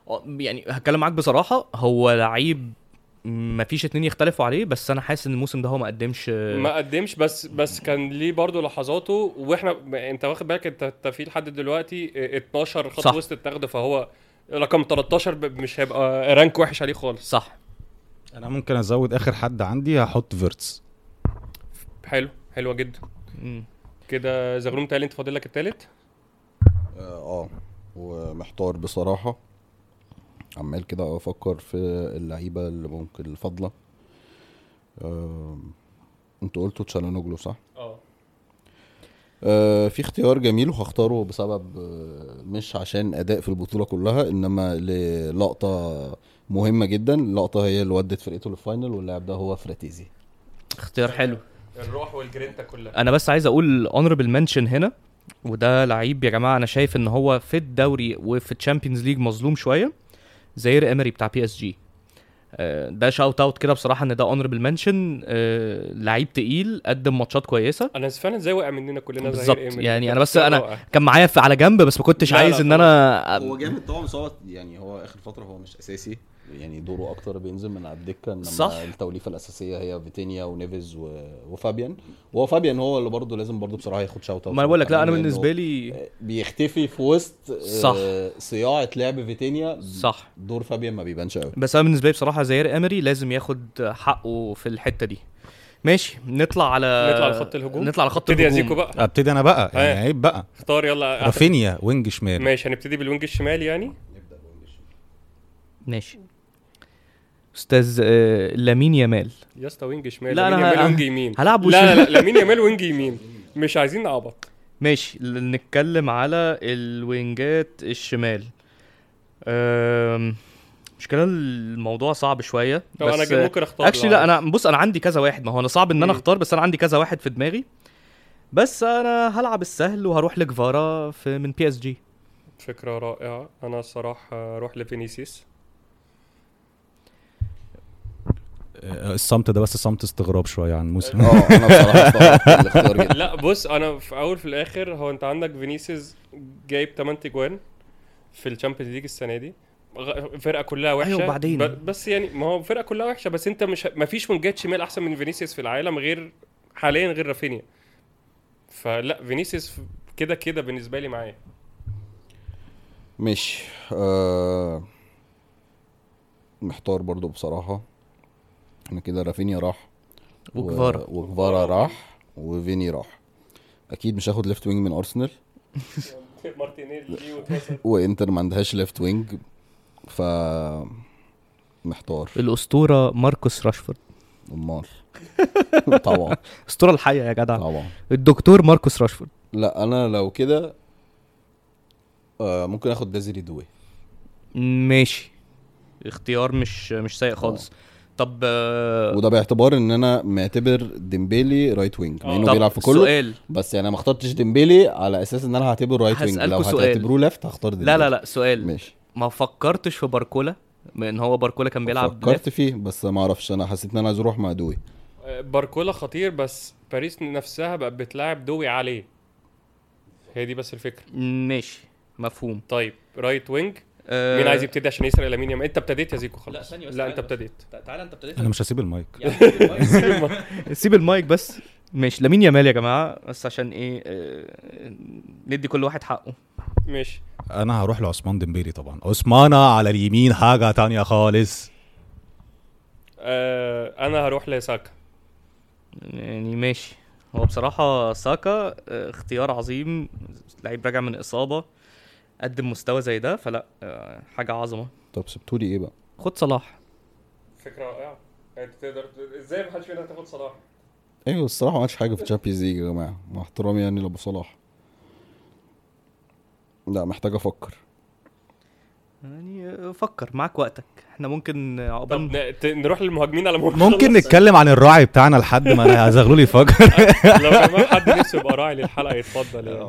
[SPEAKER 3] آه، يعني هتكلم معاك بصراحه هو لعيب مفيش اتنين يختلفوا عليه بس انا حاسس ان الموسم ده هو ما قدمش
[SPEAKER 2] ما قدمش بس بس كان ليه برضه لحظاته واحنا انت واخد بالك انت انت في لحد دلوقتي 12 خط
[SPEAKER 3] صح.
[SPEAKER 2] وسط اتاخده فهو رقم 13 ب- مش هيبقى رانك وحش عليه خالص
[SPEAKER 3] صح
[SPEAKER 1] انا ممكن ازود اخر حد عندي هحط فيرتس
[SPEAKER 2] حلو حلوه جدا
[SPEAKER 3] مم.
[SPEAKER 2] كده زغلول متهيألي انت فاضل لك التالت
[SPEAKER 4] اه آه، ومحتار بصراحة عمال كده افكر في اللعيبة اللي ممكن الفاضلة آه، انتوا قلتوا تشالانوجلو صح؟
[SPEAKER 2] اه
[SPEAKER 4] آه، في اختيار جميل وهختاره بسبب آه، مش عشان اداء في البطولة كلها انما للقطة مهمة جدا اللقطة هي اللي ودت فرقته للفاينل واللاعب ده هو فراتيزي
[SPEAKER 3] اختيار حلو
[SPEAKER 2] الروح والجرينتا كلها
[SPEAKER 3] انا بس عايز اقول اونربل منشن هنا وده لعيب يا جماعه انا شايف ان هو في الدوري وفي الشامبيونز ليج مظلوم شويه زير امري بتاع بي اس جي ده شاوت اوت كده بصراحه ان ده اونربل منشن لعيب تقيل قدم ماتشات كويسه
[SPEAKER 2] انا فعلا ازاي وقع مننا كلنا
[SPEAKER 3] بالظبط
[SPEAKER 2] زهير إيميلي.
[SPEAKER 3] يعني
[SPEAKER 2] ده
[SPEAKER 3] انا بس
[SPEAKER 2] اختيار
[SPEAKER 3] انا
[SPEAKER 2] رائع.
[SPEAKER 3] كان معايا في على جنب بس ما كنتش
[SPEAKER 2] لا، لا،
[SPEAKER 3] عايز ان انا
[SPEAKER 5] هو جامد طبعا بس هو يعني هو اخر فتره هو مش اساسي
[SPEAKER 4] يعني دوره اكتر بينزل من على الدكه انما
[SPEAKER 3] صح.
[SPEAKER 4] التوليفه الاساسيه هي فيتينيا ونيفيز و... وفابيان وهو فابيان هو اللي برضه لازم برضه بصراحه ياخد شوت
[SPEAKER 3] ما انا بقول لك لا انا بالنسبه لي
[SPEAKER 4] بيختفي في وسط
[SPEAKER 3] صح.
[SPEAKER 4] آه، صياعه لعب فيتينيا
[SPEAKER 3] صح
[SPEAKER 4] دور فابيان ما بيبانش قوي
[SPEAKER 3] بس انا بالنسبه لي بصراحه زير امري لازم ياخد حقه في الحته دي ماشي نطلع على
[SPEAKER 2] نطلع لخط الهجوم
[SPEAKER 3] نطلع على خط
[SPEAKER 2] ابتدي يا
[SPEAKER 3] الهجوم
[SPEAKER 2] زيكو بقى
[SPEAKER 1] ابتدي انا بقى يعني
[SPEAKER 2] آه.
[SPEAKER 1] عيب بقى
[SPEAKER 2] اختار يلا
[SPEAKER 1] رافينيا وينج شمال
[SPEAKER 2] ماشي هنبتدي بالوينج الشمال يعني
[SPEAKER 3] ماشي استاذ آه، لامين يامال
[SPEAKER 2] يا اسطى وينج شمال
[SPEAKER 3] لا،
[SPEAKER 2] لا
[SPEAKER 3] أنا
[SPEAKER 2] انا
[SPEAKER 3] ه-
[SPEAKER 2] وينج يمين
[SPEAKER 3] هلعب
[SPEAKER 2] لا لا
[SPEAKER 3] وش-
[SPEAKER 2] لا لامين يامال وينج يمين مش عايزين نعبط
[SPEAKER 3] ماشي ل- نتكلم على الوينجات الشمال أم... مشكلة الموضوع صعب شوية
[SPEAKER 2] طب انا
[SPEAKER 3] بس
[SPEAKER 2] جاي ممكن اختار
[SPEAKER 3] اكشلي لا انا بص انا عندي كذا واحد ما هو انا صعب ان انا
[SPEAKER 2] مم.
[SPEAKER 3] اختار بس انا عندي كذا واحد في دماغي بس انا هلعب السهل وهروح لجفارا في من بي اس جي
[SPEAKER 2] فكره رائعه انا الصراحه اروح لفينيسيوس
[SPEAKER 1] آه، الصمت ده بس صمت استغراب شويه عن الموسم
[SPEAKER 4] اه انا بصراحه استغربت من الاختيار جدا
[SPEAKER 2] لا بص انا في اول في الاخر هو انت عندك فينيسيوس جايب 8 تجوان في الشامبيونز ليج السنه دي غ- فرقه كلها وحشه
[SPEAKER 3] أيوة، وبعدين؟
[SPEAKER 2] ب- بس يعني ما هو فرقه كلها وحشه بس انت مش ما فيش وينجات شمال احسن من فينيسيوس في العالم غير حاليا غير رافينيا فلا فينيسيوس كده كده بالنسبه لي معايا
[SPEAKER 4] ماشي آه محتار برضو بصراحة احنا كده رافينيا راح و-
[SPEAKER 3] وجفارا
[SPEAKER 4] وجفارا راح وفيني راح اكيد مش هاخد ليفت وينج من ارسنال
[SPEAKER 2] مارتينيلي وتوسل.
[SPEAKER 4] وانتر ما عندهاش ليفت وينج ف محتار
[SPEAKER 3] الاسطورة ماركوس راشفورد
[SPEAKER 4] امال طبعا
[SPEAKER 3] الاسطورة الحية يا جدع
[SPEAKER 4] طبعا
[SPEAKER 3] الدكتور ماركوس راشفورد
[SPEAKER 4] لا انا لو كده آه ممكن اخد ديزري دوي
[SPEAKER 3] ماشي اختيار مش مش سيء خالص طب آه،
[SPEAKER 4] وده باعتبار ان انا معتبر ديمبيلي رايت وينج مع
[SPEAKER 2] آه.
[SPEAKER 4] انه
[SPEAKER 3] طب
[SPEAKER 4] بيلعب في كله
[SPEAKER 3] سؤال
[SPEAKER 4] بس يعني ما اخترتش ديمبيلي على اساس ان انا هعتبره رايت وينج
[SPEAKER 3] هسألكوا
[SPEAKER 4] لو
[SPEAKER 3] سؤال.
[SPEAKER 4] هتعتبروه ليفت هختار ديمبيلي
[SPEAKER 3] لا لا لا سؤال
[SPEAKER 4] ماشي
[SPEAKER 3] ما فكرتش في باركولا ان هو باركولا كان بيلعب
[SPEAKER 4] فكرت فيه بس ما اعرفش انا حسيت ان انا عايز اروح مع دوي
[SPEAKER 2] باركولا خطير بس باريس نفسها بقت بتلاعب دوي عليه هي دي بس الفكره
[SPEAKER 3] left. ماشي مفهوم
[SPEAKER 2] طيب رايت وينج
[SPEAKER 3] آه،
[SPEAKER 2] مين عايز يبتدي عشان يسرق لامين يامال انت ابتديت يا زيكو خلاص
[SPEAKER 3] لا ثانية بس
[SPEAKER 2] لا
[SPEAKER 3] تعالى
[SPEAKER 2] انت
[SPEAKER 3] بس.
[SPEAKER 2] ابتديت
[SPEAKER 3] تعالى انت ابتديت
[SPEAKER 1] انا مش هسيب المايك
[SPEAKER 3] سيب المايك بس ماشي لامين يامال يا جماعه بس عشان ايه آه، ندي كل واحد حقه
[SPEAKER 2] ماشي
[SPEAKER 1] انا هروح لعثمان ديمبيلي طبعا عثمانة على اليمين حاجه تانية خالص
[SPEAKER 2] آه انا هروح لساكا
[SPEAKER 3] يعني ماشي هو بصراحه ساكا آه، اختيار عظيم لعيب راجع من اصابه قدم مستوى زي ده فلا آه، حاجه عظمه
[SPEAKER 4] طب سبتولي ايه بقى
[SPEAKER 3] خد صلاح
[SPEAKER 2] فكره رائعه انت تقدر ازاي ما حدش فينا تاخد صلاح
[SPEAKER 4] ايوه الصراحه ما عملش حاجه في الشامبيونز ليج يا جماعه مع احترامي يعني لابو صلاح لا محتاج افكر
[SPEAKER 3] يعني آه، فكر معاك وقتك احنا ممكن
[SPEAKER 2] طب
[SPEAKER 3] عقبال
[SPEAKER 2] ن- ت- نروح للمهاجمين على ما
[SPEAKER 1] ممكن
[SPEAKER 2] نخلص.
[SPEAKER 1] نتكلم عن الراعي بتاعنا لحد ما انا زغلول يفكر
[SPEAKER 2] لو كمان حد نفسه يبقى راعي للحلقه يتفضل يعني.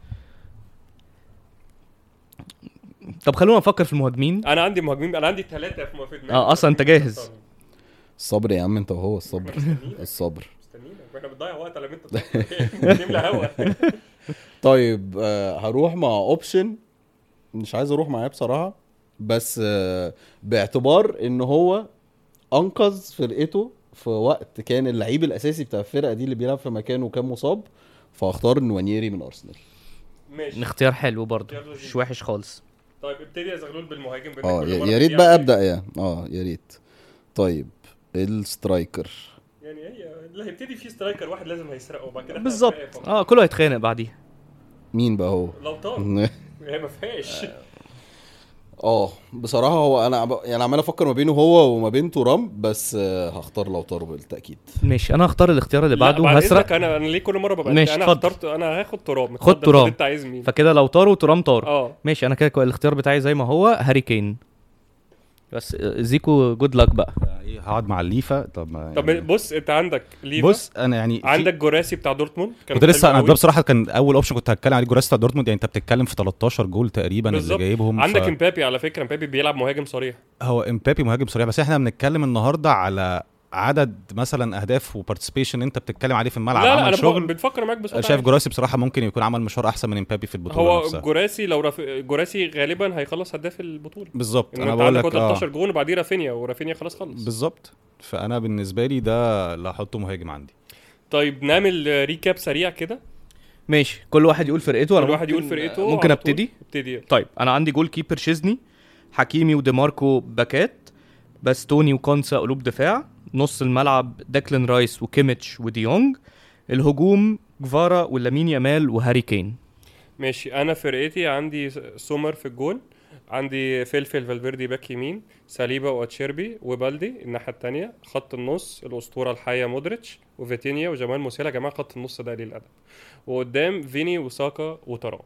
[SPEAKER 3] طب خلونا نفكر في المهاجمين
[SPEAKER 2] انا عندي مهاجمين انا عندي ثلاثه في في دماغي
[SPEAKER 3] اه، أصلاً أنت جاهز.
[SPEAKER 4] الصبر يا عم انت وهو الصبر الصبر
[SPEAKER 2] مستنيينك واحنا بنضيع وقت على ما انت نملى هوا
[SPEAKER 4] طيب آه هروح مع اوبشن مش عايز اروح معاه بصراحه بس آه، باعتبار ان هو انقذ فرقته في وقت كان اللعيب الاساسي بتاع الفرقه دي اللي بيلعب في مكانه كان مصاب فاختار نوانيري من ارسنال
[SPEAKER 2] ماشي
[SPEAKER 3] اختيار حلو برضه
[SPEAKER 2] اختيار لذيذ.
[SPEAKER 3] مش وحش خالص
[SPEAKER 2] طيب ابتدي يا زغلول بالمهاجم بإنك
[SPEAKER 4] اه
[SPEAKER 2] كل
[SPEAKER 4] يا
[SPEAKER 2] مرة
[SPEAKER 4] يا ريت
[SPEAKER 2] بتيجي
[SPEAKER 4] بقى
[SPEAKER 2] عليه.
[SPEAKER 4] ابدا يا اه يا ريت طيب السترايكر
[SPEAKER 2] يعني هي اللي هيبتدي فيه سترايكر واحد لازم هيسرقه وبعد كده إحنا
[SPEAKER 3] بالظبط
[SPEAKER 2] هنبقى فقط.
[SPEAKER 3] اه كله هيتخانق بعديه
[SPEAKER 4] مين بقى هو
[SPEAKER 2] لو طار هي ما فيهاش
[SPEAKER 4] اه بصراحه هو انا عب- يعني عمال افكر ما بينه هو وما بين تورام بس آه، هختار لوتارو بالتاكيد
[SPEAKER 3] ماشي انا هختار الاختيار اللي بعده
[SPEAKER 2] لا، بعد
[SPEAKER 3] هسرق
[SPEAKER 2] إذنك انا انا ليه كل مره ببقى
[SPEAKER 3] ماشي،
[SPEAKER 2] انا
[SPEAKER 3] اتفضل.
[SPEAKER 2] اخترت انا هاخد تراب
[SPEAKER 3] خد
[SPEAKER 2] اتفضل،
[SPEAKER 3] تراب.
[SPEAKER 2] انت عايز مين
[SPEAKER 3] فكده لو طار وترام طار
[SPEAKER 2] اه
[SPEAKER 3] ماشي انا كده كو- الاختيار بتاعي زي ما هو هاري كين بس آه، زيكو جود لك بقى
[SPEAKER 1] ايه هقعد مع الليفا طب ما
[SPEAKER 2] طب
[SPEAKER 1] يعني-
[SPEAKER 2] بص انت عندك ليفا
[SPEAKER 1] بص انا يعني في-
[SPEAKER 2] عندك جوراسي بتاع دورتموند كان
[SPEAKER 1] كنت لسه
[SPEAKER 2] حلو
[SPEAKER 1] انا
[SPEAKER 2] قوي.
[SPEAKER 1] ده بصراحه كان اول اوبشن كنت هتكلم عليه جوراستا دورتموند يعني انت بتتكلم في 13 جول تقريبا اللي
[SPEAKER 2] بالظبط.
[SPEAKER 1] جايبهم
[SPEAKER 2] عندك
[SPEAKER 1] ف...
[SPEAKER 2] امبابي على فكره امبابي بيلعب مهاجم صريح
[SPEAKER 1] هو امبابي مهاجم صريح بس احنا بنتكلم النهارده على عدد مثلا اهداف وبارتيسيبيشن انت بتتكلم عليه في الملعب
[SPEAKER 2] لا لا
[SPEAKER 1] عمل
[SPEAKER 2] انا
[SPEAKER 1] شغل
[SPEAKER 2] بفكر معاك بصوت
[SPEAKER 1] انا شايف
[SPEAKER 2] عالي.
[SPEAKER 1] جوراسي بصراحه ممكن يكون عمل مشوار احسن من امبابي في البطوله
[SPEAKER 2] هو
[SPEAKER 1] نفسها
[SPEAKER 2] جوراسي لو رف... جوراسي غالبا هيخلص هداف البطوله
[SPEAKER 1] بالظبط
[SPEAKER 2] ان
[SPEAKER 1] انا
[SPEAKER 2] انت
[SPEAKER 1] بقول
[SPEAKER 2] عندك
[SPEAKER 1] لك
[SPEAKER 2] 13
[SPEAKER 1] اه
[SPEAKER 2] جون وبعديه رافينيا ورافينيا خلاص خلص
[SPEAKER 1] بالظبط فانا بالنسبه لي ده اللي هحطه مهاجم عندي
[SPEAKER 2] طيب نعمل ريكاب سريع كده
[SPEAKER 3] ماشي كل واحد يقول فرقته
[SPEAKER 2] كل واحد يقول
[SPEAKER 3] ممكن-
[SPEAKER 2] فرقته
[SPEAKER 3] ممكن
[SPEAKER 2] على طول.
[SPEAKER 3] ابتدي
[SPEAKER 2] ابتدي
[SPEAKER 3] طيب انا عندي جول كيبر شيزني حكيمي وديماركو باكات باستوني وكونسا قلوب دفاع نص الملعب داكلين رايس وكيميتش وديونج الهجوم جفارا ولامين يامال وهاري كين
[SPEAKER 2] ماشي انا فرقتي عندي سومر في الجول عندي فلفل فالفيردي باك يمين ساليبا واتشيربي وبالدي الناحيه الثانيه خط النص الاسطوره الحيه مودريتش وفيتينيا وجمال موسيلا يا جماعه خط النص ده قليل الادب وقدام فيني وساكا وترام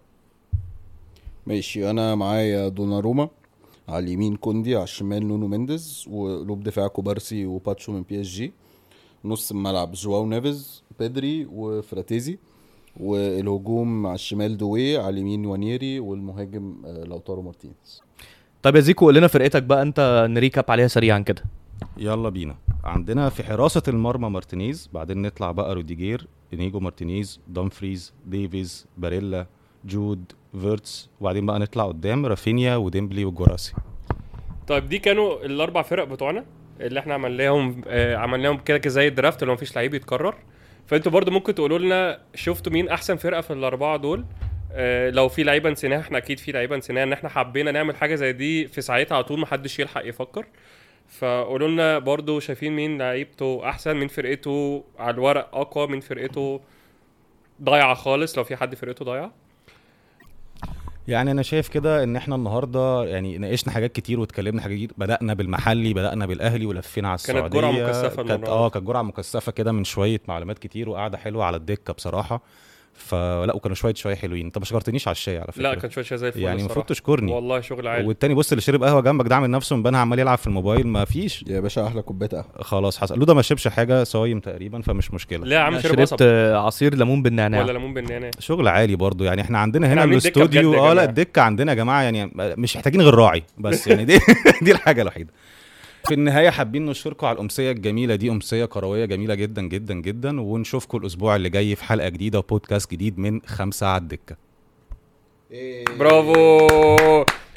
[SPEAKER 4] ماشي انا معايا دوناروما على اليمين كوندي على الشمال نونو مينديز وقلوب دفاع كوبارسي وباتشو من بي اس جي نص الملعب جواو نيفيز بيدري وفراتيزي والهجوم على الشمال دوي على اليمين وانيري والمهاجم آه، لوتارو مارتينيز
[SPEAKER 3] طب يا زيكو قول لنا فرقتك بقى انت نريكاب عليها سريعا كده
[SPEAKER 1] يلا بينا عندنا في حراسة المرمى مارتينيز بعدين نطلع بقى روديجير انيجو مارتينيز دامفريز ديفيز باريلا جود فيرتس وبعدين بقى نطلع قدام رافينيا وديمبلي وجوراسي
[SPEAKER 2] طيب دي كانوا الاربع فرق بتوعنا اللي احنا عملناهم آه عملناهم كده كده زي الدرافت اللي مفيش لعيب يتكرر فانتوا برضو ممكن تقولوا لنا شفتوا مين احسن فرقه في الاربعه دول آه لو في لعيبه نسيناها احنا اكيد في لعيبه نسيناها ان احنا حبينا نعمل حاجه زي دي في ساعتها على طول محدش يلحق يفكر فقولوا لنا برضو شايفين مين لعيبته احسن من فرقته على الورق اقوى من فرقته ضايعه خالص لو في حد فرقته ضايعه
[SPEAKER 1] يعني انا شايف كده ان احنا النهارده يعني ناقشنا حاجات كتير واتكلمنا حاجات كتير بدانا بالمحلي بدانا بالاهلي ولفينا على
[SPEAKER 2] كانت
[SPEAKER 1] السعوديه
[SPEAKER 2] جرعة مكثفة
[SPEAKER 1] كانت
[SPEAKER 2] المرة
[SPEAKER 1] اه
[SPEAKER 2] دي.
[SPEAKER 1] كانت جرعه مكثفه كده من شويه معلومات كتير وقاعده حلوه على الدكه بصراحه فلا وكانوا شويه شويه حلوين انت ما شكرتنيش على الشاي على فكره
[SPEAKER 2] لا كان شويه شويه زي الفل
[SPEAKER 1] يعني المفروض
[SPEAKER 2] الصراحة.
[SPEAKER 1] تشكرني
[SPEAKER 2] والله شغل عالي
[SPEAKER 1] والتاني بص اللي شرب قهوه جنبك ده عامل نفسه مبانها عمال يلعب في الموبايل ما فيش
[SPEAKER 4] يا باشا احلى كوبايه قهوه
[SPEAKER 1] خلاص حصل لودا ما شربش حاجه صايم تقريبا فمش مشكله
[SPEAKER 2] لا يا عم
[SPEAKER 3] أنا
[SPEAKER 2] شرب
[SPEAKER 3] شربت
[SPEAKER 2] قصب
[SPEAKER 3] آه، عصير ليمون بالنعناع
[SPEAKER 2] ولا ليمون بالنعناع
[SPEAKER 1] شغل عالي برضو يعني احنا عندنا
[SPEAKER 2] احنا
[SPEAKER 1] هنا
[SPEAKER 2] عاملين دكة بجد
[SPEAKER 1] الاستوديو
[SPEAKER 2] يا
[SPEAKER 1] اه لا
[SPEAKER 2] جماعة.
[SPEAKER 1] الدكه عندنا يا جماعه يعني مش محتاجين غير راعي بس يعني دي دي الحاجه الوحيده في النهايه حابين نشكركم على الامسيه الجميله دي امسيه كرويه جميله جدا جدا جدا ونشوفكم الاسبوع اللي جاي في حلقه جديده وبودكاست جديد من خمسه على الدكه
[SPEAKER 2] برافو